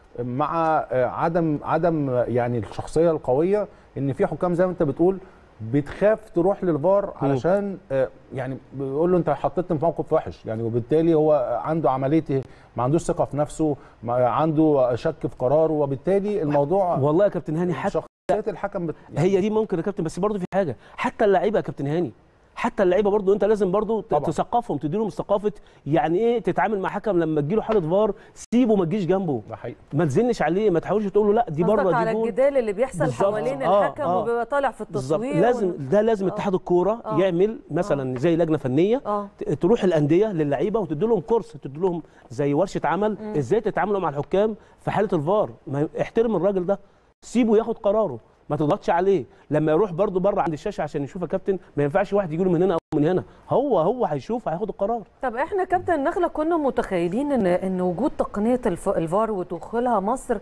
مع عدم عدم يعني الشخصيه القويه ان في حكام زي ما انت بتقول بتخاف تروح للفار علشان آه، يعني بيقول له انت حطيتني في موقف وحش يعني وبالتالي هو عنده عمليه ما عندوش ثقه في نفسه ما عنده شك في قراره وبالتالي الموضوع والله يا كابتن هاني حتى شخصيه الحكم بت... يعني هي دي ممكن يا كابتن بس برضه في حاجه حتى اللعيبه يا كابتن هاني حتى اللعيبه برضه انت لازم برضه ت- طبعا. تثقفهم تديلهم ثقافه يعني ايه تتعامل مع حكم لما تجيله حاله فار سيبه ما تجيش جنبه ده حقيقي ما تزنش عليه ما تحاولش تقول له لا دي قصدك بره على دي جول الجدال اللي بيحصل بالظبط. حوالين آه، الحكم آه. وبيبقى طالع في بالظبط التصوير لازم وال- ده لازم آه. اتحاد الكوره آه. يعمل مثلا زي لجنه فنيه اه ت- تروح الانديه للعيبه وتدي لهم كورس تدي لهم زي ورشه عمل ازاي تتعاملوا مع الحكام في حاله الفار ما احترم الراجل ده سيبه ياخد قراره ما تضغطش عليه لما يروح برضه بره عند الشاشه عشان يشوف يا كابتن ما ينفعش واحد يجي له من هنا او من هنا هو هو هيشوف هياخد القرار طب احنا كابتن نخلة كنا متخيلين ان ان وجود تقنيه الف- الفار ودخولها مصر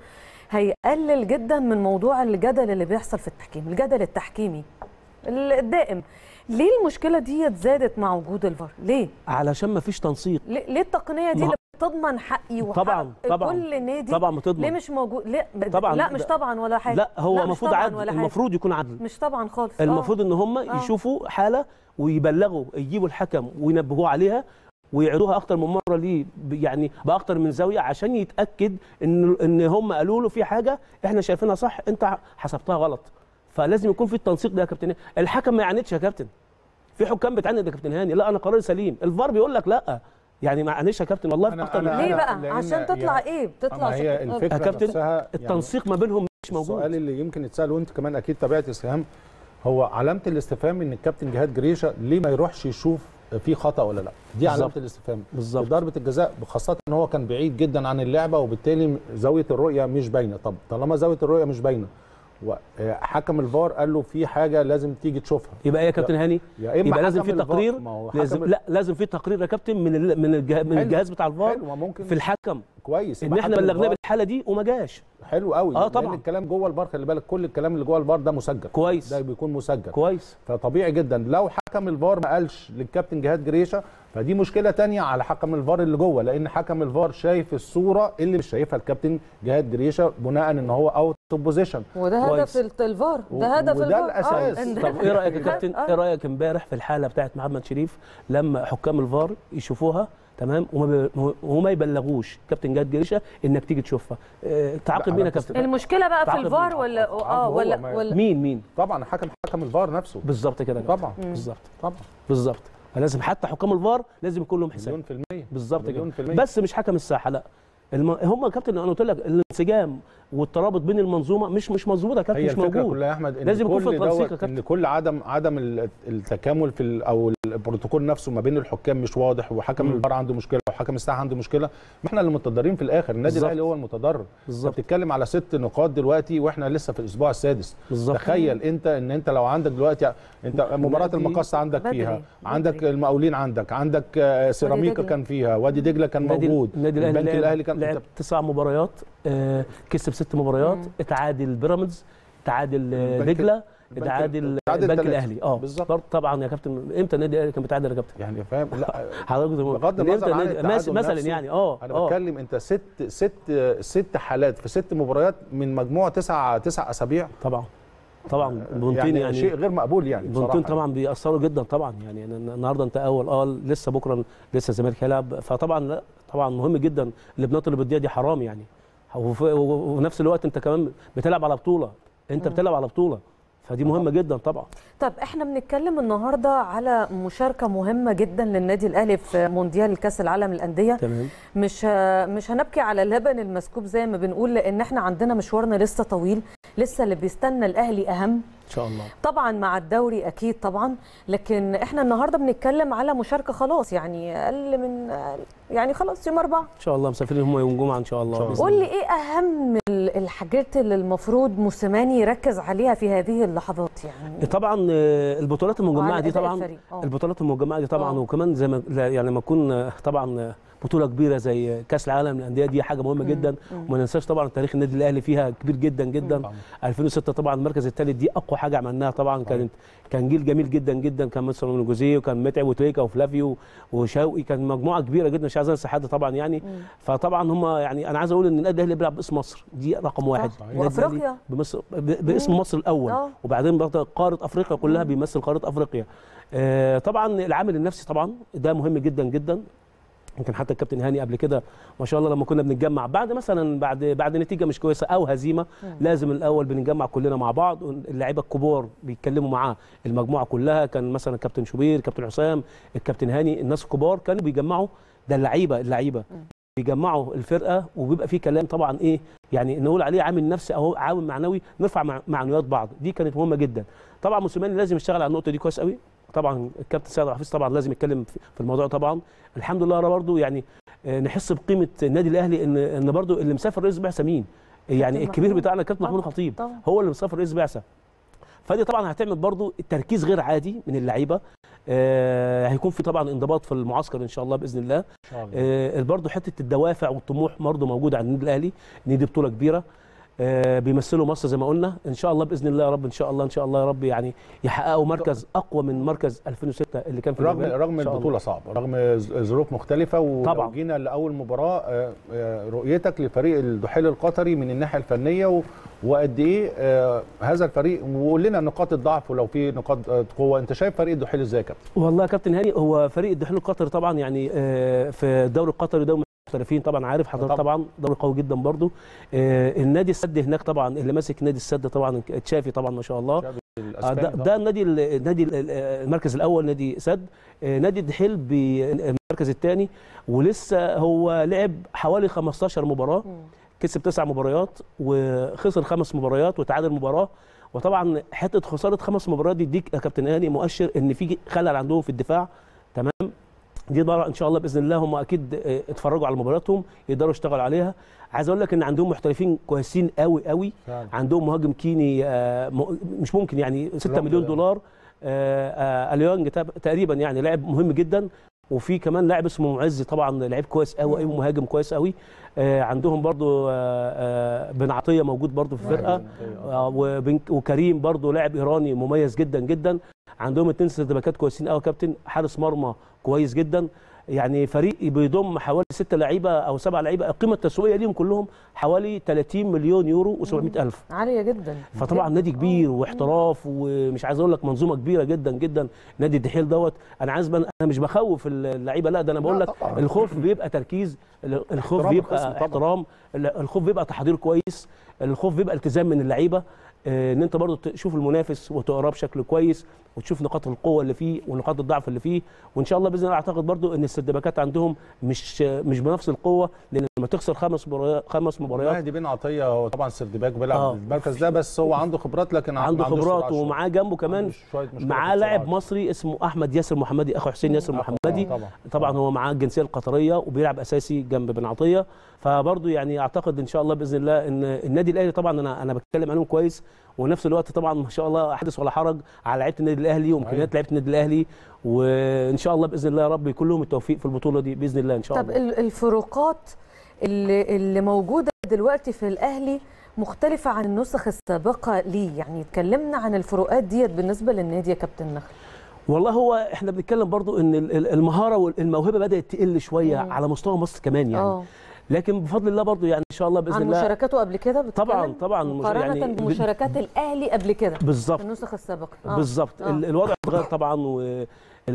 هيقلل جدا من موضوع الجدل اللي بيحصل في التحكيم الجدل التحكيمي الدائم ليه المشكله دي زادت مع وجود الفار ليه علشان ما فيش تنسيق ليه ليه التقنيه دي ما- اللي بتضمن حقي وحق طبعا طبعا كل نادي طبعا ما تضمن ليه مش موجود ليه طبعا لا مش ده- طبعا ولا حاجه لا هو مش المفروض طبعاً عدل ولا حاجة. المفروض يكون عدل مش طبعا خالص آه. المفروض ان هم آه. يشوفوا حاله ويبلغوا يجيبوا الحكم وينبهوه عليها ويعيدوها اكتر من مره ليه ب- يعني باكتر من زاويه عشان يتاكد ان ان هم قالوا له في حاجه احنا شايفينها صح انت حسبتها غلط فلازم يكون في التنسيق ده يا كابتن هاني. الحكم ما يعاندش يا كابتن في حكام بتعاند يا كابتن هاني لا انا قراري سليم الفار بيقول لك لا يعني ما يعاندش يا كابتن والله في أنا- اكتر من أنا- ليه بقى لأن عشان تطلع يعني- ايه بتطلع أما هي شك- الفكره يا كابتن نفسها يعني التنسيق ما بينهم مش موجود السؤال اللي يمكن يتسال وانت كمان اكيد تابعت استفهام هو علامه الاستفهام ان الكابتن جهاد جريشه ليه ما يروحش يشوف في خطا ولا لا دي علامه بالظبط. الاستفهام بالظبط. في ضربه الجزاء خاصه ان هو كان بعيد جدا عن اللعبه وبالتالي زاويه الرؤيه مش باينه طب طالما زاويه الرؤيه مش باينه وحكم الفار قال له في حاجه لازم تيجي تشوفها يبقى ايه يا كابتن هاني يا اما يبقى لازم حكم في الفار- تقرير ما هو حكم لازم ال- لا لازم في تقرير يا كابتن من ال- من الجه- من حلو. الجهاز بتاع الفار حلو ما ممكن في الحكم كويس ان يبقى احنا حكم بلغناه الفار بالحاله دي وما جاش حلو قوي آه طبعاً. لان الكلام جوه البار خلي بالك كل الكلام اللي جوه البار ده مسجل كويس ده بيكون مسجل كويس فطبيعي جدا لو حكم الفار ما قالش للكابتن جهاد جريشه فدي مشكله تانية على حكم الفار اللي جوه لان حكم الفار شايف الصوره اللي مش شايفها الكابتن جهاد جريشه بناء ان هو اوت اوف بوزيشن وده كويس. هدف الت- الفار و- ده هدف وده الفار الأساس. إن- طب ايه رايك يا كابتن آه. ايه رايك امبارح في الحاله بتاعت محمد شريف لما حكام الفار يشوفوها تمام وما بي- وما يبلغوش كابتن جهاد جريشه انك تيجي تشوفها آه، تعاقب لا، مين يا أنا كابتن المشكله بقى في تعاقب الفار مين؟ ولا اه تعاقب هو، ولا ما- ولا مين مين طبعا حكم حكم الفار نفسه بالظبط كده يا كابتن. طبعا بالظبط طبعا بالظبط فلازم حتى حكام الفار لازم يكون لهم حساب مليون في المية بالظبط مليون كده في المية بس مش حكم الساحه لا الم... هم يا كابتن انا قلت لك الانسجام والترابط بين المنظومه مش مش مظبوط يا كابتن هي مش الفكره موجود كلها يا احمد ان لازم يكون في كل تنسيق يا دوت كابتن. ان كل عدم عدم ال- التكامل في ال- او البروتوكول نفسه ما بين الحكام مش واضح وحكم مم. الفار عنده مشكله وحكم الساحه عنده مشكله ما احنا اللي متضررين في الاخر النادي بالظبط. الاهلي هو المتضرر انت بالظبط بتتكلم على ست نقاط دلوقتي واحنا لسه في الاسبوع السادس بالظبط تخيل انت ان انت لو عندك دلوقتي انت مباراه دي المقص عندك بدري، فيها بدري. عندك المقاولين عندك عندك آه، سيراميكا دجلة. كان فيها وادي دجله كان النادي موجود النادي الاهلي البنك لعب, الاهلي كان لعب تسع مباريات آه كسب ست مباريات مم. اتعادل بيراميدز اتعادل آه، البنك- دجله البنك- اتعادل اتعادل البنك تلاتة. الاهلي اه بالظبط. برضه طبعا يا كابتن امتى النادي الاهلي كان بيتعادل يا كابتن يعني فاهم لا حضرتك بغض من النظر إمتى عن النادي- التعادل مثلا نفسه، يعني اه انا اه بتكلم انت ست ست ست حالات في ست مباريات من مجموع تسع تسع اسابيع طبعا طبعا بنطين يعني, يعني شيء غير مقبول يعني بصراحه بنطين طبعا بيأثروا جدا طبعا يعني أنا- النهارده انت اول اه لسه بكره لسه الزمالك هيلعب فطبعا لا طبعا مهم جدا البنات اللي بتضيع دي حرام يعني وف- و- ونفس الوقت انت كمان بتلعب على بطوله انت بتلعب على بطوله فدي مهمه جدا طبعا طب احنا بنتكلم النهارده على مشاركه مهمه جدا للنادي الاهلي في مونديال كاس العالم للانديه تمام مش ه- مش هنبكي على اللبن المسكوب زي ما بنقول لان احنا عندنا مشوارنا لسه طويل لسه اللي بيستنى الاهلي اهم ان شاء الله طبعا مع الدوري اكيد طبعا لكن احنا النهارده بنتكلم على مشاركه خلاص يعني اقل من يعني خلاص يوم اربعه ان شاء الله مسافرين هم يوم الجمعه ان شاء الله, إن شاء الله. بإذن قول لي ايه اهم ال- الحاجات اللي المفروض موسيماني يركز عليها في هذه اللحظات يعني طبعا آه، البطولات المجمعه وعلى دي أداء طبعا الفريق. آه. البطولات المجمعه دي طبعا آه. وكمان زي ما لا- يعني لما تكون آه، طبعا آه، بطوله كبيره زي كاس العالم للانديه دي حاجه مهمه جدا وما ننساش طبعا تاريخ النادي الاهلي فيها كبير جدا جدا طبعاً. 2006 طبعا المركز الثالث دي اقوى حاجه عملناها طبعا كانت كان جيل جميل جدا جدا كان مستر من جوزيه وكان متعب وتريكا وفلافيو وشوقي كان مجموعه كبيره جدا مش عايز انسى حد طبعا يعني فطبعا هم يعني انا عايز اقول ان النادي الاهلي بيلعب باسم مصر دي رقم واحد صح. النادي الأهلي وأفريقيا. بمصر ب- باسم مصر الاول آه. وبعدين برضه قاره افريقيا كلها بيمثل قاره افريقيا آه، طبعا العامل النفسي طبعا ده مهم جدا جدا يمكن حتى الكابتن هاني قبل كده ما شاء الله لما كنا بنتجمع بعد مثلا بعد بعد نتيجه مش كويسه او هزيمه لازم الاول بنتجمع كلنا مع بعض اللعيبه الكبار بيتكلموا معاه المجموعه كلها كان مثلا الكابتن شوبير الكابتن حسام الكابتن هاني الناس الكبار كانوا بيجمعوا ده اللعيبه اللعيبه بيجمعوا الفرقه وبيبقى في كلام طبعا ايه يعني نقول عليه عامل نفسي او عامل معنوي نرفع مع- معنويات بعض دي كانت مهمه جدا طبعا موسيماني لازم يشتغل على النقطه دي كويس قوي طبعا الكابتن سيد الحفيظ طبعا لازم يتكلم في في الموضوع طبعا الحمد لله انا برضو يعني آه، نحس بقيمه النادي الاهلي ان ان برضو اللي مسافر رئيس بعثه مين يعني كابتن الكبير محمود. بتاعنا الكابتن محمود طبعاً، خطيب طبعاً. هو اللي مسافر رئيس بعثه فدي طبعا هتعمل برضو التركيز غير عادي من اللعيبه آه هيكون في طبعا انضباط في المعسكر ان شاء الله باذن الله ان شاء الله آه برضو حته الدوافع والطموح برضو موجوده عند النادي الاهلي ان دي بطوله كبيره آه بيمثلوا مصر زي ما قلنا ان شاء الله باذن الله يا رب ان شاء الله ان شاء الله يا رب يعني يحققوا مركز اقوى من مركز 2006 اللي كان في رغم اليابان. رغم إن شاء الله. البطوله صعبه رغم ز- ظروف مختلفه ولو طبعاً. جينا لاول مباراه آه، آه، رؤيتك لفريق الدحيل القطري من الناحيه الفنيه و- وقد ايه آه، هذا الفريق وقول لنا نقاط الضعف ولو في نقاط آه، قوه انت شايف فريق الدحيل ازاي يا كابتن والله يا كابتن هاني هو فريق الدحيل القطري طبعا يعني آه، في الدوري القطري ده محترفين طبعا عارف حضرتك طبعاً. طبعا دوري قوي جدا برضو آه، النادي السد هناك طبعا اللي ماسك نادي السد طبعا تشافي طبعا ما شاء الله شعبي آه، الاسباني ده, طبعاً. ده النادي ال- النادي ال- ال- المركز الاول نادي سد آه، نادي الدحيل بالمركز الثاني ولسه هو لعب حوالي 15 مباراه كسب تسع مباريات وخسر خمس مباريات وتعادل مباراه وطبعا حته خساره خمس مباريات دي يديك يا كابتن هاني مؤشر ان في خلل عندهم في الدفاع تمام دي بقى ان شاء الله باذن الله هم اكيد آه، اتفرجوا على مبارياتهم يقدروا يشتغلوا عليها عايز اقول لك ان عندهم محترفين كويسين قوي قوي فعلا. عندهم مهاجم كيني آه، م- مش ممكن يعني 6 لونج مليون ده. دولار آه، آه، اليونج تاب- تقريبا يعني لاعب مهم جدا وفي كمان لاعب اسمه معز طبعا لعيب كويس قوي قوي مهاجم كويس قوي آه عندهم برضو آه آه بن عطيه موجود برضو في الفرقه آه وبن وكريم برضو لاعب ايراني مميز جدا جدا عندهم اتنين سيرت باكات كويسين قوي يا كابتن حارس مرمى كويس جدا يعني فريق بيضم حوالي ستة لعيبه او سبعة لعيبه القيمه التسويقيه ليهم كلهم حوالي 30 مليون يورو و700 الف عاليه جدا فطبعا نادي كبير واحتراف ومش عايز اقول لك منظومه كبيره جدا جدا نادي الدحيل دوت انا عايز بن... انا مش بخوف اللعيبه لا ده انا بقول لا لك طبعاً. الخوف بيبقى تركيز الخوف احترام بيبقى الخصم طبعاً. احترام الخوف بيبقى تحضير كويس الخوف بيبقى التزام من اللعيبه آه، ان انت برضو تشوف المنافس وتقراه بشكل كويس وتشوف نقاط القوه اللي فيه ونقاط الضعف اللي فيه وان شاء الله باذن الله اعتقد برضو ان السدباكات عندهم مش مش بنفس القوه لان لما تخسر خمس مباريات خمس مباريات مهدي بن عطيه هو طبعا سردباك بيلعب آه. في المركز ده بس هو عنده خبرات لكن عنده ما عندوش خبرات سرعة شوية. ومعاه جنبه كمان عنده شوية مشكلة معاه في لاعب السرعة. مصري اسمه احمد ياسر محمدي اخو حسين ياسر أخو- محمدي طبعا طبعا هو معاه الجنسيه القطريه وبيلعب اساسي جنب بن عطيه فبرضه يعني اعتقد ان شاء الله باذن الله ان النادي الاهلي طبعا انا انا بتكلم عنهم كويس ونفس الوقت طبعا ما شاء الله حدث ولا حرج على لعيبه النادي الاهلي وامكانيات لعيبه النادي الاهلي وان شاء الله باذن الله يا رب يكون لهم التوفيق في البطوله دي باذن الله ان شاء طب الله ال- الفروقات اللي اللي موجوده دلوقتي في الاهلي مختلفه عن النسخ السابقه ليه يعني اتكلمنا عن الفروقات ديت بالنسبه للنادي يا كابتن نخل والله هو احنا بنتكلم برضو ان ال- ال- المهاره والموهبه بدات تقل شويه مم. على مستوى مصر كمان يعني اه لكن بفضل الله برضو يعني ان شاء الله باذن عن الله مشاركاته قبل كده بتتكلم؟ طبعا طبعا مش- مقارنه يعني بمشاركات الاهلي قبل كده بالظبط في النسخ السابقه آه. بالظبط آه. ال- الوضع اتغير طبعا و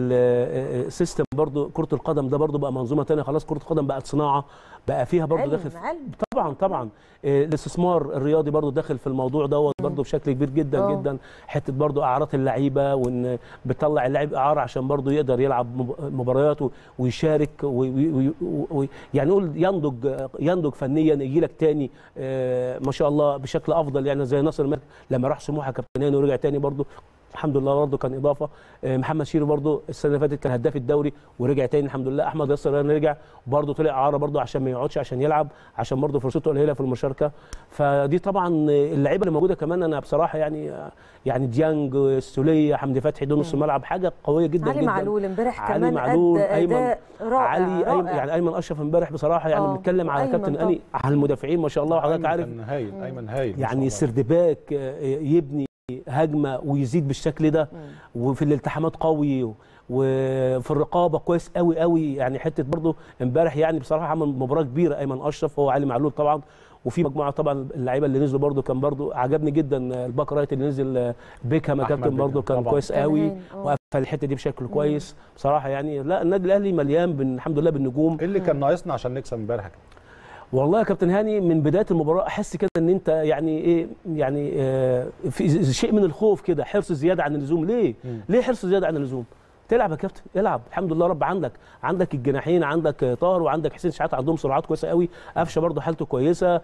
السيستم برضو كره القدم ده برضو بقى منظومه تانية خلاص كره القدم بقت صناعه بقى فيها برضو علم داخل علم طبعا طبعا آه، الاستثمار الرياضي برضو داخل في الموضوع دوت برضو بشكل كبير جدا آه. جدا حته برضو اعارات اللعيبه وان بتطلع اللاعب اعاره عشان برضو يقدر يلعب مب- مباريات و- ويشارك وي- وي- وي- يعني نقول ينضج ينضج فنيا يجي لك تاني آه، ما شاء الله بشكل افضل يعني زي ناصر الملك لما راح سموحه كابتناني ورجع تاني برضو الحمد لله برضه كان اضافه آه، محمد شيري برضه السنه اللي فاتت كان هداف الدوري ورجع تاني الحمد لله احمد ياسر ريان رجع برضه طلع اعاره برضه عشان ما يقعدش عشان يلعب عشان برضه فرصته قليله في المشاركه فدي طبعا اللعيبه اللي موجوده كمان انا بصراحه يعني يعني ديانج السوليه حمدي فتحي دول نص الملعب حاجه قويه جدا علي جدا معلول امبارح علي كمان معلول، ادى أيمن- اداء رائع علي أيمن رائع. يعني ايمن اشرف امبارح بصراحه يعني آه، بنتكلم على وأيمن كابتن طبعا. اني على المدافعين ما شاء الله وحضرتك أيمن عارف كان هايل ايمن هايل ما شاء يعني الله. سردباك آه، يبني هجمه ويزيد بالشكل ده وفي الالتحامات قوي وفي الرقابه كويس قوي قوي يعني حته برضه امبارح يعني بصراحه عمل مباراه كبيره ايمن اشرف هو علي معلول طبعا وفي مجموعه طبعا اللعيبه اللي نزلوا برضه كان برضه عجبني جدا الباك رايت اللي نزل آه، بيكهام يا أحمد كابتن برضه بيكهام كان طبعاً. كويس كان قوي هايل، آه. وقفل الحته دي بشكل كويس بصراحه يعني لا النادي الاهلي مليان بن- الحمد لله بالنجوم ايه اللي كان ناقصنا عشان نكسب امبارح يا كابتن؟ والله يا كابتن هاني من بدايه المباراه احس كده ان انت يعني ايه يعني آه في شيء من الخوف كده حرص زياده عن اللزوم ليه؟ ليه حرص زياده عن اللزوم؟ تلعب يا كابتن العب الحمد لله رب عندك عندك الجناحين عندك آه، طاهر وعندك حسين شحات عندهم سرعات كويسه قوي قفشه برده حالته كويسه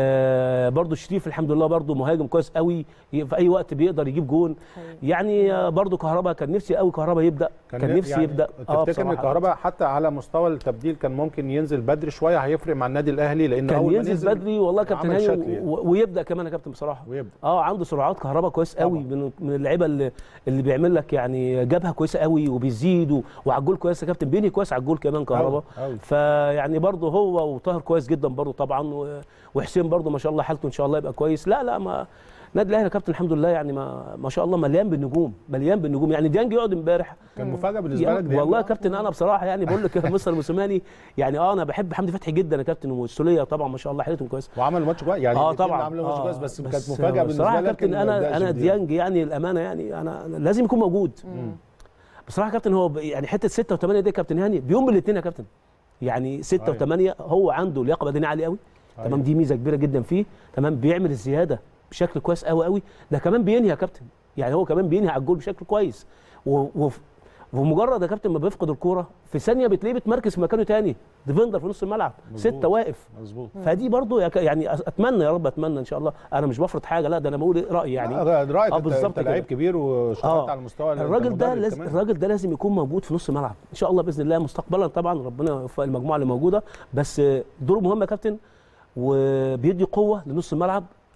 آه برده شريف الحمد لله برده مهاجم كويس قوي في اي وقت بيقدر يجيب جون يعني آه برده كهربا كان نفسي قوي كهربا يبدا كان, نفسي يعني يبدا تفتكر ان بصراحة. الكهرباء حتى على مستوى التبديل كان ممكن ينزل بدري شويه هيفرق مع النادي الاهلي لان كان اول ما ينزل نزل بدري والله يا كابتن عمل هاني شكل و- يعني. و- ويبدا كمان يا كابتن بصراحه ويبدا اه عنده سرعات كهرباء كويس قوي طبعا. من من اللعيبه اللي اللي بيعمل لك يعني جبهه كويسه قوي وبيزيد و- وعلى الجول كويس يا كابتن بيني كويس على الجول كمان كهرباء أوي، أوي. فيعني برضه هو وطاهر كويس جدا برضه طبعا و- وحسين برضه ما شاء الله حالته ان شاء الله يبقى كويس لا لا ما النادي الاهلي يا كابتن الحمد لله يعني ما ما شاء الله مليان بالنجوم مليان بالنجوم يعني ديانج يقعد امبارح كان مفاجاه بالنسبه يعني لك دي والله يا كابتن انا بصراحه يعني بقول لك يا مستر موسيماني يعني اه انا بحب حمدي فتحي جدا يا كابتن والسوليه طبعا ما شاء الله حالتهم كويسه وعمل ماتش كويس يعني اه الاتنين طبعا عملوا ماتش آه، كويس بس, كانت مفاجاه بالنسبه بصراحه لك يا كابتن إن ما انا يبدأش انا بديانج. ديانج يعني الامانه يعني انا أنا لازم يكون موجود بصراحه يا كابتن هو ب- يعني حته 6 و8 دي يا كابتن هاني بيوم بالاثنين يا كابتن يعني 6 أيوة. و8 هو عنده لياقه بدنيه عاليه قوي أيوة. تمام دي ميزه كبيره جدا فيه تمام بيعمل الزياده بشكل كويس قوي قوي ده كمان بينهي يا كابتن يعني هو كمان بينهي على الجول بشكل كويس و- وف- ومجرد يا كابتن ما بيفقد الكوره في ثانيه بتلاقيه بيتمركز في مكانه تاني ديفندر في نص الملعب مظبوط. سته واقف مظبوط فدي برضو يا ك- يعني أس- اتمنى يا رب اتمنى ان شاء الله انا مش بفرض حاجه لا ده انا بقول رايي يعني يعني رايك آه، انت, بالظبط انت كده. لعيب كبير واشتغلت آه. على المستوى الراجل ده المدرب لازم كمان. الراجل ده لازم يكون موجود في نص الملعب ان شاء الله باذن الله مستقبلا طبعا ربنا يوفق المجموعه اللي موجوده بس دوره مهم يا كابتن وبيدي قوه لنص الملعب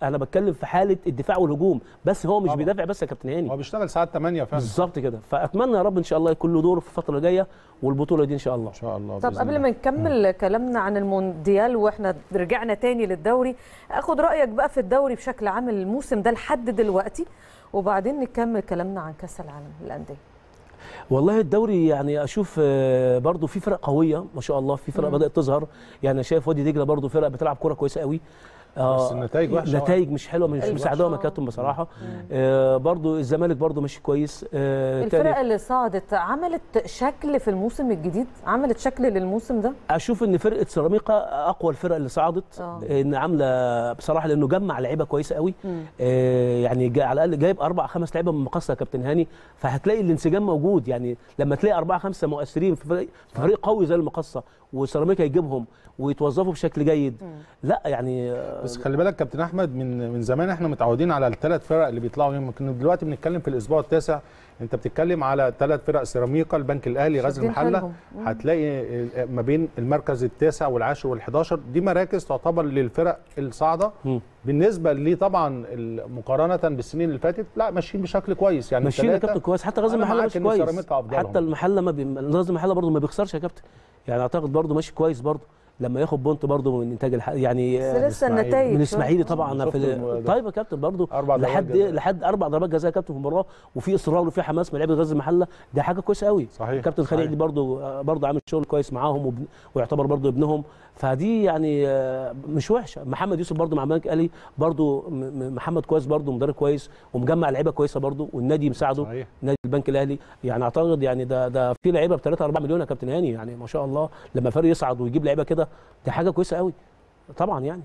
انا بتكلم في حاله الدفاع والهجوم بس هو مش طبعا. بيدافع بس يا كابتن هاني هو بيشتغل ساعات 8 فعلا بالظبط كده فاتمنى يا رب ان شاء الله يكون له دور في الفتره الجايه والبطوله دي ان شاء الله ان شاء الله طب بإذن قبل الله. ما نكمل كلامنا عن المونديال واحنا رجعنا تاني للدوري اخد رايك بقى في الدوري بشكل عام الموسم ده لحد دلوقتي وبعدين نكمل كلامنا عن كاس العالم للانديه والله الدوري يعني اشوف آه، برضو في فرق قويه ما شاء الله في فرق مم. بدات تظهر يعني أنا شايف وادي دجله برضو فرق بتلعب كوره كويسه قوي بس النتائج وحشة أوي. نتائج مش حلوه مش أيوة. مساعدهم يا وحشة. كابتن بصراحه آه برضو الزمالك برضو ماشي كويس آه الفرق تاني اللي صعدت عملت شكل في الموسم الجديد عملت شكل للموسم ده اشوف ان فرقه سيراميكا اقوى الفرق اللي صعدت آه. ان عامله بصراحه لانه جمع لعيبه كويسه قوي مم. آه يعني جا على الاقل جايب اربع خمس لعيبه من مقصه يا كابتن هاني فهتلاقي الانسجام موجود يعني لما تلاقي اربعه خمسه مؤثرين في فريق في فريق قوي زي المقصه وسيراميكا يجيبهم ويتوظفوا بشكل جيد لا يعني آه، بس خلي بالك كابتن احمد من من زمان احنا متعودين على الثلاث فرق اللي بيطلعوا يمكن دلوقتي بنتكلم في الاسبوع التاسع انت بتتكلم على ثلاث فرق سيراميكا البنك الاهلي غزل شادين المحله حيلهم. مم. هتلاقي ما بين المركز التاسع والعاشر وال11 دي مراكز تعتبر للفرق الصاعده مم. بالنسبه لي طبعا ال- مقارنه بالسنين اللي فاتت لا ماشيين بشكل كويس يعني ماشيين يا التلاتة- كابتن كويس حتى غزل أنا المحله معاك ماشي إن كويس سيراميكا أفضلهم. حتى المحله ما بي... غزل المحله برضه ما بيخسرش يا كابتن يعني اعتقد برضه ماشي كويس برضه لما ياخد بونت برضه من انتاج الح... يعني بس آه، لسه الإسماعيلي. النتائج من شوية. اسماعيلي طبعا شفت في ال- الم- ده. طيب يا كابتن برضه أربع ضربات لحد جزاء. لحد اربع ضربات جزاء يا كابتن في المباراه وفي اصرار وفي حماس من لعيبه غزل المحله دي حاجه كويسه قوي صحيح كابتن صحيح. خليل برضه برضه عامل شغل كويس معاهم وبن... ويعتبر برضه ابنهم فدي يعني آه، مش وحشه محمد يوسف برضه مع البنك الاهلي برضه م- م- محمد كويس برضه مدرب كويس ومجمع لعيبه كويسه برضه والنادي مساعده صحيح نادي البنك الاهلي يعني اعتقد يعني ده ده في لعيبه ب 3 4 مليون يا كابتن هاني يعني ما شاء الله لما فريق يصعد ويجيب لعيبه كده دي حاجه كويسه قوي طبعا يعني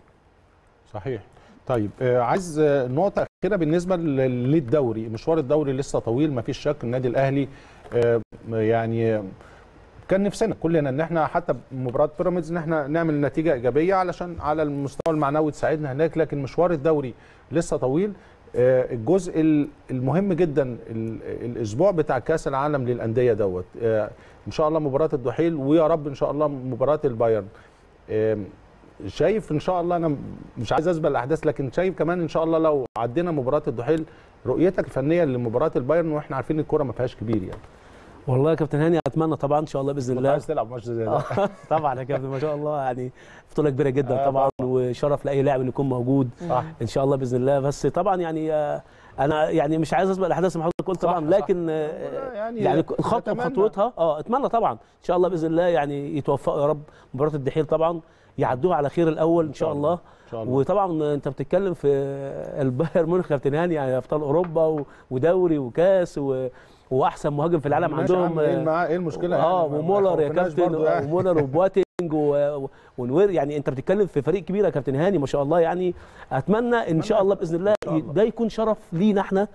صحيح طيب آه، عايز آه، نقطة أخيرة بالنسبة لل- للدوري مشوار الدوري لسه طويل ما فيش شك النادي الأهلي آه، يعني آه، كان نفسنا كلنا ان احنا حتى مباراه بيراميدز ان احنا نعمل نتيجه ايجابيه علشان على المستوى المعنوي تساعدنا هناك لكن مشوار الدوري لسه طويل آه، الجزء ال- المهم جدا ال- الاسبوع بتاع كاس العالم للانديه دوت آه، ان شاء الله مباراه الدحيل ويا رب ان شاء الله مباراه البايرن آم، شايف ان شاء الله انا مش عايز اسبق الاحداث لكن شايف كمان ان شاء الله لو عدينا مباراه الدحيل رؤيتك الفنيه لمباراه البايرن واحنا عارفين الكوره ما فيهاش كبير يعني والله يا كابتن هاني اتمنى طبعا ان شاء الله باذن كنت الله عايز تلعب ماتش زي ده آه، طبعا يا كابتن ما شاء الله يعني بطوله كبيره جدا آه، طبعا وشرف لاي لاعب انه يكون موجود صح ان شاء الله باذن الله بس طبعا يعني آه، انا يعني مش عايز اسبق الاحداث زي ما حضرتك قلت صح، طبعا صح. لكن آه، يعني يعني الخطوه نتمنى. بخطوتها اه اتمنى طبعا ان شاء الله باذن الله يعني يتوفقوا يا رب مباراه الدحيل طبعا يعدوها على خير الاول ان شاء الله ان شاء الله وطبعا انت بتتكلم في البايرن ميونخ يا كابتن هاني يعني ابطال اوروبا و- ودوري وكاس و... واحسن مهاجم في العالم ماشي يا عندهم عم، ايه المع- ايه المشكله اه يعني؟ ما- ما ومولر يا خوفناش كابتن برضو يعني. ومولر وبواتينج و- و- ونوير يعني انت بتتكلم في فريق كبير يا كابتن هاني ما شاء الله يعني اتمنى ان شاء الله باذن الله شاء الله. ده يكون شرف لينا احنا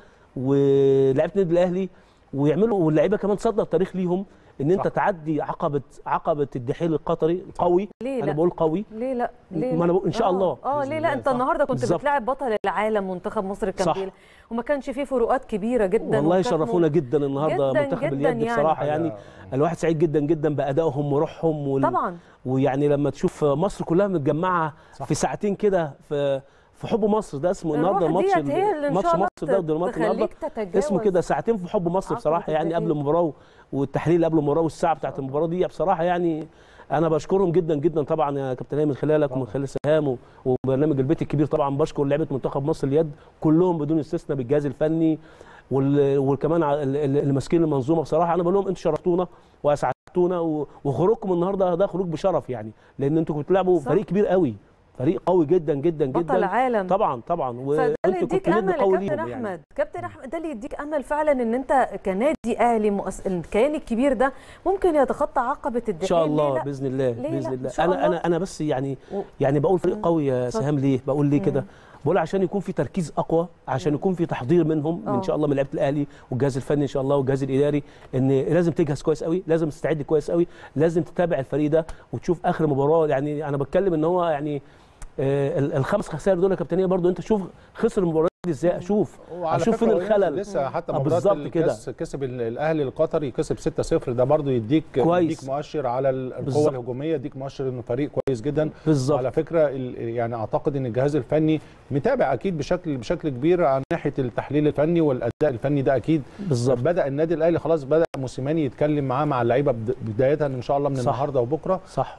ولاعيبه النادي الاهلي ويعملوا واللعيبه كمان تصدر تاريخ ليهم ان انت صح. تعدي عقبه عقبه الدحيل القطري القوي ليه انا لا بقول قوي ليه لا ليه ما لا؟ أنا بقول إن شاء آه، الله. اه بإذن ليه الله، لا انت صح. النهارده كنت بالظبط. بتلاعب بطل العالم منتخب مصر كان صح. بيل- وما كانش فيه فروقات كبيره جدا والله وكانت شرفونا م- جدا النهارده جداً منتخب جداً اليد يعني. بصراحه يعني حاجة- الواحد سعيد جدا جدا بادائهم وروحهم وال... طبعا ويعني لما تشوف مصر كلها متجمعه صح. في ساعتين كده في في حب مصر ده اسمه النهارده الروح ماتش ديت هي اللي ان ماتش شاء الله مصر ده والدنمارك النهارده تخليك تتجاوز اسمه كده ساعتين في حب مصر عقبة بصراحه يعني قبل التأهيل. المباراه والتحليل قبل المباراه والساعه بتاعت المباراه دي بصراحه يعني انا بشكرهم جدا جدا طبعا يا كابتن هاني من خلالك ومن خلال سهام و- وبرنامج البيت الكبير طبعا بشكر لعيبه منتخب مصر اليد كلهم بدون استثناء بالجهاز الفني وال- وكمان ع- ال- ال- اللي ماسكين المنظومه بصراحه انا بقول لهم انتوا شرفتونا واسعدتونا و- وخروجكم النهارده ده خروج بشرف يعني لان انتوا كنتوا بتلعبوا صح. فريق كبير قوي فريق قوي جدا جدا بطل جدا عالم طبعا طبعا فده وانتوا اللي يديك كنتوا ند امل يا قوي كابتن ليهم احمد يعني كابتن احمد ده اللي يديك امل فعلا ان انت كنادي اهلي مؤس... الكيان الكبير ده ممكن يتخطى عقبه الدحيل ان شاء ليه الله لا؟ باذن الله ليه باذن لا؟ الله إن شاء انا الله. انا انا بس يعني و- يعني بقول فريق قوي يا اتفضل. سهام ليه بقول ليه كده مم. بقول عشان يكون في تركيز اقوى عشان يكون في تحضير منهم آه. ان شاء الله من لعيبه الاهلي والجهاز الفني ان شاء الله والجهاز الاداري ان لازم تجهز كويس قوي لازم تستعد كويس قوي لازم تتابع الفريق ده وتشوف اخر مباراه يعني انا بتكلم ان هو يعني آه، ال- الخمس خسائر دول يا كابتنيه برضو انت شوف خسر المباراه ازاي اشوف وعلى اشوف فكرة فين هو الخلل لسه حتى آه، مباراه بالظبط كده. الكاس كسب ال- الاهلي القطري كسب 6-0 ده برضو يديك كويس. يديك مؤشر على ال- القوه بالظبط. الهجوميه يديك مؤشر انه فريق كويس جدا بالظبط على فكره ال- يعني اعتقد ان الجهاز الفني متابع اكيد بشكل بشكل كبير عن ناحيه التحليل الفني والاداء الفني ده اكيد بالظبط بدا النادي الاهلي خلاص بدا موسيماني يتكلم معاه مع اللعيبه بد- بدايه ان شاء الله من صح. النهارده وبكره صح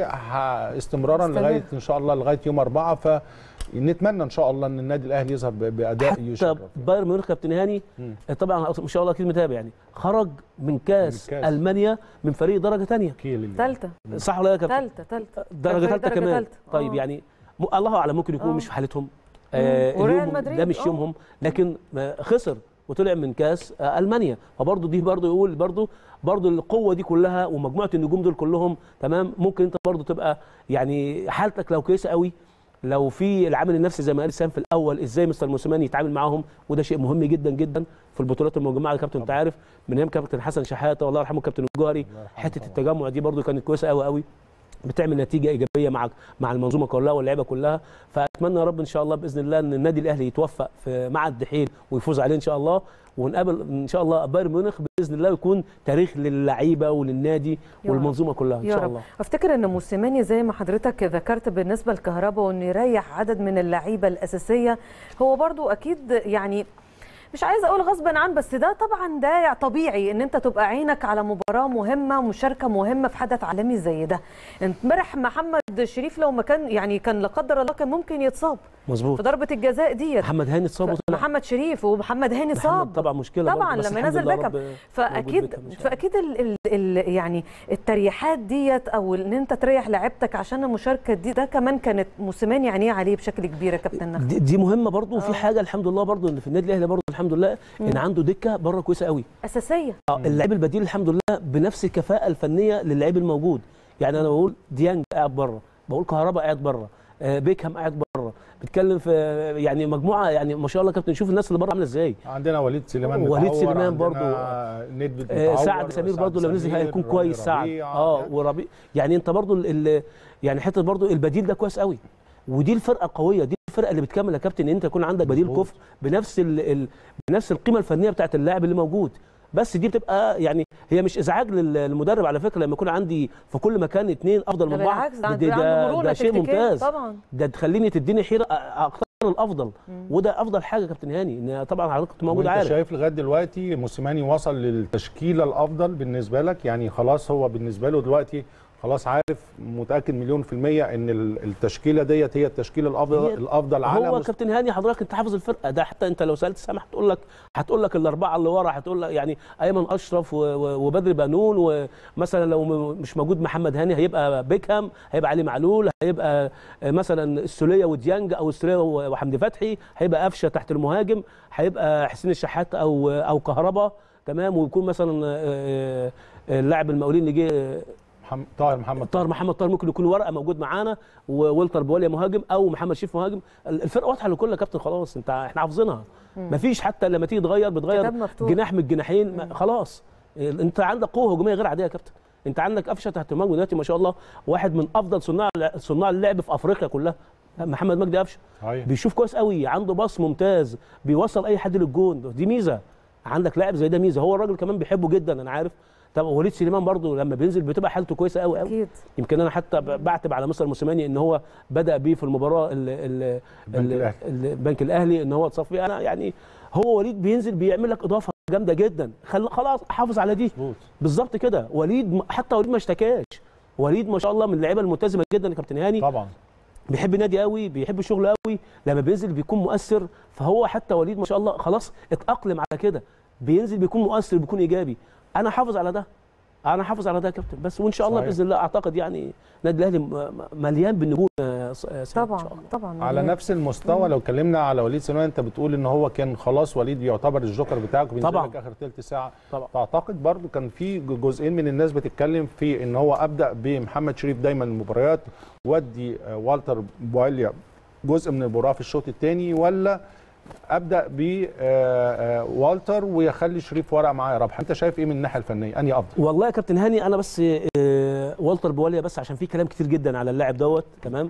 واستمرارا استمر. لغايه ان شاء الله لغايه يوم اربعه فنتمنى ان شاء الله ان النادي الاهلي يظهر ب- باداء حتى يشرف بايرن ميونخ كابتن هاني مم. طبعا ما شاء الله اكيد متابع يعني خرج من كاس, من كاس. المانيا من فريق درجه ثانيه كيل ثالثه صح ولا لا يا كابتن ثالثه ثالثه درجه ثالثه كمان تالتة. طيب آه. يعني م- الله اعلم ممكن يكونوا آه. مش في حالتهم مم. آه وريال اليوم مدريد، ده مش آه. يومهم لكن ما خسر وطلع من كاس آه المانيا فبرضه دي برضه يقول برضه برضه القوه دي كلها ومجموعه النجوم دول كلهم تمام ممكن انت برضه تبقى يعني حالتك لو كويسه قوي لو في العامل النفسي زي ما قال سام في الاول ازاي مستر موسيماني يتعامل معاهم وده شيء مهم جدا جدا في البطولات المجمعه يا كابتن انت عارف من ايام كابتن حسن شحاته والله يرحمه كابتن الجوهري حته التجمع دي برضو كانت كويسه قوي قوي بتعمل نتيجه ايجابيه مع مع المنظومه كلها واللعيبه كلها فاتمنى يا رب ان شاء الله باذن الله ان النادي الاهلي يتوفق في مع الدحيل ويفوز عليه ان شاء الله ونقابل ان شاء الله بايرن ميونخ باذن الله ويكون تاريخ للعيبه وللنادي يا رب. والمنظومه كلها ان يا شاء رب الله افتكر ان موسيماني زي ما حضرتك ذكرت بالنسبه لكهربا وانه يريح عدد من اللعيبه الاساسيه هو برضو اكيد يعني مش عايزه اقول غصبا عن بس ده طبعا ده طبيعي ان انت تبقى عينك على مباراه مهمه ومشاركه مهمه في حدث عالمي زي ده امبارح محمد شريف لو ما كان يعني كان لا قدر الله كان ممكن يتصاب مظبوط في ضربه الجزاء ديت محمد هاني اتصاب وطلع محمد شريف ومحمد هاني محمد صاب طبعا مشكله طبعا برضه، بس لما الحمد نزل لله بيكهام رب موجود فاكيد بيكهام إن شاء الله. فاكيد ال ال ال يعني التريحات ديت او ان انت تريح لعيبتك عشان المشاركه دي ده كمان كانت موسيماني عينيه عليه بشكل كبير يا كابتن نخل دي, دي مهمه برضه آه. وفي حاجه الحمد لله برضه ان في النادي الاهلي برضه الحمد لله ان عنده دكه بره كويسه قوي اساسيه اه اللعيب البديل الحمد لله بنفس الكفاءه الفنيه للعيب الموجود يعني انا بقول ديانج قاعد بره بقول كهربا قاعد بره آه بيكهام قاعد بره بتكلم في يعني مجموعه يعني ما شاء الله كابتن شوف الناس اللي بره عامله ازاي عندنا وليد سليمان وليد متعور، سليمان عندنا برضو. ندفد آه متعور، سعد سمير برضه لو نزل سمير، هيكون رامي كويس سعد ربيع، اه يعني وربيع يعني انت برضه ال- ال- يعني حته برضه البديل ده كويس قوي ودي الفرقه قويه دي الفرقه اللي بتكمل يا كابتن ان انت يكون عندك بديل مظبوط. كفء بنفس ال ال بنفس القيمه الفنيه بتاعت اللاعب اللي موجود بس دي بتبقى يعني هي مش ازعاج لل- للمدرب على فكره لما يكون عندي في كل مكان اثنين افضل ده من بعض بالعكس ده, ده, عنده ده, مرونه ده شيء تكتيكية ممتاز طبعا ده تخليني تديني حيره أ- اختار الافضل وده افضل حاجه يا كابتن هاني ان طبعا حضرتك كنت موجود وانت عارف شايف لغايه دلوقتي موسيماني وصل للتشكيله الافضل بالنسبه لك يعني خلاص هو بالنسبه له دلوقتي خلاص عارف متاكد مليون في الميه ان ال- التشكيله ديت هي التشكيله الافضل هي- الافضل على هو مست- كابتن هاني حضرتك انت حافظ الفرقه ده حتى انت لو سالت سامح هتقول لك هتقول لك الاربعه اللي ورا هتقول لك يعني ايمن اشرف و- و- وبدر بنون ومثلا لو م- مش موجود محمد هاني هيبقى بيكهام هيبقى علي معلول هيبقى آه، مثلا السوليه وديانج او السوليه و- وحمدي فتحي هيبقى قفشه تحت المهاجم هيبقى حسين الشحات او او كهربا تمام ويكون مثلا آه، آه، اللاعب المقاولين اللي جه محمد طاهر محمد طاهر محمد طاهر ممكن يكون ورقه موجود معانا وولتر بواليا مهاجم او محمد شريف مهاجم الفرقه واضحه لكل يا كابتن خلاص انت احنا حافظينها مفيش حتى لما تيجي تغير بتغير كتاب مفتوح. جناح من الجناحين ما- خلاص انت عندك قوه هجوميه غير عاديه يا كابتن انت عندك قفشه تحت المهاجم دلوقتي ما شاء الله واحد من افضل صناع صناع اللعب في افريقيا كلها محمد مجدي قفشه صحيح. بيشوف كويس قوي عنده باص ممتاز بيوصل اي حد للجون دي ميزه عندك لاعب زي ده ميزه هو الراجل كمان بيحبه جدا انا عارف طب وليد سليمان برضو لما بينزل بتبقى حالته كويسه قوي قوي اكيد يمكن انا حتى ب- بعتب على مستر موسيماني ان هو بدا بيه في المباراه ال ال البنك ال- الأهلي. البنك الاهلي ان هو اتصاب فيه انا يعني هو وليد بينزل بيعمل لك اضافه جامده جدا خل خلاص حافظ على دي مظبوط بالظبط كده وليد م- حتى وليد ما اشتكاش وليد ما شاء الله من اللعيبه الملتزمه جدا يا كابتن هاني طبعا بيحب النادي قوي بيحب الشغل قوي لما بينزل بيكون مؤثر فهو حتى وليد ما شاء الله خلاص اتاقلم على كده بينزل بيكون مؤثر بيكون ايجابي انا حافظ على ده انا حافظ على ده يا كابتن بس وان شاء الله صحيح. باذن الله اعتقد يعني النادي الاهلي م- م- مليان بالنجوم يا س- يا سامي ان طبعا شاء الله طبعا على نفس المستوى لو اتكلمنا على وليد سليمان انت بتقول ان هو كان خلاص وليد يعتبر الجوكر بتاعك بينزل طبعا. لك اخر ثلث ساعه طبعا تعتقد برضو كان في جزئين من الناس بتتكلم في ان هو ابدا بمحمد شريف دايما المباريات ودي آه، والتر بواليا جزء من المباراه في الشوط الثاني ولا ابدا ب آه، آه، والتر ويخلي شريف ورق معاه يا ربح انت شايف ايه من الناحيه الفنيه انهي افضل والله يا كابتن هاني انا بس آه، والتر بواليا بس عشان في كلام كتير جدا على اللاعب دوت تمام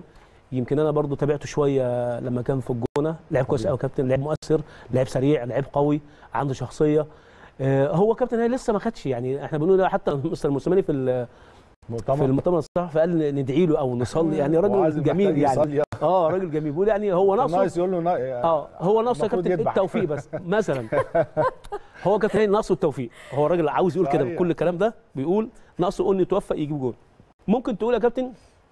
يمكن انا برضو تابعته شويه لما كان في الجونه لعب كويس قوي كابتن لعب مؤثر لعب سريع لعب قوي عنده شخصيه آه، هو كابتن هي لسه ما خدش يعني احنا بنقول حتى مستر الموسيماني في ال- في مؤتمر المؤتمر الصحفي قال ندعي له او نصلي يعني راجل وعايز جميل محتاج يعني يصلي. اه راجل جميل بيقول يعني هو كان ناقصه ناقص يقول له نا- اه هو ناقصه يا المفروض كابتن يذبح. التوفيق بس مثلا هو كابتن هاني ناقصه التوفيق هو الراجل عاوز يقول كده صحيح. بكل الكلام ده بيقول ناقصه انه يتوفق يجيب جول ممكن تقول يا كابتن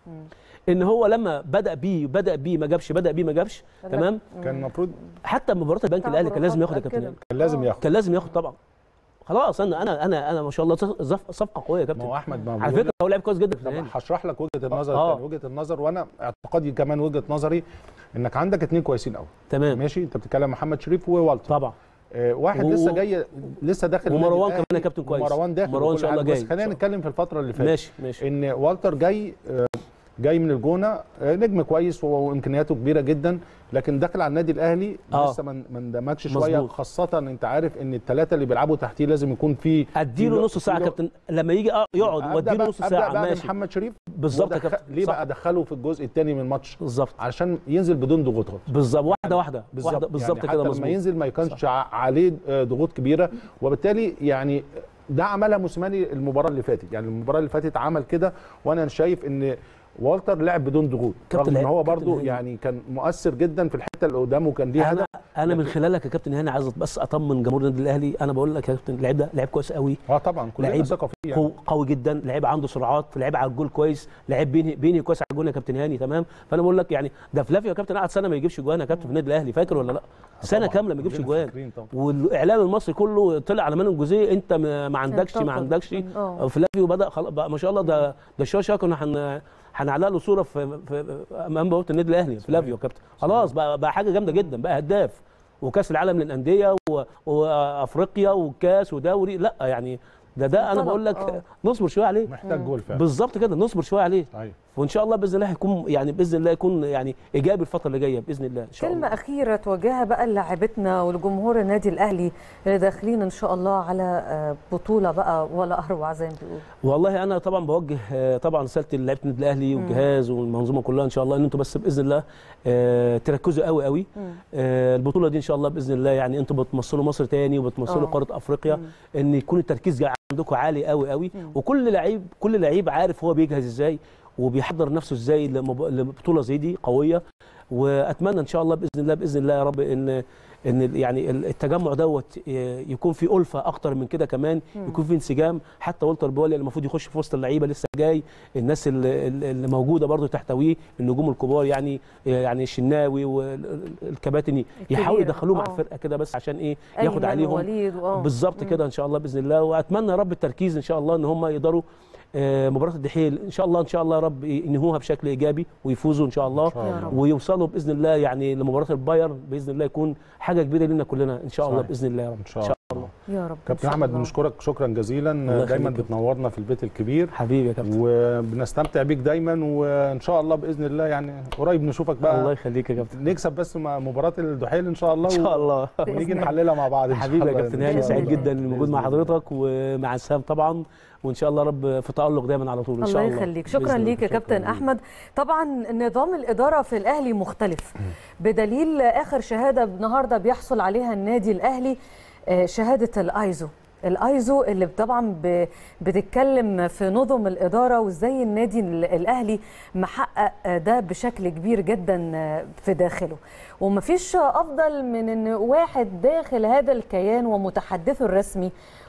ان هو لما بدا بيه بدا بيه ما جابش بدا بيه ما جابش تمام كان المفروض حتى مباراه البنك تعب الاهلي كان لازم ورقم ياخد يا كابتن متأكدة. هاني. كان لازم ياخد كان لازم ياخد طبعا خلاص انا انا انا انا ما شاء الله صف- صفقه قويه يا ما كابتن هو احمد ما هو على بيقول فكره هو لعب كويس جدا في طب النهائي هشرح لك وجهه النظر آه. الثانيه وجهه النظر وانا اعتقادي كمان وجهه نظري انك عندك اثنين كويسين قوي تمام ماشي انت بتتكلم محمد شريف ووالتر طبعا آه واحد و- لسه جاي لسه داخل النادي ومروان الأهلي، كمان يا كابتن كويس. ومروان داخل مروان إن وكل شاء الله حاجة. بس جاي. خلينا إن شاء نتكلم في الفتره اللي فاتت ماشي ماشي ان والتر جاي آه، جاي من الجونه آه، نجم كويس وامكانياته كبيره جدا لكن داخل على النادي الاهلي آه. لسه ما ما اندمجش شويه مظبوط. خاصه انت عارف ان الثلاثه اللي بيلعبوا تحتيه لازم يكون في اديله في- نص ساعه في- كابتن لما يجي آه يقعد أبدأ واديله بقى- نص أبدأ ساعه بقى ماشي محمد شريف بالظبط يا ودخ- كابتن ليه صح. بقى ادخله في الجزء الثاني من الماتش بالظبط علشان ينزل بدون ضغوطات بالظبط واحده واحده واحده بالظبط يعني كده حتى مظبوط لما ينزل ما يكونش ع- عليه آه، ضغوط كبيره وبالتالي يعني ده عملها موسيماني المباراه اللي فاتت يعني المباراه اللي فاتت عمل كده وانا شايف ان والتر لعب بدون ضغوط كابتن رغم ان لعب- هو كابتن برضو هاني. يعني كان مؤثر جدا في الحته اللي قدامه وكان ليه هدف انا انا من خلالك يا كابتن هاني عايز بس اطمن جمهور النادي الاهلي انا بقول لك يا كابتن اللعيب ده لعيب كويس قوي اه طبعا كلنا لعيب ثقه فيه يعني. قو- قوي جدا لعيب عنده سرعات لعيب على الجول كويس لعيب بيني بيني كويس على الجول يا كابتن هاني تمام فانا بقول لك يعني ده فلافيو يا كابتن قعد سنه ما يجيبش جوان يا كابتن في النادي الاهلي فاكر ولا لا سنه طبعاً. كامله ما يجيبش كلنا جوان فاكرين طبعاً. والاعلام المصري كله طلع على مانو الجوزيه انت ما ما عندكش ما طبعاً. عندكش آه. فلافيو بدا خلاص بقى ما شاء الله ده ده الشاشه كنا هن هنعلق له صوره في, في امام بوابه النادي الاهلي فلافيو كابتن خلاص بقى بقى حاجه جامده جدا بقى هداف وكاس العالم للانديه و- وافريقيا وكاس ودوري لا يعني ده ده انا طبعاً. بقول لك آه. نصبر شويه عليه محتاج جول فعلا بالظبط كده نصبر شويه عليه صحيح وان شاء الله باذن الله هيكون يعني باذن الله يكون يعني ايجابي الفتره اللي جايه باذن الله ان شاء كلمة الله أخيرة توجهها بقى للاعبتنا ولجمهور النادي الأهلي اللي داخلين إن شاء الله على آه، بطولة بقى ولا أروع زي ما بيقولوا والله انا طبعا بوجه آه، طبعا رسالتي للعيبه النادي الاهلي والجهاز والمنظومه كلها ان شاء الله ان انتم بس باذن الله آه، تركزوا قوي قوي آه، البطوله دي ان شاء الله باذن الله يعني انتم بتمثلوا مصر تاني وبتمثلوا آه. قاره افريقيا ان يكون التركيز جا- عندكم عالي قوي قوي وكل لعيب كل لعيب عارف هو بيجهز ازاي وبيحضر نفسه ازاي لمب- لبطوله زي دي قويه واتمنى ان شاء الله باذن الله باذن الله يا رب ان ان ال- يعني ال- التجمع دوت ي- يكون في الفه اكتر من كده كمان يكون في انسجام حتى والتر بولي اللي المفروض يخش في وسط اللعيبه لسه جاي الناس اللي, اللي موجوده برضو تحتويه النجوم الكبار يعني يعني الشناوي والكباتن يحاولوا الكبيرة. يدخلوه مع آه. الفرقه كده بس عشان ايه ياخد أيمن عليهم ووليد وآه. بالظبط كده ان شاء الله باذن الله واتمنى يا رب التركيز ان شاء الله ان هم يقدروا آه، مباراه الدحيل ان شاء الله ان شاء الله يا رب ينهوها بشكل ايجابي ويفوزوا ان شاء الله شاء الله. ويوصلوا باذن الله يعني لمباراه البايرن باذن الله يكون حاجه كبيره لنا كلنا ان شاء الله صحيح. باذن الله يا رب ان شاء الله يا رب إن كابتن شاء احمد الله. بنشكرك شكرا جزيلا الله دايما يخليك. بتنورنا في البيت الكبير حبيبي يا كابتن وبنستمتع بيك دايما وان شاء الله باذن الله يعني قريب نشوفك بقى الله يخليك يا كابتن نكسب بس مع مباراه الدحيل ان شاء الله ان شاء الله بإذن ونيجي الله. نحللها مع بعض إن شاء حبيبي يا الله. كابتن إن هاني شاء سعيد الله. جدا الموجود مع بإذن الله. حضرتك ومع سام طبعا وان شاء الله رب في تالق دايما على طول ان شاء الله الله يخليك شكرا بإذن ليك يا الله. كابتن شكراً ليك. احمد طبعا نظام الاداره في الاهلي مختلف بدليل اخر شهاده النهارده بيحصل عليها النادي الاهلي آه، شهاده الايزو الايزو اللي طبعا ب- بتتكلم في نظم الاداره وازاي النادي ال- الاهلي محقق آه، ده بشكل كبير جدا آه، في داخله ومفيش افضل من ان واحد داخل هذا الكيان ومتحدثه الرسمي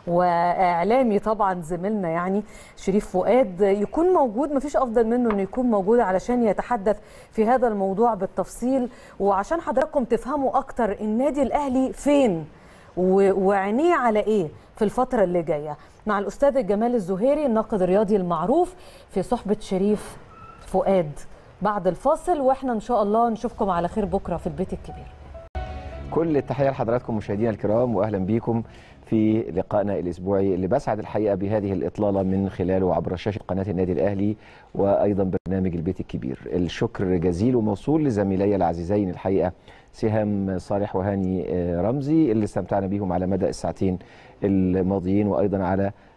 واعلامي طبعا زميلنا يعني شريف فؤاد يكون موجود مفيش افضل منه انه يكون موجود علشان يتحدث في هذا الموضوع بالتفصيل وعشان حضراتكم تفهموا اكتر النادي الاهلي فين و- وعينيه على ايه في الفتره اللي جايه مع الاستاذ جمال الزهيري الناقد الرياضي المعروف في صحبه شريف فؤاد بعد الفاصل واحنا ان شاء الله نشوفكم على خير بكره في البيت الكبير كل التحية لحضراتكم مشاهدينا الكرام وأهلا بكم في لقائنا الأسبوعي اللي بسعد الحقيقة بهذه الإطلالة من خلاله عبر شاشة قناة النادي الأهلي وأيضا برنامج البيت الكبير الشكر جزيل وموصول لزميلي العزيزين الحقيقة سهام صالح وهاني آه، رمزي اللي استمتعنا بيهم على مدى الساعتين الماضيين وأيضا على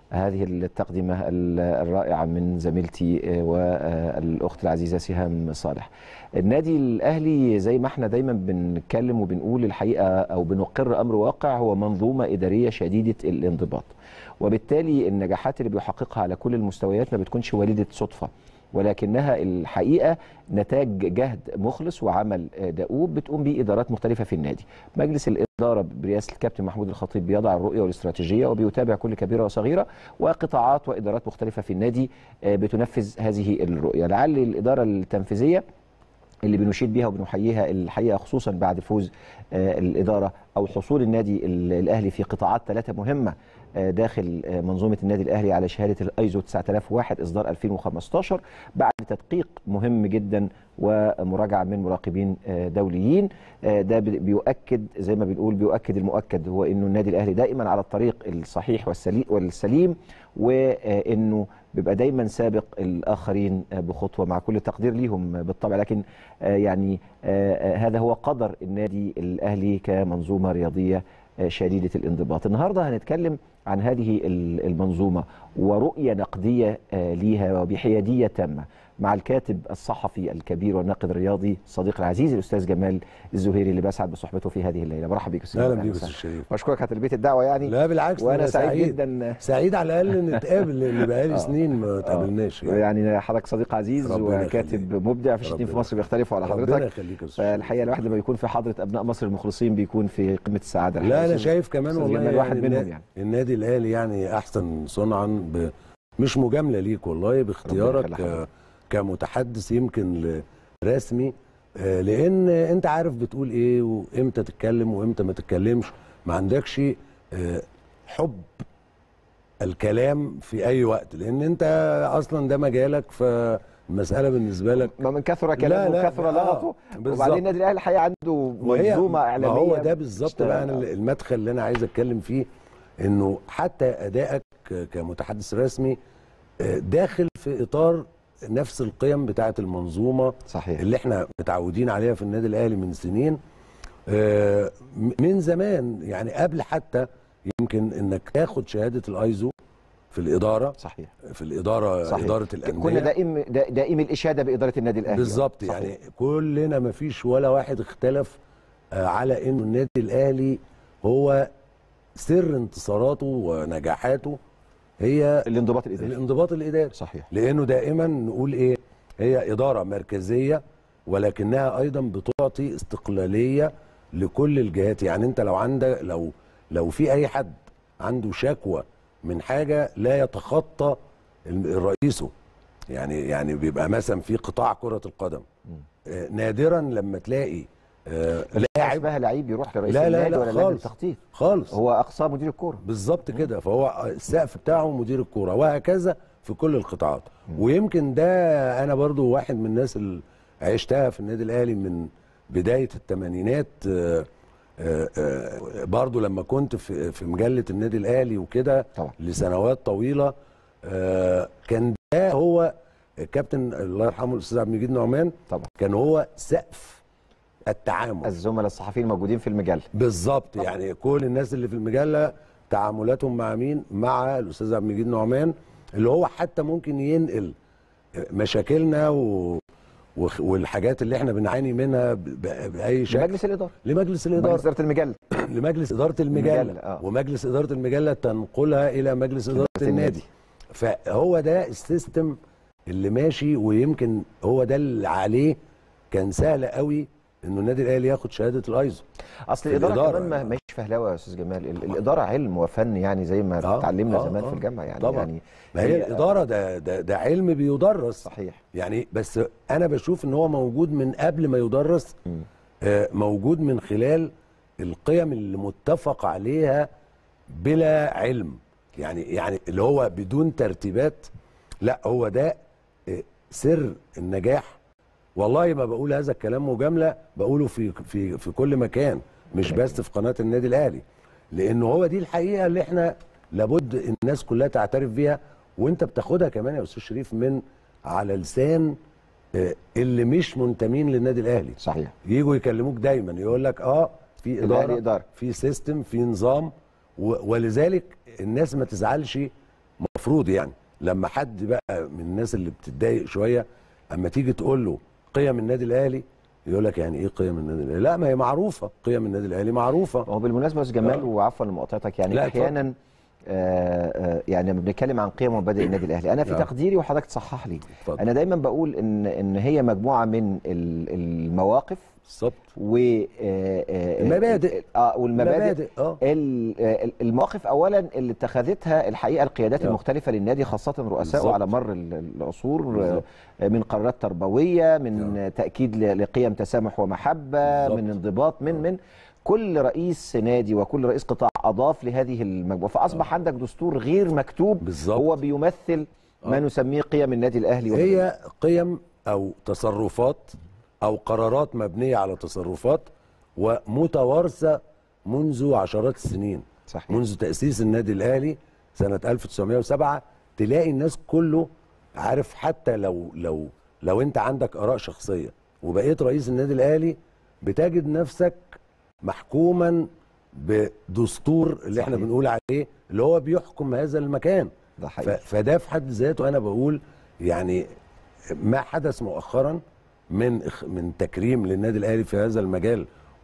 هذه التقدمة ال- الرائعة من زميلتي آه، والأخت العزيزة سهام صالح النادي الأهلي زي ما احنا دايما بنتكلم وبنقول الحقيقة أو بنقر أمر واقع هو منظومة إدارية شديدة الانضباط وبالتالي النجاحات اللي بيحققها على كل المستويات ما بتكونش والدة صدفة ولكنها الحقيقه نتاج جهد مخلص وعمل آه، دؤوب بتقوم به ادارات مختلفه في النادي. مجلس الاداره برئاسه الكابتن محمود الخطيب بيضع الرؤيه والاستراتيجيه وبيتابع كل كبيره وصغيره وقطاعات وادارات مختلفه في النادي آه، بتنفذ هذه الرؤيه. لعل الاداره التنفيذيه اللي بنشيد بيها وبنحييها الحقيقه خصوصا بعد فوز آه، الاداره او حصول النادي ال- الاهلي في قطاعات ثلاثه مهمه آه، داخل آه، منظومه النادي الاهلي على شهاده الايزو 9001 اصدار 2015 بعد تدقيق مهم جدا ومراجعه من مراقبين آه، دوليين آه، ده بي- بيؤكد زي ما بنقول بيؤكد المؤكد هو انه النادي الاهلي دائما على الطريق الصحيح والسلي- والسليم وانه بيبقى دايما سابق الاخرين آه، بخطوه مع كل التقدير ليهم آه، بالطبع لكن آه، يعني آه، آه، هذا هو قدر النادي الاهلي كمنظومه رياضيه آه، شديده الانضباط. النهارده هنتكلم عن هذه ال- المنظومه ورؤيه نقديه آه، ليها وبحياديه تامه مع الكاتب الصحفي الكبير والناقد الرياضي الصديق العزيز الاستاذ جمال الزهيري اللي بسعد بصحبته في هذه الليله. مرحبا بك استاذ اهلا جمال. بيك وسهلا. استاذ شريف واشكرك على تلبيه الدعوه يعني لا بالعكس وانا أنا سعيد جدا سعيد على الاقل نتقابل لان بقالي آه. سنين ما تقابلناش يعني يعني حضرتك صديق عزيز ربنا وكاتب يخليك. مبدع في اتنين في ربنا- مصر بيختلفوا على ربنا حضرتك يخليك يا أستاذ شريف. فالحقيقه الواحد لما يكون في حضره ابناء مصر المخلصين بيكون في قمه السعاده لا انا أستاذ- شايف كمان أستاذ والله جمال واحد يعني منهم النا- يعني النادي الاهلي يعني احسن صنعا ب... مش مجامله ليك والله ربنا باختيارك يخلي حضرتك. ك... كمتحدث يمكن ل- رسمي آه، لان انت عارف بتقول ايه وامتى تتكلم وامتى ما تتكلمش ما عندكش آه، حب الكلام في اي وقت لان انت اصلا ده مجالك فالمساله بالنسبه لك ما من كثر لا، كلامه لا، وكثر آه، لغطه بالظبط. وبعدين النادي الاهلي الحقيقه عنده وهي- منظومه ما اعلاميه هو ده بالظبط بقى بتشتغل. أنا المدخل اللي انا عايز اتكلم فيه انه حتى ادائك كمتحدث رسمي آه، داخل في اطار نفس القيم بتاعه المنظومه صحيح اللي احنا متعودين عليها في النادي الاهلي من سنين آه، م- من زمان يعني قبل حتى يمكن انك تاخد شهاده الايزو في الاداره صحيح في الاداره صحيح. اداره الانديه كنا دائم دا- دائم الاشاده باداره النادي الاهلي بالظبط صحيح. يعني كلنا ما فيش ولا واحد اختلف آه، على انه النادي الاهلي هو سر انتصاراته ونجاحاته هي الانضباط الاداري الانضباط الاداري صحيح لانه دائما نقول ايه هي اداره مركزيه ولكنها ايضا بتعطي استقلاليه لكل الجهات يعني انت لو عندك لو لو في اي حد عنده شكوى من حاجه لا يتخطى ال- رئيسه يعني يعني بيبقى مثلا في قطاع كره القدم آه، نادرا لما تلاقي آه، لاعب اسمها لعيب يروح لرئيس لا، لا، النادي لا، ولا لجنه خالص. التخطيط خالص هو اقصى مدير الكوره بالظبط كده فهو السقف بتاعه مدير الكوره وهكذا في كل القطاعات ويمكن ده انا برضو واحد من الناس اللي عشتها في النادي الاهلي من بدايه الثمانينات آه، آه، آه، برضو لما كنت في في مجله النادي الاهلي وكده طبعا. لسنوات طويله آه، كان ده هو الكابتن الله يرحمه الاستاذ عبد المجيد نعمان طبعا كان هو سقف التعامل الزملاء الصحفيين الموجودين في المجله بالظبط يعني كل الناس اللي في المجله تعاملاتهم مع مين مع الاستاذ عبد المجيد نعمان اللي هو حتى ممكن ينقل مشاكلنا و... وخ- والحاجات اللي احنا بنعاني منها ب... ب... باي شكل لمجلس الاداره لمجلس مجلس الاداره اداره المجله لمجلس اداره المجله, المجلة، آه. ومجلس اداره المجله تنقلها الى مجلس اداره النادي فهو ده السيستم اللي ماشي ويمكن هو ده اللي عليه كان سهل قوي انه النادي الاهلي ياخد شهاده الايزو اصل في الاداره, الإدارة كمان ما يعني. ماهيش فهلوه يا استاذ جمال ال- الاداره علم وفن يعني زي ما آه، اتعلمنا آه، زمان آه، في الجامعه يعني طبعا. يعني ما هي الاداره ده ده, ده علم بيدرس صحيح يعني بس انا بشوف ان هو موجود من قبل ما يدرس مم. آه، موجود من خلال القيم اللي متفق عليها بلا علم يعني يعني اللي هو بدون ترتيبات لا هو ده آه، سر النجاح والله ما بقول هذا الكلام مجامله بقوله في في في كل مكان مش بس في قناه النادي الاهلي لان هو دي الحقيقه اللي احنا لابد الناس كلها تعترف بيها وانت بتاخدها كمان يا استاذ شريف من على لسان آه، اللي مش منتمين للنادي الاهلي صحيح يجوا يكلموك دايما يقول لك اه في الأهلي اداره إدارة. في سيستم في نظام و- ولذلك الناس ما تزعلش مفروض يعني لما حد بقى من الناس اللي بتتضايق شويه اما تيجي تقول له قيم النادي الاهلي يقول لك يعني ايه قيم النادي الاهلي لا ما هي معروفه قيم النادي الاهلي معروفه هو بالمناسبه يا أستاذ جمال آه. وعفوا لمقاطعتك يعني لا، اتفضل. احيانا آه، آه، يعني لما بنتكلم عن قيم ومبادئ النادي الاهلي انا في نعم. تقديري وحضرتك تصحح لي اتفضل. انا دايما بقول ان ان هي مجموعه من ال- المواقف بالظبط و آه، آه، المبادئ. اه والمبادئ مبادئ اه ال- آه، المواقف اولا اللي اتخذتها الحقيقه القيادات آه. المختلفه للنادي خاصه رؤسائه بالظبط. على مر ال- العصور بالظبط. آه، من قرارات تربويه من آه. تاكيد ل- لقيم تسامح ومحبه بالظبط. من انضباط من من كل رئيس نادي وكل رئيس قطاع اضاف لهذه المجموعه فاصبح عندك دستور غير مكتوب بالظبط. هو بيمثل ما آه. نسميه قيم النادي الاهلي هي قيم او تصرفات او قرارات مبنيه على تصرفات ومتوارثه منذ عشرات السنين صحيح منذ تاسيس النادي الاهلي سنه 1907 تلاقي الناس كله عارف حتى لو لو لو انت عندك اراء شخصيه وبقيت رئيس النادي الاهلي بتجد نفسك محكوما بدستور اللي احنا صحيح. بنقول عليه اللي هو بيحكم هذا المكان ده ف- حقيقي فده في حد ذاته انا بقول يعني ما حدث مؤخرا من إخ- من تكريم للنادي الاهلي في هذا المجال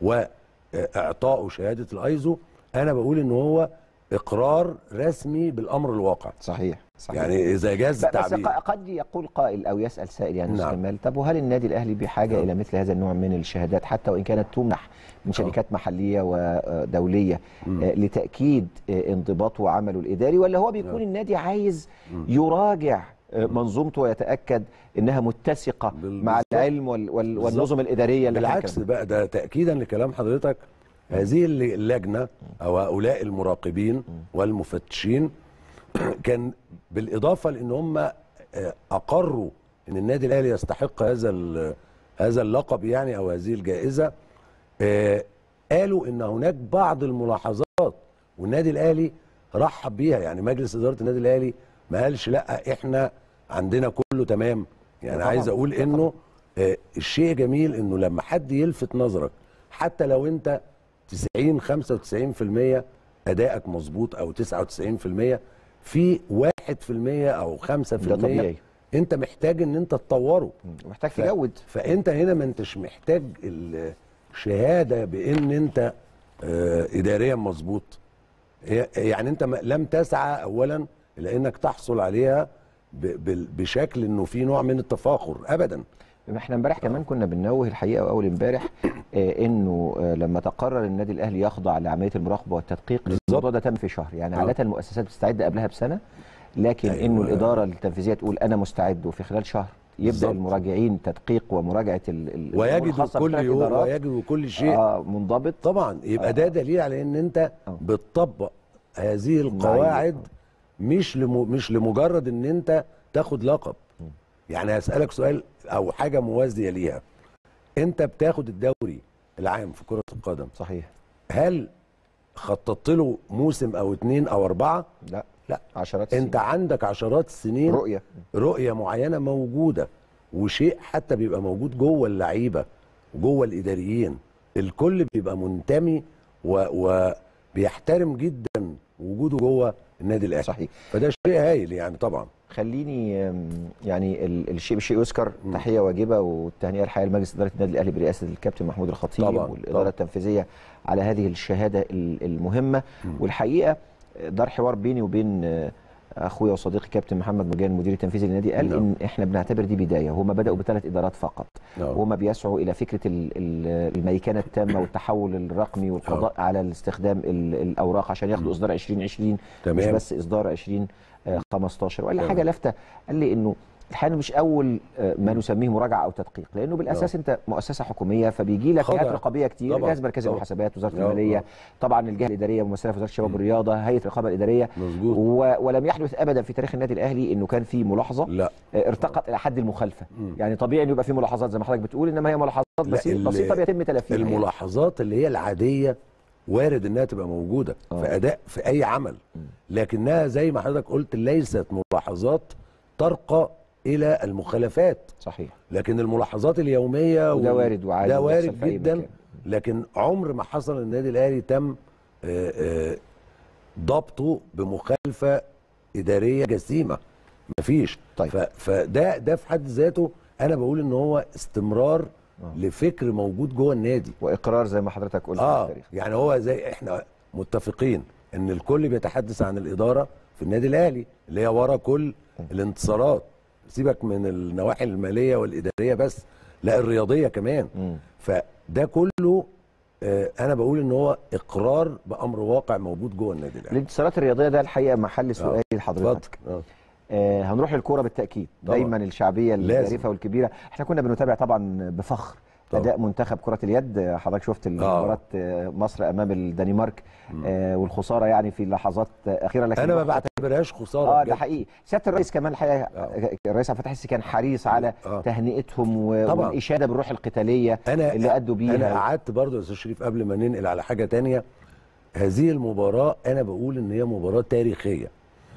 واعطائه شهاده الايزو انا بقول ان هو اقرار رسمي بالامر الواقع صحيح صحيح يعني اذا جاز ب- بس التعبير ق- قد يقول قائل او يسال سائل يعني نعم. نعم. كمال طب وهل النادي الاهلي بحاجه نعم. الى مثل هذا النوع من الشهادات حتى وان كانت تمنح من شركات محليه ودوليه مم. آه، لتاكيد آه، انضباطه وعمله الاداري ولا هو بيكون نعم. النادي عايز يراجع آه، منظومته ويتاكد انها متسقه بال- مع بالظبط. العلم وال وال بالظبط. والنظم الاداريه اللي إحنا بالعكس بنتكلم- بقى ده تاكيدا لكلام حضرتك هذه اللي- اللجنه او هؤلاء المراقبين والمفتشين كان بالاضافه لان هم آه، اقروا ان النادي الاهلي يستحق هذا ال- هذا اللقب يعني او هذه الجائزه آه، قالوا ان هناك بعض الملاحظات والنادي الاهلي رحب بيها يعني مجلس اداره النادي الاهلي ما قالش لا احنا عندنا كله تمام يعني طبعاً، عايز اقول انه آه، الشيء جميل انه لما حد يلفت نظرك حتى لو انت 90 95% ادائك مظبوط او 99% في 1% او 5% ده طبيعي انت محتاج ان انت تطوره محتاج ف- تجود فانت هنا ما انتش محتاج الشهاده بان انت آه، اداريا مظبوط هي- يعني انت ما- لم تسعى اولا الى انك تحصل عليها ب- بال- بشكل انه في نوع من التفاخر ابدا احنا امبارح كمان كنا بننوه الحقيقه واول امبارح آه انه آه لما تقرر النادي الاهلي يخضع لعمليه المراقبه والتدقيق بالظبط. الموضوع ده تم في شهر يعني آه. عاده المؤسسات بتستعد قبلها بسنه لكن أيوة. انه الاداره التنفيذيه تقول انا مستعد وفي خلال شهر يبدا بالظبط. المراجعين تدقيق ومراجعه ال- ال- الأمور ويجدوا الخاصة كل بثلاث يوم إدارات. ويجدوا كل شيء آه منضبط طبعا يبقى آه. ده دليل على ان انت آه. بتطبق هذه القواعد مش لم... مش لمجرد ان انت تاخد لقب يعني هسألك سؤال او حاجة موازية ليها انت بتاخد الدوري العام في كرة القدم صحيح هل خططت له موسم او اتنين او اربعة لا لا عشرات انت عندك عشرات السنين رؤيه رؤيه معينه موجوده وشيء حتى بيبقى موجود جوه اللعيبه وجوه الاداريين الكل بيبقى منتمي و- وبيحترم جدا وجوده جوه النادي الاهلي صحيح فده شيء هايل يعني طبعا خليني أم، يعني ال- الشيء بالشيء يذكر مم. تحيه واجبه والتهنئه الحقيقه لمجلس اداره النادي الاهلي برئاسه الكابتن محمود الخطيب طبعاً، والاداره طبعاً. التنفيذيه على هذه الشهاده ال- المهمه مم. والحقيقه دار حوار بيني وبين آه، اخويا وصديقي كابتن محمد مجان المدير التنفيذي للنادي قال نعم. ان احنا بنعتبر دي بدايه هما بداوا بثلاث ادارات فقط نعم. وهم بيسعوا الى فكره ال- ال- الميكنه التامه والتحول الرقمي والقضاء على الاستخدام ال- الاوراق عشان ياخدوا اصدار 2020 مش تمام بس اصدار 20 آه، 15 ولا تمام. حاجه لافته قال لي انه الحقيقه مش اول آه، ما نسميه مراجعه او تدقيق لانه بالاساس انت مؤسسه حكوميه فبيجي لك خضع. جهات رقابيه كتير طبعاً، الجهاز المركزي طبعاً. للمحاسبات وزاره آه، الماليه آه. طبعا الجهه الاداريه ممثله في وزاره الشباب والرياضه هيئه الرقابه الاداريه مظبوط و... ولم يحدث ابدا في تاريخ النادي الاهلي انه كان في ملاحظه لا آه، ارتقت الى حد المخالفه مم. يعني طبيعي انه يبقى في ملاحظات زي ما حضرتك بتقول انما هي ملاحظات لا، بسيطه ال- بسيطه بيتم تلافيها يعني. الملاحظات اللي هي العاديه وارد انها تبقى موجوده آه. في اداء في اي عمل لكنها زي ما حضرتك قلت ليست ملاحظات ترقى الى المخالفات صحيح لكن الملاحظات اليوميه وده وال- وارد وعادي ده وبيحصل وارد في أي جدا مكان. لكن عمر ما حصل النادي الاهلي تم آه، آه، ضبطه بمخالفه اداريه جسيمه مفيش طيب. ف... فده ده في حد ذاته انا بقول ان هو استمرار لفكر موجود جوه النادي واقرار زي ما حضرتك قلت في اه التاريخ يعني هو زي احنا متفقين ان الكل بيتحدث عن الاداره في النادي الاهلي اللي هي ورا كل الانتصارات سيبك من النواحي الماليه والاداريه بس لا الرياضيه كمان مم. فده كله آه انا بقول ان هو اقرار بامر واقع موجود جوه النادي الاهلي الانتصارات الرياضيه ده الحقيقه محل سؤالي لحضرتك اتفضل. آه. آه هنروح للكوره بالتاكيد طبعاً. دايما الشعبيه لازم. الجريفه والكبيره احنا كنا بنتابع طبعا بفخر طبعاً. اداء منتخب كره اليد آه، حضرتك شفت مباراه آه، مصر امام الدنمارك آه والخساره يعني في لحظات آه، اخيره لكن انا ما برضه- بعتبرهاش خساره اه بجد. ده حقيقي سياده الرئيس كمان الحقيقه آه. الرئيس عبد الفتاح السيسي كان حريص على آه. تهنئتهم و- طبعاً. والاشاده بالروح القتاليه انا اللي ادوا بيها انا قعدت برضه يا استاذ شريف قبل ما ننقل على حاجه تانية هذه المباراه انا بقول ان هي مباراه تاريخيه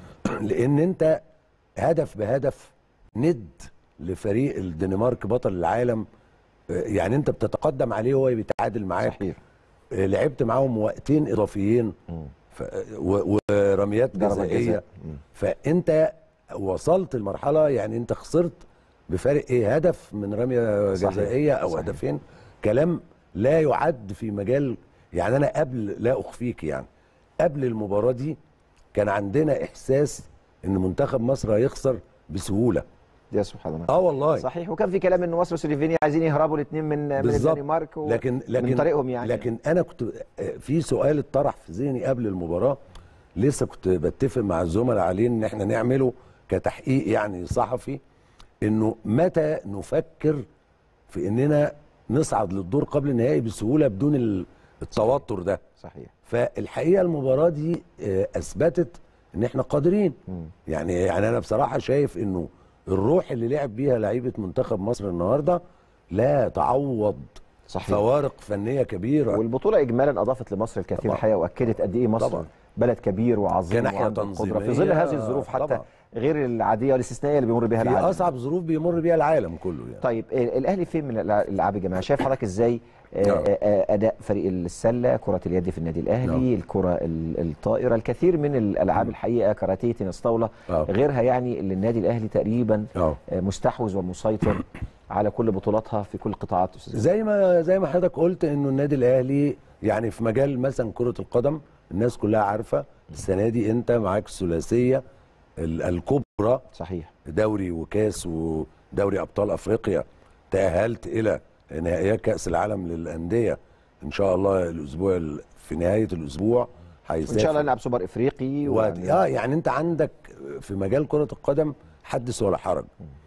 لان انت هدف بهدف ند لفريق الدنمارك بطل العالم آه، يعني انت بتتقدم عليه وهو بيتعادل معاك صحيح آه، لعبت معاهم وقتين اضافيين مم. ف... و... ورميات ضربة جزائيه جزاء. مم. فانت وصلت لمرحله يعني انت خسرت بفارق ايه هدف من رميه صحيح. جزائيه او صحيح. هدفين كلام لا يعد في مجال يعني انا قبل لا اخفيك يعني قبل المباراه دي كان عندنا احساس ان منتخب مصر هيخسر بسهوله يا سبحان الله اه والله صحيح وكان في كلام ان مصر وسلوفينيا عايزين يهربوا الاثنين من من بالظبط. الدنمارك و... لكن لكن من طريقهم يعني لكن انا كنت في سؤال اتطرح في ذهني قبل المباراه لسه كنت بتفق مع الزملاء عليه ان احنا نعمله كتحقيق يعني صحفي انه متى نفكر في اننا نصعد للدور قبل النهائي بسهوله بدون ال- التوتر ده صحيح فالحقيقه المباراه دي آه، اثبتت ان احنا قادرين مم. يعني يعني انا بصراحه شايف انه الروح اللي لعب بيها لعيبه منتخب مصر النهارده لا تعوض صحيح فوارق فنيه كبيره والبطوله اجمالا اضافت لمصر الكثير طبعاً. الحقيقه واكدت قد ايه مصر طبعاً. بلد كبير وعظيم كناحية وعنده القدره في ظل تنظيمية هذه الظروف حتى طبعاً. غير العاديه والاستثنائيه اللي بيمر بها في العالم اصعب ظروف بيمر بيها العالم كله يعني طيب ال- الاهلي فين من الألع- الالعاب الجماعيه شايف حضرتك ازاي آه، نعم. آه، آه، اداء فريق السله كره اليد في النادي الاهلي نعم. الكره ال- الطائره الكثير من الالعاب الحقيقه كاراتيه تنس طاوله آه. غيرها يعني اللي النادي الاهلي تقريبا اه آه، مستحوذ ومسيطر على كل بطولاتها في كل قطاعات أستاذ زي ما زي ما حضرتك قلت انه النادي الاهلي يعني في مجال مثلا كره القدم الناس كلها عارفه السنه دي انت معاك الثلاثيه ال- الكبرى صحيح دوري وكاس ودوري ابطال افريقيا تاهلت الى نهائيات كاس العالم للانديه ان شاء الله الاسبوع ال- في نهايه الاسبوع هيسافر ان شاء الله نلعب سوبر افريقي وادي اه يعني انت عندك في مجال كره القدم حدث ولا حرج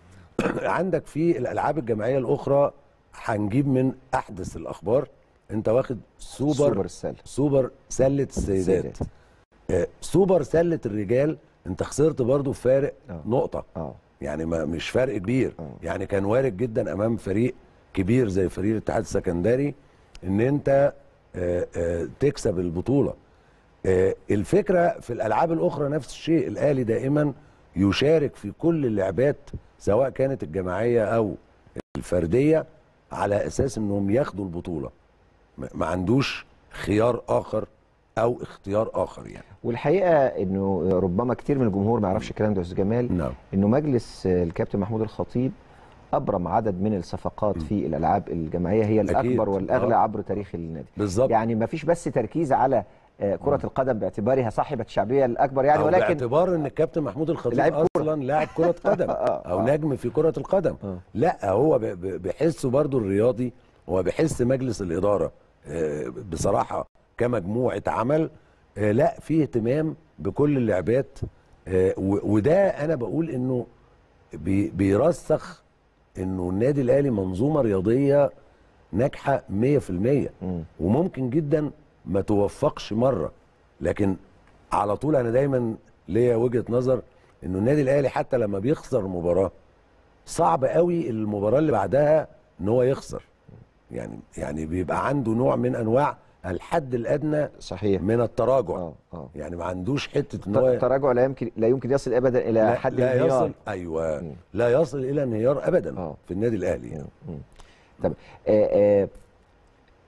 عندك في الالعاب الجماعيه الاخرى هنجيب من احدث الاخبار انت واخد سوبر سوبر سوبر, السله سوبر سله السيدات السيدات. آه سوبر سله الرجال انت خسرت برضو فارق آه. نقطه اه يعني ما مش فرق كبير آه. يعني كان وارد جدا امام فريق كبير زي فريق الاتحاد السكندري ان انت آه، آه، تكسب البطوله آه، الفكره في الالعاب الاخرى نفس الشيء الاهلي دائما يشارك في كل اللعبات سواء كانت الجماعيه او الفرديه على اساس انهم ياخدوا البطوله ما ما عندوش خيار اخر او اختيار اخر يعني والحقيقه انه ربما كتير من الجمهور ما يعرفش الكلام ده يا استاذ جمال نعم انه مجلس الكابتن محمود الخطيب ابرم عدد من الصفقات في الالعاب الجماعيه هي الاكبر أكيد. والاغلى آه. عبر تاريخ النادي بالظبط يعني ما فيش بس تركيز على آه، كرة القدم باعتبارها صاحبة الشعبية الأكبر يعني أو ولكن باعتبار ان الكابتن محمود الخطيب لاعب كرة. اصلا لاعب كره قدم او آه. نجم في كره القدم آه. لا هو ب- ب- بيحسه برضو الرياضي هو بيحس مجلس الاداره آه، بصراحه كمجموعه عمل آه، لا في اهتمام بكل اللعبات آه، و- وده انا بقول انه بي- بيرسخ انه النادي الاهلي منظومه رياضيه ناجحه 100% مم. وممكن جدا ما توفقش مره لكن على طول انا دايما ليا وجهه نظر انه النادي الاهلي حتى لما بيخسر مباراه صعب قوي المباراه اللي بعدها ان هو يخسر يعني يعني بيبقى عنده نوع من انواع الحد الادنى صحيح من التراجع اه اه يعني ما عندوش حته ان ت- هو التراجع لا يمكن لا يمكن يصل ابدا الى لا, حد لا الانهيار يصل ايوه مم. لا يصل الى انهيار ابدا آه. في النادي الاهلي يعني. مم. طب آه آه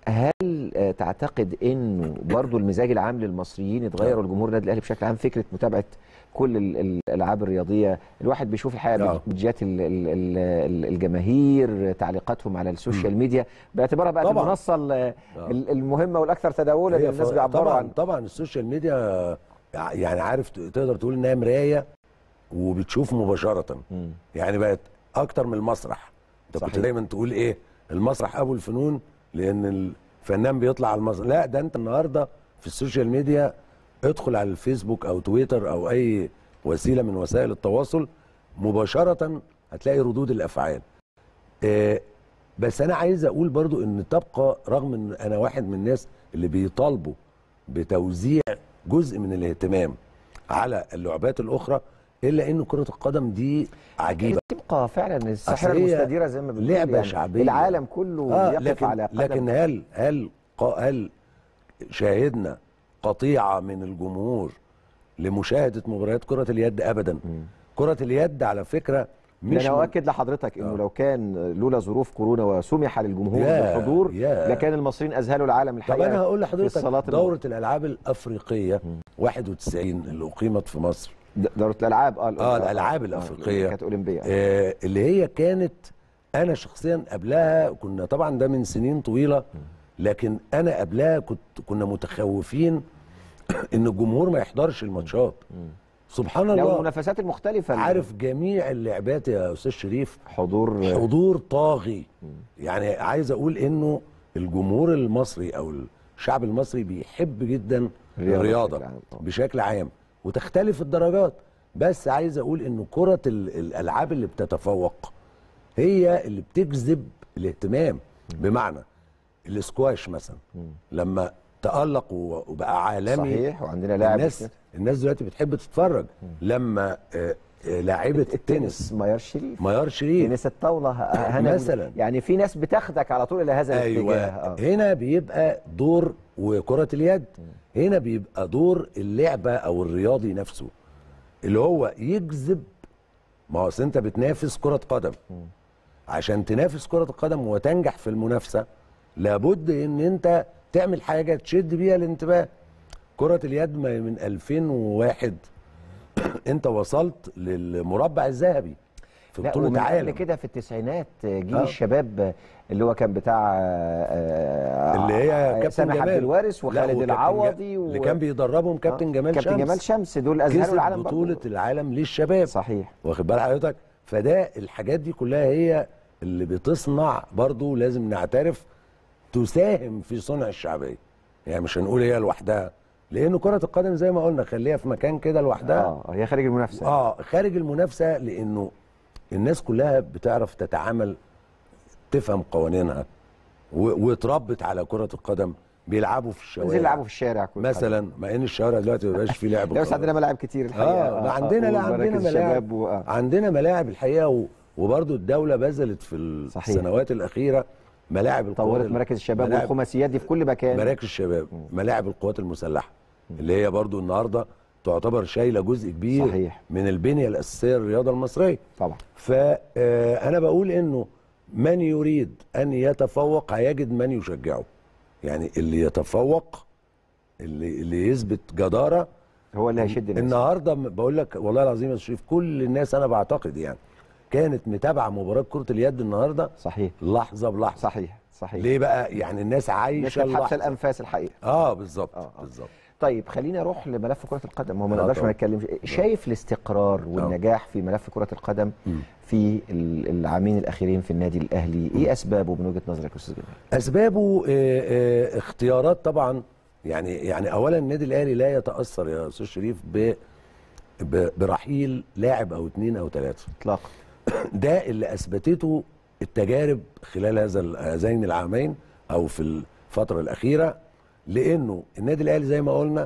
هل آه، تعتقد انه برضو المزاج العام للمصريين اتغير والجمهور النادي الاهلي بشكل عام فكره متابعه كل ال- ال- الالعاب الرياضيه الواحد بيشوف الحقيقه آه. بيدجات ال- ال- ال- ال- الجماهير تعليقاتهم على السوشيال ميديا باعتبارها بقت طبعاً. المنصه ال- ال- المهمه والاكثر تداولا اللي هي الناس ف- بيعبروا طبعا عن طبعا السوشيال ميديا يعني عارف ت- تقدر تقول انها مرايه وبتشوف مباشره مم. يعني بقت اكتر من المسرح انت كنت صحيح. دايما تقول ايه المسرح ابو الفنون لان الفنان بيطلع على المسرح لا ده انت النهارده في السوشيال ميديا ادخل على الفيسبوك او تويتر او اي وسيله من وسائل التواصل مباشره هتلاقي ردود الافعال آه، بس انا عايز اقول برضو ان تبقى رغم ان انا واحد من الناس اللي بيطالبوا بتوزيع جزء من الاهتمام على اللعبات الاخرى الا ان كره القدم دي عجيبه تبقى فعلا الساحره أصل هي المستديره زي ما بنقول لعبة يعني شعبية. العالم كله آه يقف لكن على قدم لكن هل هل قا- هل شاهدنا قطيعه من الجمهور لمشاهده مباريات كره اليد ابدا كره اليد على فكره مش مش انا من- اؤكد لحضرتك انه آه. لو كان لولا ظروف كورونا وسمح للجمهور يا- بالحضور يا. لكان المصريين اذهلوا العالم طب الحقيقه انا هقول في لحضرتك الصالات دوره الالعاب الافريقيه 91 اللي اقيمت في مصر د- دوره الالعاب اه آه، الألعاب الأفريقية. كانت اولمبيه آه، اللي هي كانت انا شخصيا قبلها كنا طبعا ده من سنين طويله لكن انا قبلها كنت كنا متخوفين ان الجمهور ما يحضرش الماتشات سبحان لو الله المنافسات المختلفه عارف جميع اللعبات يا استاذ شريف حضور حضور طاغي يعني عايز اقول انه الجمهور المصري او الشعب المصري بيحب جدا الرياضة الرياضه بشكل عام طبعا. بشكل عام وتختلف الدرجات بس عايز اقول انه كره ال- الالعاب اللي بتتفوق هي اللي بتجذب الاهتمام بمعنى الاسكواش مثلا لما تألق و- وبقى عالمي صحيح وعندنا لاعب الناس الناس دلوقتي بتحب تتفرج لما آه، آه، لاعبه التنس ميار شريف ميار شريف تنس الطاوله ه- هنا مثلاً. يعني في ناس بتاخدك على طول الى هذا ايوه الاتجاه آه. هنا بيبقى دور وكره اليد هنا بيبقى دور اللعبه او الرياضي نفسه اللي هو يجذب ما هو أصل انت بتنافس كره قدم عشان تنافس كره القدم وتنجح في المنافسه لابد ان انت تعمل حاجه تشد بيها الانتباه كره اليد ما من 2001 انت وصلت للمربع الذهبي في لا بطوله ومن قبل عالم كده في التسعينات جيل آه. الشباب اللي هو كان بتاع آه، اللي هي كابتن سامح جمال عبد الوارث لا، وخالد وكابتن العوضي جا- اللي كان بيدربهم كابتن جمال كابتن شمس جمال شمس دول اذهلوا كسب العالم بطولة برضه. العالم للشباب صحيح واخد بال حضرتك فده الحاجات دي كلها هي اللي بتصنع برضو لازم نعترف تساهم في صنع الشعبيه يعني مش هنقول هي لوحدها لان كره القدم زي ما قلنا خليها في مكان كده لوحدها اه هي خارج المنافسه اه خارج المنافسه لانه الناس كلها بتعرف تتعامل تفهم قوانينها و- واتربت على كره القدم بيلعبوا في الشوارع ننزل يلعبوا في الشارع كل مثلا مع ان الشوارع دلوقتي ما بقاش فيه لعب لا بس خالص. عندنا ملاعب كتير الحقيقه اه ما عندنا لا عندنا ومراكز ملاعب شباب و... آه. عندنا ملاعب الحقيقه و... وبرضو الدوله بذلت في صحيح. السنوات الاخيره ملاعب القوات طورت ال- مراكز الشباب ملاعب- والخماسيات دي في كل مكان مراكز الشباب ملاعب القوات المسلحه اللي هي برضو النهارده تعتبر شايله جزء كبير صحيح. من البنيه الاساسيه للرياضه المصريه طبعا فانا بقول انه من يريد ان يتفوق هيجد من يشجعه يعني اللي يتفوق اللي اللي يثبت جداره هو اللي هيشد الناس النهارده م- بقول لك والله العظيم يا شريف كل الناس انا بعتقد يعني كانت متابعه مباراه كره اليد النهارده صحيح لحظه بلحظه صحيح صحيح ليه بقى يعني الناس الناس عايشه كانت حابسه اللحظه الانفاس الحقيقه اه بالظبط آه، آه. بالظبط طيب خلينا نروح لملف كرة القدم هو ما آه نقدرش ما طبعا. نتكلمش شايف الاستقرار والنجاح في ملف كرة القدم في ال- العامين الأخيرين في النادي الأهلي إيه أسبابه من وجهة نظرك يا أستاذ جمال؟ اسبابه آه، آه، اختيارات طبعا يعني يعني اولا النادي الاهلي لا يتاثر يا استاذ شريف ب ب- برحيل لاعب او اثنين او ثلاثه إطلاقا ده اللي اثبتته التجارب خلال هذا ال- هذين العامين او في الفتره الاخيره لانه النادي الاهلي زي ما قلنا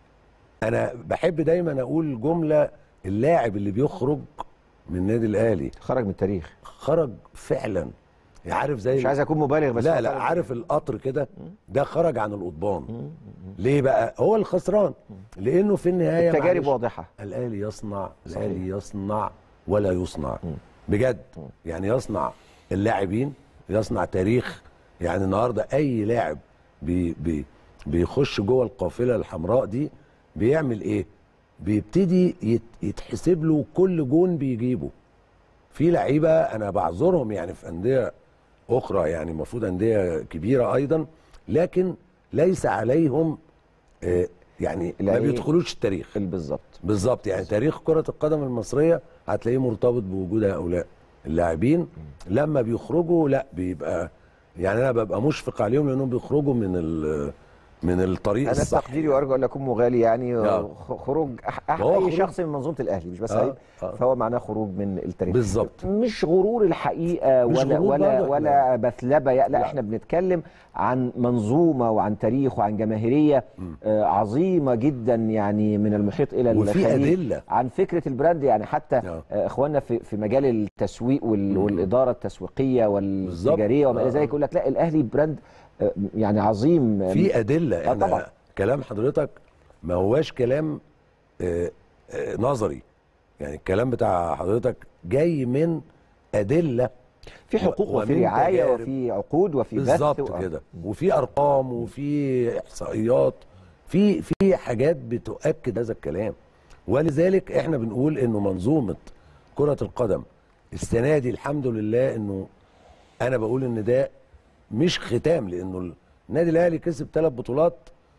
انا بحب دايما اقول جمله اللاعب اللي بيخرج من النادي الاهلي خرج من التاريخ خرج فعلا عارف زي مش عايز أكون مبالغ بس لا هو لا خرج. عارف القطر كده ده خرج عن القضبان ليه بقى هو الخسران لانه في النهايه التجارب معلش، واضحة الاهلي يصنع صحيح. الاهلي يصنع ولا يصنع بجد يعني يصنع اللاعبين يصنع تاريخ يعني النهارده اي لاعب بي بي بيخش جوه القافله الحمراء دي بيعمل ايه بيبتدي يت يتحسب له كل جون بيجيبه في لعيبه انا بعذرهم يعني في انديه اخرى يعني المفروض انديه كبيره ايضا لكن ليس عليهم آه، يعني ما يعني- بيدخلوش التاريخ بالظبط بالظبط يعني تاريخ كرة القدم المصرية هتلاقيه مرتبط بوجود هؤلاء اللاعبين لما بيخرجوا لا بيبقى يعني انا ببقى مشفق عليهم لانهم بيخرجوا من ال- من الطريق انا الصح تقديري وارجو ان اكون مغالي يعني آه. خ- خروج أح أح هو اي خروج. شخص من منظومه الاهلي مش بس آه، لعيب آه. فهو معناه خروج من التاريخ بالظبط مش غرور الحقيقه مش ولا غرور ولا برضه، ولا بثلبه لا, لا لا. احنا بنتكلم عن منظومه وعن تاريخ وعن جماهيريه آه عظيمه جدا يعني من المحيط الى وفي الخليج أدلة. عن فكره البراند يعني حتى آه. آه اخواننا في في مجال التسويق وال والاداره التسويقيه والتجاريه وما الى آه. ذلك يقول لك لا الاهلي براند آه يعني عظيم في ادله آه، احنا طبعا. كلام حضرتك ما هواش كلام آه، آه، نظري يعني الكلام بتاع حضرتك جاي من ادله في حقوق و- وفي ومن رعايه تجارب. وفي عقود وفي بث بالظبط و- كده وفي ارقام وفي احصائيات في في حاجات بتؤكد هذا الكلام ولذلك احنا بنقول انه منظومه كره القدم السنه دي الحمد لله انه انا بقول ان ده مش ختام لانه النادي الاهلي كسب ثلاث بطولات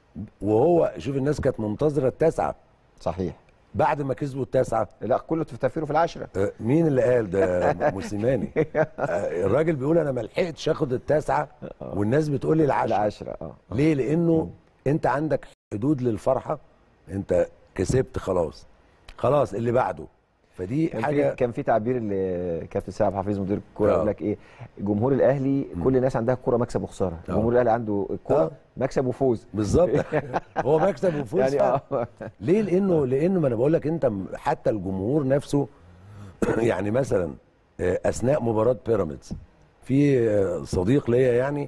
وهو شوف الناس كانت منتظره التاسعه صحيح بعد ما كسبوا التاسعه لا كله تفكيره في العشره آه، مين اللي قال ده موسيماني آه، الراجل بيقول انا ما لحقتش اخد التاسعه والناس بتقول لي العشره العشره اه ليه لانه انت عندك حدود للفرحه انت كسبت خلاص خلاص اللي بعده فدي كان في حاجه كان في تعبير اللي كابتن سامح حفيظ مدير الكوره آه. يقول لك ايه جمهور الاهلي كل الناس عندها الكوره مكسب وخساره آه. جمهور الاهلي عنده الكوره آه. مكسب وفوز بالظبط هو مكسب وفوز يعني يعني اه ليه لانه لانه ما انا بقول لك انت م- حتى الجمهور نفسه يعني مثلا آه، اثناء مباراه بيراميدز في آه، صديق ليا يعني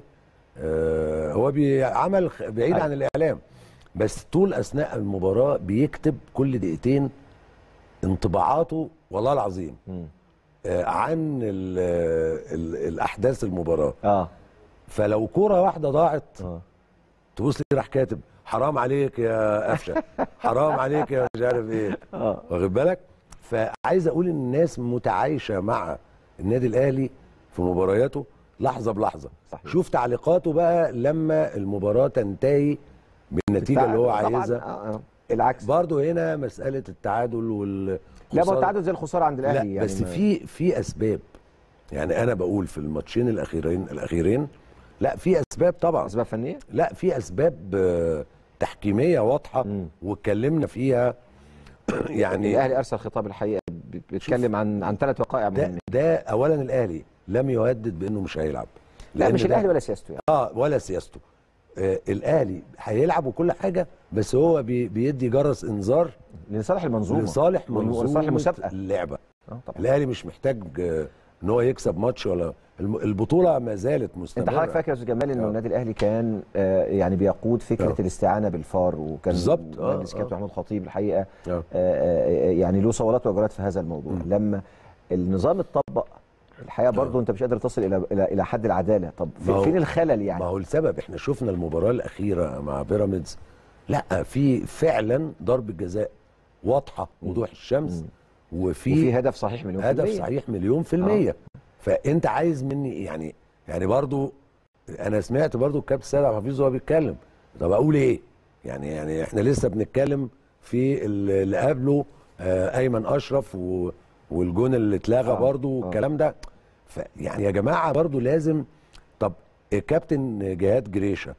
آه، هو بيعمل خ- بعيد أيوة. عن الاعلام بس طول اثناء المباراه بيكتب كل دقيقتين انطباعاته والله العظيم مم. آه، عن ال ال الاحداث المباراه اه فلو كوره واحده ضاعت اه تبص لي راح كاتب حرام عليك يا قفشه حرام عليك يا مش عارف ايه اه واخد بالك فعايز اقول ان الناس متعايشه مع النادي الاهلي في مبارياته لحظه بلحظه صحيح. شوف تعليقاته بقى لما المباراه تنتهي بالنتيجه اللي هو طبعاً، عايزها آه آه. العكس برضه هنا مساله التعادل وال لا ما هو خسارة. التعادل زي الخساره عند لا الاهلي يعني بس ما- في في اسباب يعني انا بقول في الماتشين الاخيرين الاخيرين لا في اسباب طبعا اسباب فنيه لا في اسباب آه، تحكيميه واضحه مم. واتكلمنا فيها يعني الاهلي ارسل خطاب الحقيقه بي- بيتكلم عن عن ثلاث وقائع ده, مهمه ده اولا الاهلي لم يهدد بانه مش هيلعب لا لأن مش ده- الاهلي ولا سياسته يعني اه ولا سياسته آه الاهلي هيلعب وكل حاجه بس هو بي بيدي جرس انذار لصالح المنظومه لصالح ولصالح منظومه المسابقه اللعبه اه طبعا الاهلي مش محتاج آه، ان هو يكسب ماتش ولا الم- البطوله ما زالت مستمره انت حضرتك فاكر يا استاذ جمال انه آه. النادي الاهلي كان آه، يعني بيقود فكره آه. الاستعانه بالفار وكان بالظبط، آه، مهندس آه. كابتن محمود خطيب الحقيقه آه. آه، آه، يعني له صولات وجرات في هذا الموضوع مم. لما النظام اتطبق الحقيقه برضه انت مش قادر تصل الى الى الى حد العداله طب ما في- هو- فين الخلل ما يعني هو السبب احنا شفنا المباراه الاخيره مع بيراميدز لا في فعلا ضربه جزاء واضحه وضوح الشمس وفي, وفي هدف صحيح مليون في هدف المية. صحيح مليون في المية فانت عايز مني يعني يعني برضو انا سمعت برضو الكابتن سيد عبد الحفيظ وهو بيتكلم طب اقول ايه يعني يعني احنا لسه بنتكلم في اللي اللي قبله آه ايمن اشرف و والجون اللي اتلغى آه، برضو آه. والكلام ده فيعني يا جماعه برضو لازم طب الكابتن جهاد جريشه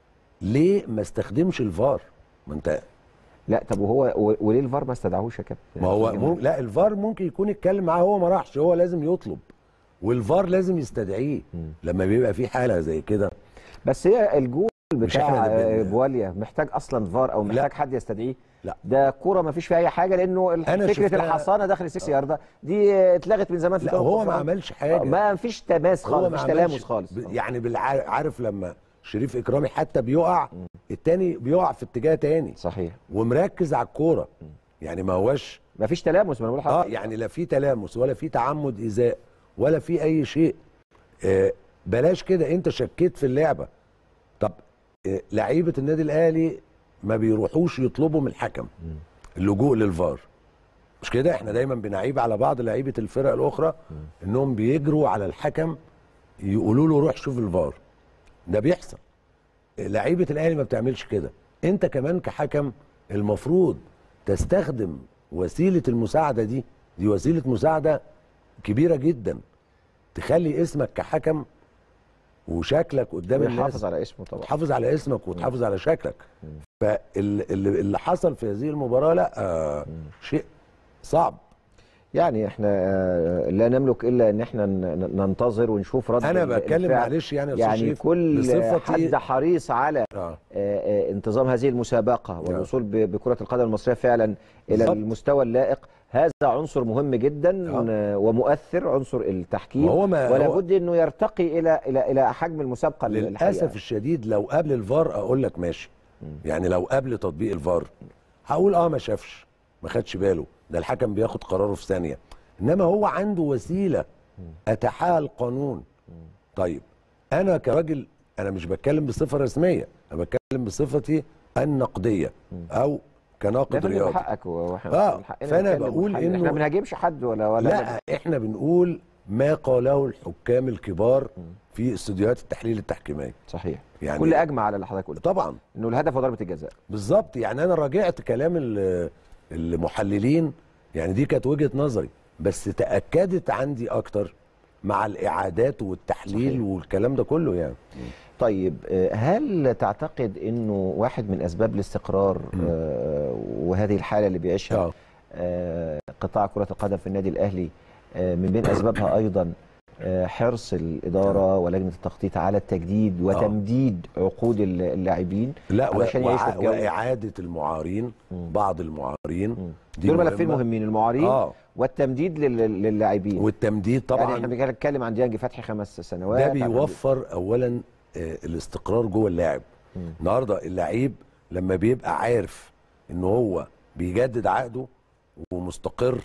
ليه ما استخدمش الفار ما انت لا طب وهو و- وليه الفار ما استدعوش يا كابتن ما هو يا جماعة؟ مم... لا الفار ممكن يكون اتكلم معاه هو ما راحش هو لازم يطلب والفار لازم يستدعيه مم. لما بيبقى في حاله زي كده بس هي الجول مش إحنا بتاع اللي بن- آه، بواليا محتاج اصلا فار او محتاج حد يستدعيه لا. ده كوره ما فيش فيها اي حاجه لانه ال- أنا فكره شفتها- الحصانه داخل السكس يارده دي آه، اتلغت من زمان في لا دوري هو ما الكونفدرالية. عملش حاجه ما فيش تماس هو خالص ما مفيش عملش تلامس خالص ب... يعني بالع... عارف لما شريف اكرامي حتى بيقع التاني بيقع في اتجاه تاني صحيح ومركز على الكوره يعني ما هوش ما فيش تلامس ما انا بقول اه لحضرتك يعني لا في تلامس ولا في تعمد ايذاء ولا في اي شيء آه بلاش كده انت شكيت في اللعبه طب آه، لعيبه النادي الاهلي ما بيروحوش يطلبوا من الحكم اللجوء للفار مش كده احنا دايما بنعيب على بعض لعيبه الفرق الاخرى انهم بيجروا على الحكم يقولوا له روح شوف الفار ده بيحصل لعيبه الاهلي ما بتعملش كده انت كمان كحكم المفروض تستخدم وسيله المساعده دي دي وسيله مساعده كبيره جدا تخلي اسمك كحكم وشكلك قدام الناس ويحافظ على اسمه طبعا تحافظ على اسمك وتحافظ على شكلك فاللي اللي حصل في هذه المباراه لا آه شيء صعب يعني احنا آه، لا نملك الا ان احنا ن- ننتظر ونشوف رد انا ال- بتكلم الفعل. معلش يعني يا أستاذ يعني شريف، كل بصفتي- حد حريص على آه. آه، آه، انتظام هذه المسابقه والوصول ب- بكره القدم المصريه فعلا الى بالظبط. المستوى اللائق هذا عنصر مهم جدا آه. آه، ومؤثر عنصر التحكيم ما هو ما- ولا هو- بد انه يرتقي الى الى الى حجم المسابقه للاسف الحقيقة. الشديد لو قبل الفار اقول لك ماشي يعني لو قبل تطبيق الفار هقول اه ما شافش ما خدش باله ده الحكم بياخد قراره في ثانيه انما هو عنده وسيله اتاحها القانون طيب انا كراجل انا مش بتكلم بصفه رسميه انا بتكلم بصفتي النقديه او ده كناقد فندم رياضي حقك واحنا آه، من حقنا فأنا نتكلم بقول ونحل. إنه- احنا ما بنهاجمش حد ولا ولا لا احنا بنقول ما قاله الحكام الكبار في استوديوهات التحليل التحكيميه صحيح يعني- كل اجمع على اللي حضرتك قلته طبعا انه الهدف هو ضربه الجزاء بالظبط يعني انا راجعت كلام ال- المحللين يعني دي كانت وجهه نظري بس تاكدت عندي اكتر مع الاعادات والتحليل صحيح. والكلام ده كله يعني طيب آه، هل تعتقد انه واحد من اسباب الاستقرار آه، وهذه الحاله اللي بيعيشها آه. آه، قطاع كره القدم في النادي الاهلي آه، من بين اسبابها ايضا آه، حرص الاداره ولجنه التخطيط على التجديد وتمديد عقود الل- اللاعبين لا و- علشان يعيشوا وع- في جو واعاده المعارين بعض المعارين دي دول مهمة. ملفين مهمين المعارين اه والتمديد لل- للاعبين والتمديد يعني طبعا احنا بنتكلم عن ديانج فتحي خمس سنوات ده عن- بيوفر اولا آه، الاستقرار جوه اللاعب النهارده اللعيب لما بيبقى عارف ان هو بيجدد عقده ومستقر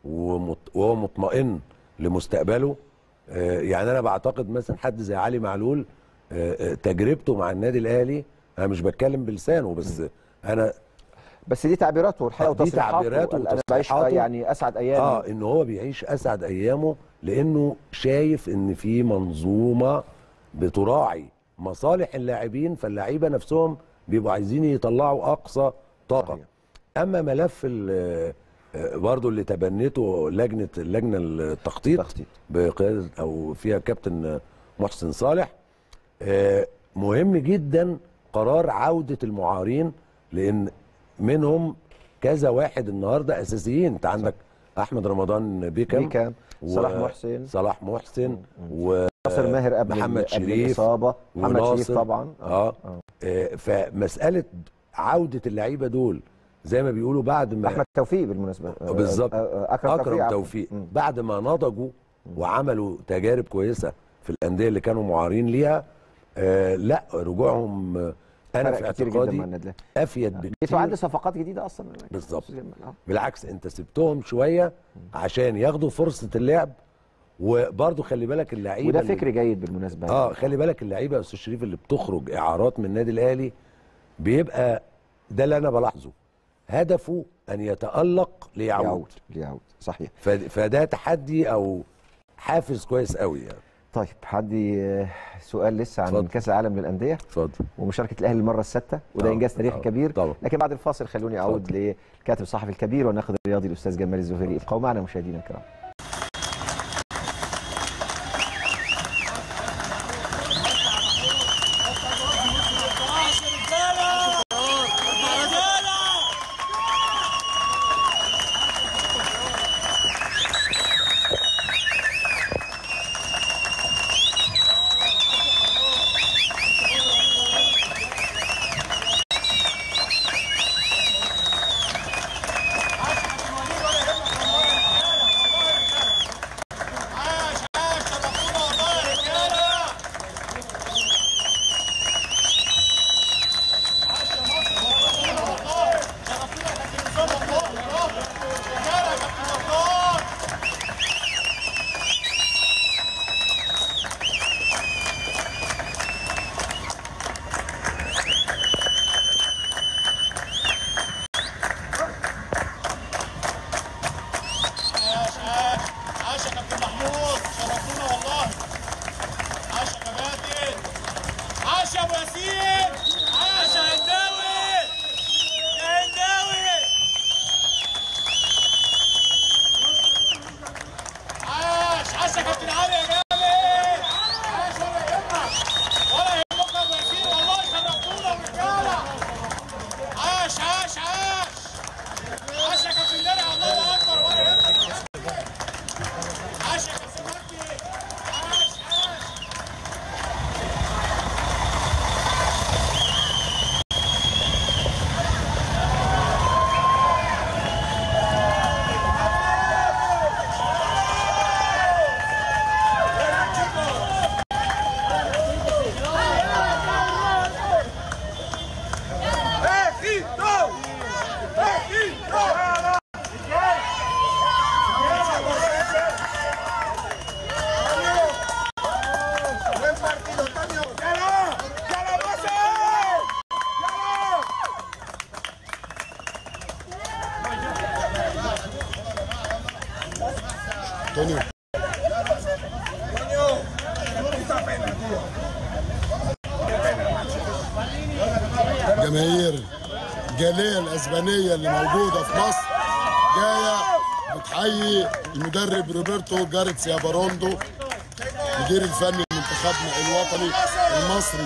ومط- وهو مطمئن لمستقبله آه، يعني انا بعتقد مثلا حد زي علي معلول آه، آه، تجربته مع النادي الاهلي انا مش بتكلم بلسانه بس انا بس دي تعبيراته الحقيقه دي وتصريحاته تعبيراته انا بعيش وتصريحاته. يعني اسعد ايام اه ان هو بيعيش اسعد ايامه لانه شايف ان في منظومه بتراعي مصالح اللاعبين فاللعيبه نفسهم بيبقوا عايزين يطلعوا اقصى طاقه صحيح. اما ملف ال- آه، برضو اللي تبنته لجنه اللجنه التخطيط التخطيط. بقياده او فيها كابتن محسن صالح آه، مهم جدا قرار عوده المعارين لان منهم كذا واحد النهارده اساسيين انت عندك احمد رمضان بيكم بيكام و- صلاح محسن صلاح محسن و ناصر ماهر قبل محمد قبل شريف الاصابه محمد شريف وناصر. طبعا اه, آه. فمساله عوده اللعيبه دول زي ما بيقولوا بعد ما احمد توفيق بالمناسبه آه، بالظبط. آه، آه، اكرم, اكرم عفواً. توفيق مم. بعد ما نضجوا وعملوا تجارب كويسه في الانديه اللي كانوا معارين ليها آه لا رجوعهم آه، انا فرق في كتير جدا مع اعتقادي النادي الأهلي. افيد بيتوا بكتير عنده صفقات جديده اصلا بالظبط. آه. بالعكس انت سبتهم شويه عشان ياخدوا فرصه اللعب وبرضه خلي بالك اللعيبه وده اللي- فكر جيد بالمناسبه اه خلي بالك اللعيبه يا استاذ شريف اللي بتخرج اعارات من النادي الاهلي بيبقى ده اللي انا بلاحظه هدفه ان يتالق ليعود يعود يعود صحيح فد- فده تحدي او حافز كويس قوي يعني طيب عندي آه، سؤال لسه عن اتفضل. كاس العالم للانديه اتفضل ومشاركه الاهلي المره السادسه وده طبعا، انجاز تاريخي طبعا، كبير طبعا. لكن بعد الفاصل خلوني اعود للكاتب الصحفي الكبير والناقد الرياضي الاستاذ جمال الزهري ابقوا معنا مشاهدينا الكرام تونيو جماهير الجاليه الاسبانيه اللي موجوده في مصر جايه بتحيي المدرب روبرتو جاريتسيا باروندو مدير الفني لمنتخبنا الوطني المصري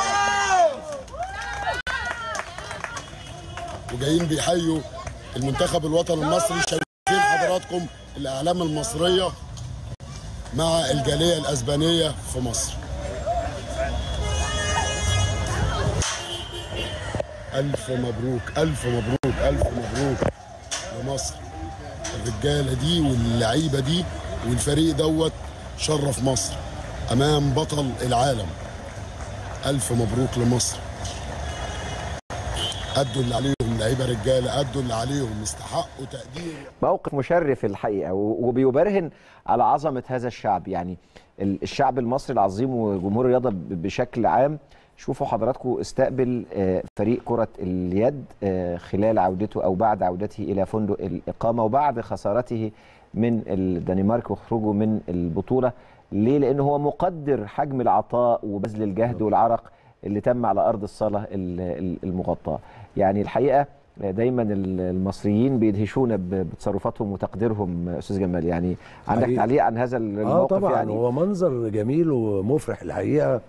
وجايين بيحيوا المنتخب الوطني المصري شايفين حضراتكم الاعلام المصريه مع الجاليه الاسبانيه في مصر الف مبروك الف مبروك الف مبروك لمصر الرجاله دي واللعيبه دي والفريق دوت شرف مصر امام بطل العالم الف مبروك لمصر ادوا اللي عليهم لعيبه رجاله ادوا اللي عليهم يستحقوا تقدير موقف مشرف الحقيقه و- وبيبرهن على عظمه هذا الشعب يعني ال- الشعب المصري العظيم وجمهور الرياضه ب- بشكل عام شوفوا حضراتكم استقبل آه، فريق كره اليد آه، خلال عودته او بعد عودته الى فندق الاقامه وبعد خسارته من الدنمارك وخروجه من البطوله ليه؟ لانه هو مقدر حجم العطاء وبذل الجهد والعرق اللي تم على ارض الصاله ال- ال- المغطاه. يعني الحقيقه دايما ال- المصريين بيدهشونا ب- بتصرفاتهم وتقديرهم استاذ جمال يعني عندك حقيقي. تعليق عن هذا اه الموقف طبعا يعني هو منظر جميل ومفرح الحقيقه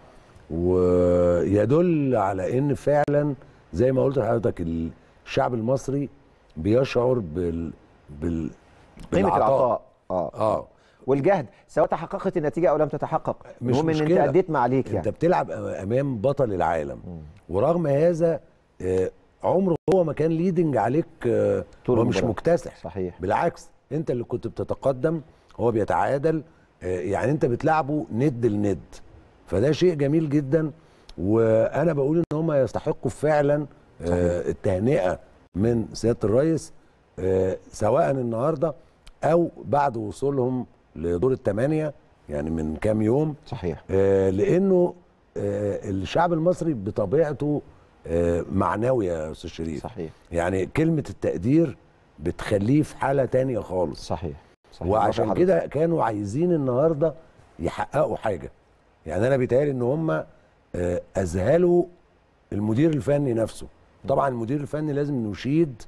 ويدل على ان فعلا زي ما قلت لحضرتك الشعب المصري بيشعر بال بال قيمه بالعطاء. العطاء اه اه والجهد سواء تحققت النتيجه او لم تتحقق مش المهم ان انت مشكلة. اديت ما عليك انت يعني بتلعب امام بطل العالم ورغم هذا آه، عمره هو ما كان ليدنج عليك آه، طول هو مش المباراة. مكتسح صحيح بالعكس انت اللي كنت بتتقدم هو بيتعادل آه، يعني انت بتلعبه ند لند فده شيء جميل جدا وانا بقول ان هم يستحقوا فعلا آه، التهنئه من سياده الرئيس آه، سواء النهارده او بعد وصولهم لدور الثمانيه يعني من كام يوم صحيح آه، لانه آه، الشعب المصري بطبيعته آه، معنوي يا استاذ شريف صحيح يعني كلمه التقدير بتخليه في حاله تانية خالص صحيح صحيح وعشان برافو كده كانوا عايزين النهارده يحققوا حاجه يعني انا بيتهيألي ان هم آه، اذهلوا المدير الفني نفسه طبعا المدير الفني لازم نشيد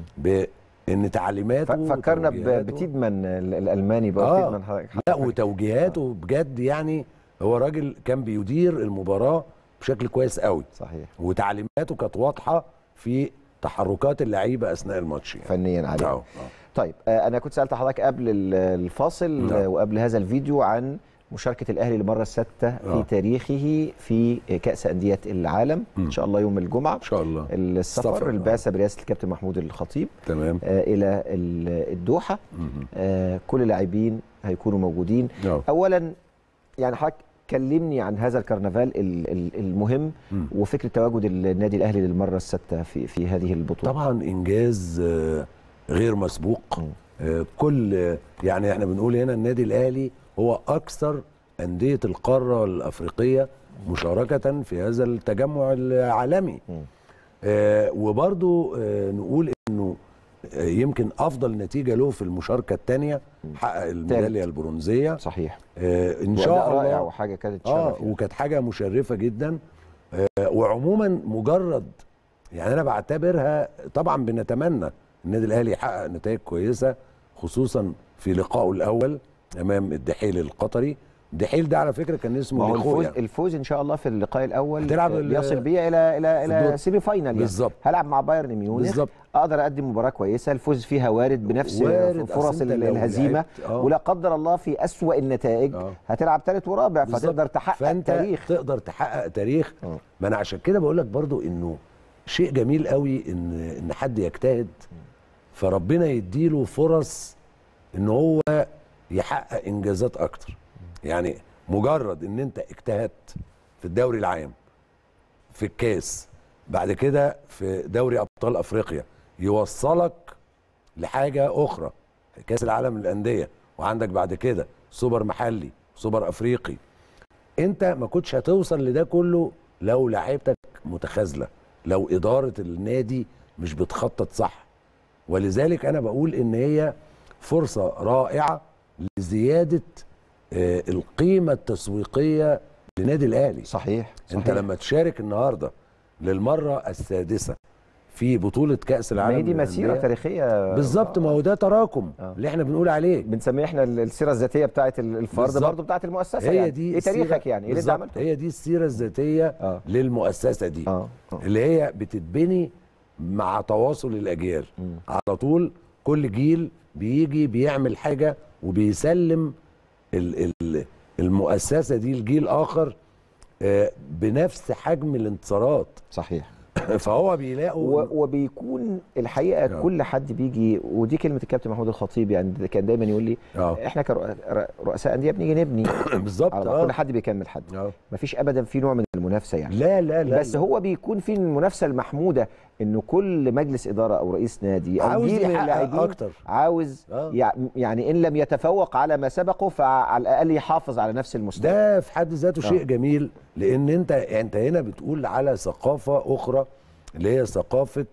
بان تعليماته ف- فكرنا ب- وتوجيهاته- بتيدمان ال- الالماني بقى آه. تيدمان حضرتك لا وتوجيهاته بجد يعني هو راجل كان بيدير المباراه بشكل كويس قوي صحيح وتعليماته كانت واضحه في تحركات اللعيبه اثناء الماتش يعني فنيا عليه آه، آه. طيب آه، انا كنت سالت حضرتك قبل ال- الفاصل نعم. آه، وقبل هذا الفيديو عن مشاركه الاهلي للمره السادسه في آه. تاريخه في كاس انديه العالم ان شاء الله يوم الجمعه ان شاء الله السفر السفر، آه. البعثه برئاسه الكابتن محمود الخطيب تمام آه، الى ال- الدوحه مهم. آه، كل اللاعبين هيكونوا موجودين آه. اولا يعني حضرتك كلمني عن هذا الكرنفال ال- ال- المهم مم. وفكره تواجد النادي الاهلي للمره السادسه في في هذه البطوله طبعا انجاز آه، غير مسبوق مم. آه، كل آه، يعني احنا بنقول هنا النادي الاهلي هو اكثر انديه القاره الافريقيه مشاركه في هذا التجمع العالمي مم. آه، وبرضو آه، نقول انه آه، يمكن افضل نتيجه له في المشاركه الثانيه حقق الميداليه البرونزيه صحيح آه، ان وأداء شاء رائع الله وحاجه كانت اه شرف يعني. وكانت حاجه مشرفه جدا آه وعموما مجرد يعني انا بعتبرها طبعا بنتمنى النادي الاهلي يحقق نتائج كويسه خصوصا في لقائه الاول امام الدحيل القطري الدحيل ده على فكره كان ما اسمه هو الفوز ليخويا الفوز ان شاء الله في اللقاء الاول هتلعب آه، ال- بيصل بيا الى الى الى الدور. سيمي فاينال يعني. بالظبط. هلعب مع بايرن ميونخ بالظبط. اقدر اقدم مباراه كويسه الفوز فيها وارد بنفس وارد، فرص أصل أنت ال- لو الهزيمه لعبت، آه. ولا قدر الله في اسوا النتائج آه. هتلعب ثالث ورابع بالظبط. فتقدر تحقق فانت تاريخ تقدر تحقق تاريخ آه. ما انا عشان كده بقول لك برضو انه شيء جميل قوي ان ان حد يجتهد فربنا يديله فرص ان هو يحقق انجازات اكتر يعني مجرد ان انت اجتهدت في الدوري العام في الكاس بعد كده في دوري ابطال افريقيا يوصلك لحاجه اخرى كاس العالم للانديه وعندك بعد كده سوبر محلي سوبر افريقي انت ما كنتش هتوصل لده كله لو لعيبتك متخاذله لو اداره النادي مش بتخطط صح ولذلك انا بقول ان هي فرصه رائعه لزياده آه، القيمه التسويقيه لنادي الاهلي صحيح, صحيح. انت لما تشارك النهارده للمره السادسه في بطوله كاس ما العالم هي دي مسيره للأندية. تاريخيه بالظبط ما هو ده تراكم آه. اللي احنا بنقول عليه بنسميه احنا السيره الذاتيه بتاعه الفرد بالظبط. برضه بتاعه المؤسسه هي يعني. دي ايه تاريخك السيرة- يعني ايه اللي انت بالظبط. عملته هي دي السيره الذاتيه آه. للمؤسسه دي اه آه. اللي هي بتتبني مع تواصل الاجيال مم. على طول كل جيل بيجي بيعمل حاجه وبيسلم ال ال المؤسسه دي لجيل اخر آه، بنفس حجم الانتصارات صحيح فهو بيلاقوا و- وبيكون الحقيقه آه. كل حد بيجي ودي كلمه الكابتن محمود الخطيب يعني كان دايما يقول لي اه احنا كرؤساء انديه بنيجي نبني بالظبط على اه كل حد بيكمل حد آه. مفيش ابدا في نوع من المنافسه يعني لا لا لا بس هو بيكون في المنافسه المحموده انه كل مجلس اداره او رئيس نادي او عاوز جيل من يحقق اللاعبين أكتر. عاوز آه. يع- يعني ان لم يتفوق على ما سبقه فعلى الاقل يحافظ على نفس المستوى ده في حد ذاته آه. شيء جميل لان انت انت هنا بتقول على ثقافه اخرى اللي هي ثقافه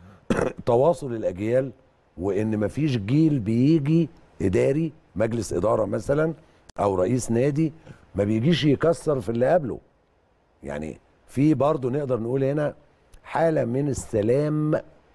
تواصل الاجيال وان مفيش جيل بيجي اداري مجلس اداره مثلا او رئيس نادي ما بيجيش يكسر في اللي قبله يعني في برضه نقدر نقول هنا حاله من السلام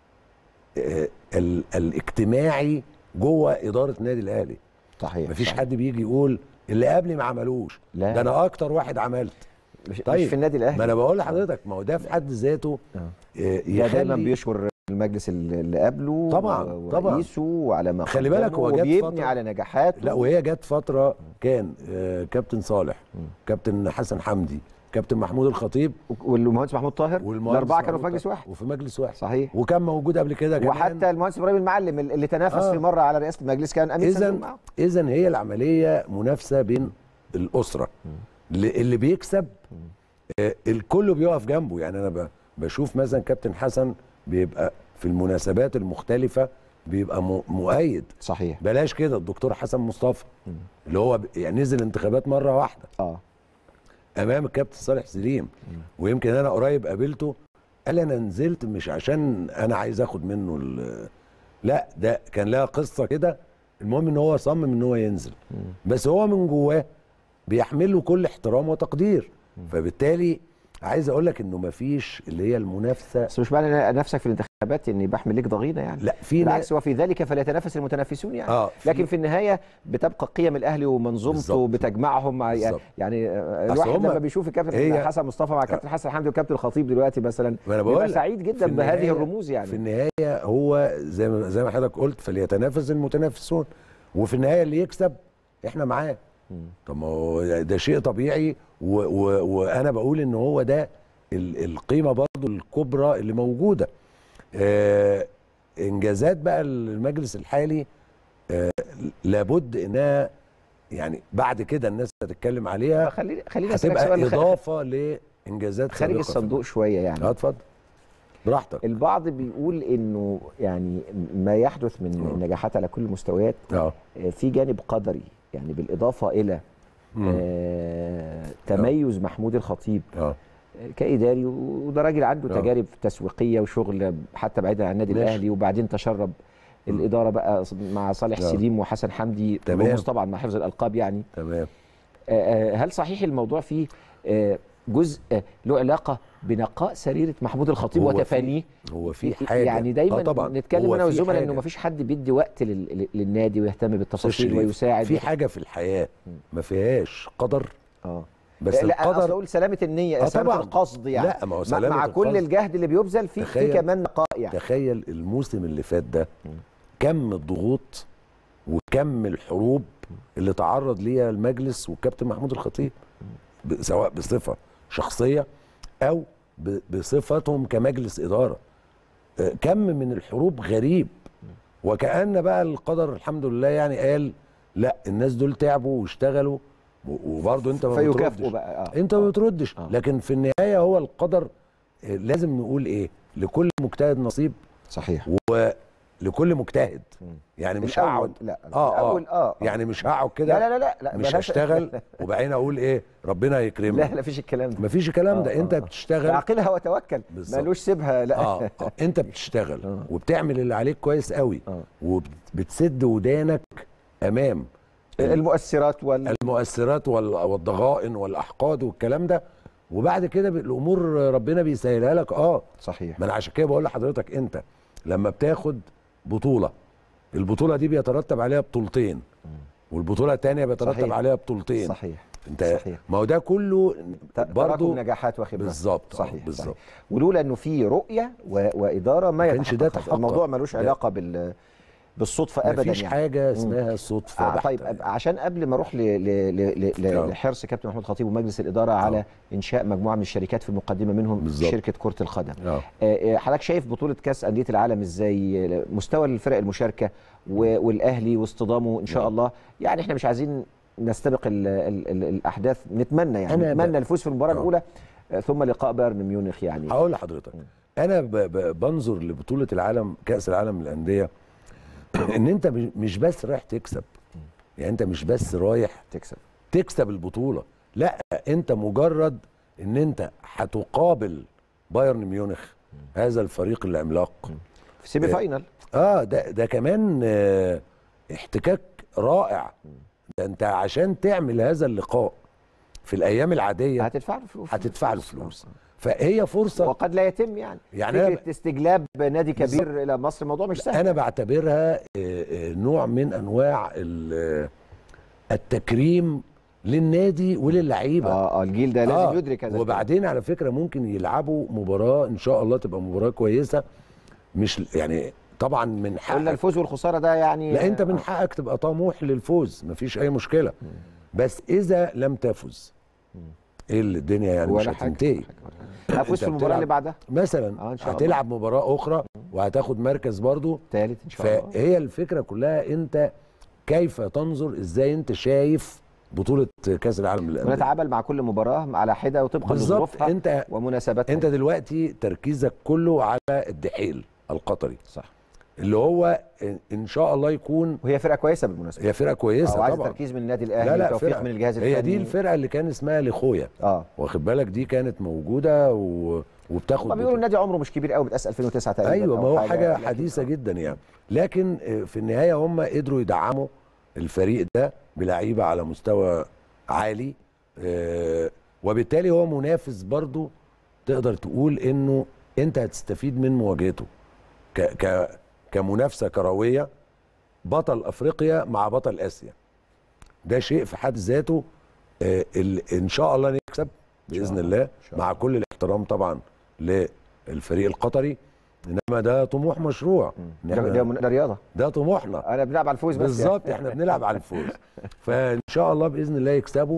آه، ال- الاجتماعي جوه اداره النادي الاهلي صحيح مفيش صحيح. حد بيجي يقول اللي قبلي ما عملوش لا. ده انا اكتر واحد عملت مش, طيب مش في النادي الاهلي ما انا بقول لحضرتك ما هو ده في حد ذاته آه. آه، ده دايما يخلي بيشكر المجلس اللي قبله طبعاً، و- طبعاً. ورئيسه وعلى ما خلي بالك قدمه هو جت وبيبني فترة- على نجاحاته لا وهي جت فتره كان آه، كابتن صالح كابتن حسن حمدي كابتن محمود الخطيب والمهندس محمود طاهر والمهندس الاربعه كانوا في محمود مجلس طاهر. واحد وفي مجلس واحد صحيح وكان موجود قبل كده كمان وحتى المهندس ابراهيم المعلم اللي تنافس آه. في مره على رئاسه المجلس كان امين اذا صندوق معه اذا هي العمليه منافسه بين الاسره اللي اللي بيكسب آه، الكل بيقف جنبه يعني انا ب- بشوف مثلا كابتن حسن بيبقى في المناسبات المختلفه بيبقى م- مؤيد صحيح بلاش كده الدكتور حسن مصطفى اللي هو ب- يعني نزل انتخابات مره واحده اه امام الكابتن صالح سليم ويمكن انا قريب قابلته قال انا نزلت مش عشان انا عايز اخد منه ال- لا ده كان لها قصه كده المهم ان هو صمم ان هو ينزل بس هو من جواه بيحمله كل احترام وتقدير فبالتالي عايز اقول لك انه مفيش اللي هي المنافسه بس مش معنى نفسك في الانتخابات اني بحمل لك ضغينه يعني لا في بالعكس ناس وفي ذلك فليتنافس المتنافسون يعني اه في- لكن في النهايه بتبقى قيم الاهلي ومنظومته بالظبط. بتجمعهم مع يعني, بالظبط. يعني آه، أصل الواحد هما- لما بيشوف الكابتن هي- حسن مصطفى مع كابتن حسن حمدي وكابتن الخطيب دلوقتي مثلا ما انا بيبقى بقول لك، سعيد جدا في بهذه النهاية- الرموز يعني في النهايه هو زي ما زي ما حضرتك قلت فليتنافس المتنافسون وفي النهايه اللي يكسب احنا معاه طب ما هو ده شيء طبيعي و و وانا بقول ان هو ده ال- القيمه برضو الكبرى اللي موجوده آه انجازات بقى المجلس الحالي آه لابد انها يعني بعد كده الناس هتتكلم عليها خليني خليني اسالك هتبقى سؤال خ- اضافه لانجازات خارج سابقة. الصندوق شويه يعني اه اتفضل براحتك البعض بيقول انه يعني ما يحدث من نجاحات على كل المستويات اه آه، في جانب قدري يعني بالاضافه الى مم. آه تميز محمود الخطيب اه كاداري وده راجل عنده آه. تجارب تسويقيه وشغل حتى بعيدا عن النادي ماشي. الاهلي وبعدين تشرب الاداره بقى مع صالح آه. سليم وحسن حمدي تمام. رموز طبعا مع حفظ الالقاب يعني تمام آه، آه، هل صحيح الموضوع فيه آه، جزء آه، له علاقه بنقاء سريره محمود الخطيب هو في- وتفانيه هو في حاجه يعني دايما آه طبعا نتكلم هو انا في والزملاء حاجة. انه مفيش حد بيدي وقت لل- لل- للنادي ويهتم أستاذ بالتفاصيل شريف، ويساعد في حاجه في الحياه ما فيهاش قدر اه بس لا انا القدر اقول سلامه النيه آه سلامه طبعاً. القصد يعني لا، ما هو مع- سلامة مع كل القصد. الجهد اللي بيبذل في في تخيل- كمان نقاء يعني تخيل الموسم اللي فات ده كم الضغوط وكم الحروب اللي تعرض ليها المجلس والكابتن محمود الخطيب ب- سواء بصفه شخصيه او ب- بصفتهم كمجلس اداره آه، كم من الحروب غريب وكأن بقى القدر الحمد لله يعني قال لا الناس دول تعبوا واشتغلوا و- وبرضه انت ما فيكافئوا بتردش بقى اه انت ما بتردش آه. لكن في النهايه هو القدر آه، لازم نقول ايه لكل مجتهد نصيب صحيح ولكل مجتهد يعني مش الأول هقعد لا اه الأول اه اه يعني مش هقعد لا كده لا لا لا, لا مش بلاش- هشتغل وبعدين اقول ايه ربنا يكرمني لا لا فيش الكلام ده مفيش الكلام ده آه، انت آه. بتشتغل اعقلها وتوكل بالظبط. مالوش سيبها لا اه آه، انت بتشتغل آه. وبتعمل اللي عليك كويس قوي آه. وبتسد ودانك امام المؤثرات وال المؤثرات وال- والضغائن والاحقاد والكلام ده وبعد كده ب- الامور ربنا بيسهلها لك اه صحيح ما انا عشان كده بقول لحضرتك انت لما بتاخد بطوله البطوله دي بيترتب عليها بطولتين والبطوله الثانيه بيترتب صحيح. عليها بطولتين صحيح انت صحيح. ما هو ده كله برضه برضه نجاحات وخبرات بالظبط آه، صحيح بالظبط صحيح. ولولا انه في رؤيه و... واداره ما ما كانش ده يتحقق. تحقق. الموضوع ملوش لا. علاقه بال بالصدفه ابدا مفيش يعني. حاجه اسمها صدفه آه بحتة طيب يعني. عشان قبل ما اروح ل... ل... ل... ل... آه. لحرص كابتن محمود خطيب ومجلس الاداره على انشاء مجموعه من الشركات في المقدمه منهم بالظبط. شركه كره القدم آه. آه، آه، حضرتك شايف بطوله كاس انديه العالم ازاي آه، مستوى الفرق المشاركه و... والاهلي واصطدامه ان شاء نعم. الله يعني احنا مش عايزين نستبق ال... ال... ال... الاحداث نتمنى يعني أنا ب- نتمنى الفوز في المباراه آه. الاولى آه، ثم لقاء بايرن ميونخ يعني هقول لحضرتك انا ب... ب... بنظر لبطوله العالم كاس العالم للانديه ان انت مش- مش بس رايح تكسب يعني انت مش بس رايح تكسب تكسب البطوله لا انت مجرد ان انت هتقابل بايرن ميونخ هذا الفريق العملاق في سيمي فاينل اه ده ده كمان آه احتكاك رائع ده انت عشان تعمل هذا اللقاء في الايام العاديه هتدفع له فلوس هتدفع له فلوس فهي فرصه وقد لا يتم يعني يعني يعني أنا فكره استجلاب نادي كبير الى مصر الموضوع مش سهل انا بعتبرها آه، آه، نوع من انواع ال- آه، التكريم للنادي وللعيبه اه اه الجيل ده لازم يدرك هذا وبعدين على فكره ممكن يلعبوا مباراه ان شاء الله تبقى مباراه كويسه مش يعني طبعا من قلنا حقك الفوز والخساره ده يعني لا انت من حقك تبقى طموح للفوز مفيش اي مشكله بس اذا لم تفز ايه اللي الدنيا يعني مش ولا حاجة. هتنتهي هفوز في أنت المباراه بتلعب- اللي بعدها مثلا آه، إن شاء الله. هتلعب مباراه اخرى وهتاخد مركز برضو ثالث ان شاء الله فهي الفكره كلها انت كيف تنظر ازاي انت شايف بطوله كاس العالم للانديه ونتعامل مع كل مباراه على حده وطبقا بالظبط لظروفها انت ومناسباتها انت دلوقتي تركيزك كله على الدحيل القطري صح اللي هو ان- ان شاء الله يكون وهي فرقه كويسه بالمناسبه هي فرقه كويسه اه وعايز طبعا تركيز من النادي الاهلي لا لا وتوفيق فرقة. من الجهاز الفني هي دي الفرقه اللي كان اسمها لخويا اه واخد بالك دي كانت موجوده و... وبتاخد هم بيقولوا بطولة. النادي عمره مش كبير قوي بتقاس 2009 تقريبا ايوه أو ما هو حاجه لكن- حديثه جدا يعني لكن في النهايه هم قدروا يدعموا الفريق ده بلعيبه على مستوى عالي آه، وبالتالي هو منافس برضو تقدر تقول انه انت هتستفيد من مواجهته ك ك كمنافسه كرويه بطل افريقيا مع بطل اسيا ده شيء في حد ذاته آه، ال- ان شاء الله نكسب باذن الله مع كل الاحترام طبعا للفريق القطري انما ده طموح مشروع إن ده, إحنا- ده, ده رياضه ده طموحنا انا بنلعب على الفوز بس بالظبط احنا بنلعب على الفوز فان شاء الله باذن الله يكسبوا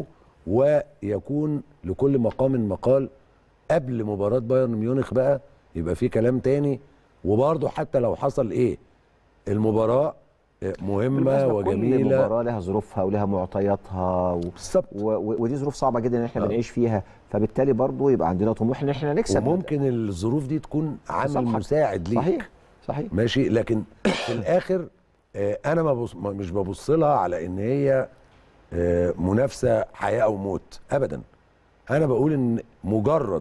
ويكون لكل مقام مقال قبل مباراه بايرن ميونخ بقى يبقى في كلام تاني وبرضه حتى لو حصل ايه المباراه مهمه بالمناسبة كل وجميله مباراه لها ظروفها ولها معطياتها و... بالظبط و... و... ودي ظروف صعبه جدا ان احنا آه. بنعيش فيها فبالتالي برضو يبقى عندنا طموح ان احنا نكسب وممكن الظروف دي تكون عامل صالحك. مساعد ليك صحيح صحيح ماشي لكن في الاخر آه، انا ما بص ما- مش ببص لها على ان هي آه، منافسه حياه او موت ابدا انا بقول ان مجرد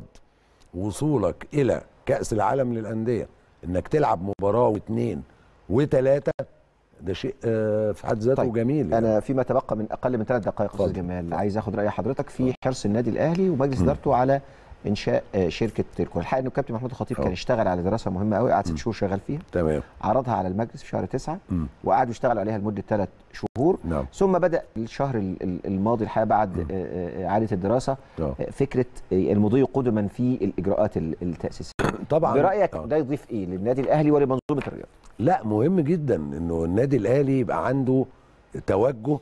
وصولك الى كاس العالم للانديه انك تلعب مباراه واثنين وثلاثه ده شيء آه، في حد ذاته طيب، جميل يعني. انا فيما تبقى من اقل من ثلاث دقائق استاذ اتفضل. جمال عايز اخد راي حضرتك في حرص النادي الاهلي ومجلس ادارته على انشاء آه، شركه الكره الحقيقه ان الكابتن محمود الخطيب كان أه. اشتغل على دراسه مهمه قوي قعد ست شهور شغال فيها تمام عرضها على المجلس في شهر تسعة مم. وقعدوا يشتغلوا عليها لمده ثلاث شهور نعم ثم بدا الشهر ال- ال- الماضي الحقيقه بعد آه، آه، اعاده الدراسه آه. آه، فكره آه، المضي قدما في الاجراءات ال- التاسيسيه طبعا برايك آه. ده يضيف ايه للنادي الاهلي ولمنظومه الرياضه لا مهم جدا انه النادي الاهلي يبقى عنده توجه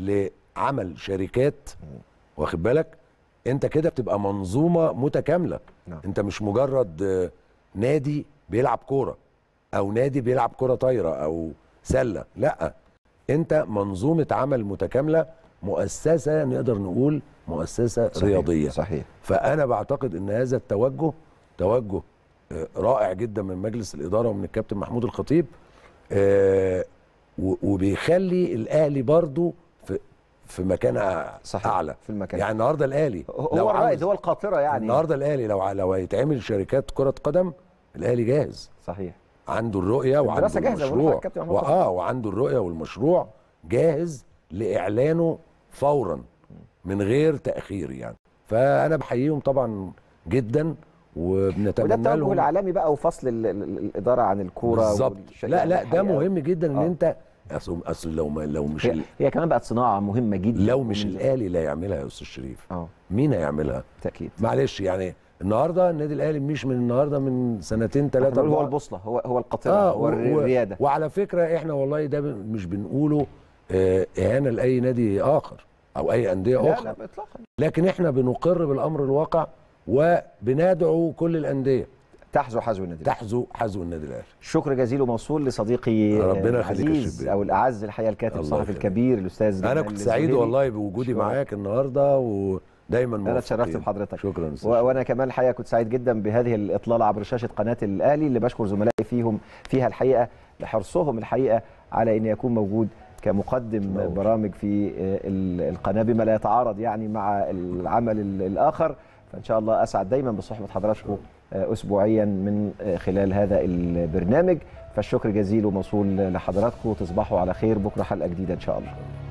لعمل شركات واخد بالك انت كده بتبقى منظومه متكامله نعم. انت مش مجرد آه، نادي بيلعب كوره او نادي بيلعب كوره طايره او سله لا انت منظومه عمل متكامله مؤسسه نقدر نقول مؤسسه صحيح. رياضيه صحيح فانا بعتقد ان هذا التوجه توجه آه، رائع جدا من مجلس الاداره ومن الكابتن محمود الخطيب آه، و- وبيخلي الاهلي برضو في في مكان أع- صحيح اعلى في المكان يعني النهارده الاهلي لو هو الرائد عاوز- هو القاطره يعني النهارده الاهلي لو ع- لو هيتعمل شركات كره قدم الاهلي جاهز صحيح عنده الرؤيه وعنده الدراسة جاهزة، بقول المشروع لحضرتك كابتن محمود واه وعنده الرؤيه والمشروع جاهز لاعلانه فورا من غير تاخير يعني فانا بحييهم طبعا جدا وده وبنتمنى التوجه لهم العالمي بقى وفصل ال- ال- الاداره عن الكوره بالظبط والشركات لا لا ده الحقيقة. مهم جدا ان آه. انت اصل اصل لو ما لو مش هي, ال- هي كمان بقت صناعه مهمه جدا لو مش ومن- الاهلي اللي هيعملها يا استاذ شريف اه مين هيعملها بالتاكيد معلش يعني النهارده النادي الاهلي مش من النهارده من سنتين ثلاثه احنا بنقول هو البوصله هو هو القطره اه هو و- و- الرياده وعلى فكره احنا والله ده ب- مش بنقوله آه، اهانه لاي نادي اخر او اي انديه لا اخرى لا اطلاقا لكن احنا بنقر بالامر الواقع وبندعو كل الانديه تحذو حذو النادي الأهلي. تحذو حذو النادي الاهلي شكر جزيل وموصول لصديقي ربنا آه، يخليك يا العزيز شباب. او الاعز الحقيقه الكاتب الله الصحفي يخليك. الكبير الاستاذ انا جمال كنت سعيد الزهيري. والله بوجودي شكراً. معاك النهارده ودايما انا اتشرفت موفقين. بحضرتك شكرا و- أستاذ وانا كمان الحقيقه كنت سعيد جدا بهذه الاطلاله عبر شاشه قناه الاهلي اللي بشكر زملائي فيهم فيها الحقيقه لحرصهم الحقيقه على ان يكون موجود كمقدم نور. برامج في آه، ال- القناه بما لا يتعارض يعني مع العمل ال- الاخر فان شاء الله اسعد دايما بصحبه حضراتكم آه، اسبوعيا من آه، خلال هذا البرنامج فالشكر جزيل وموصول لحضراتكم وتصبحوا على خير بكره حلقه جديده ان شاء الله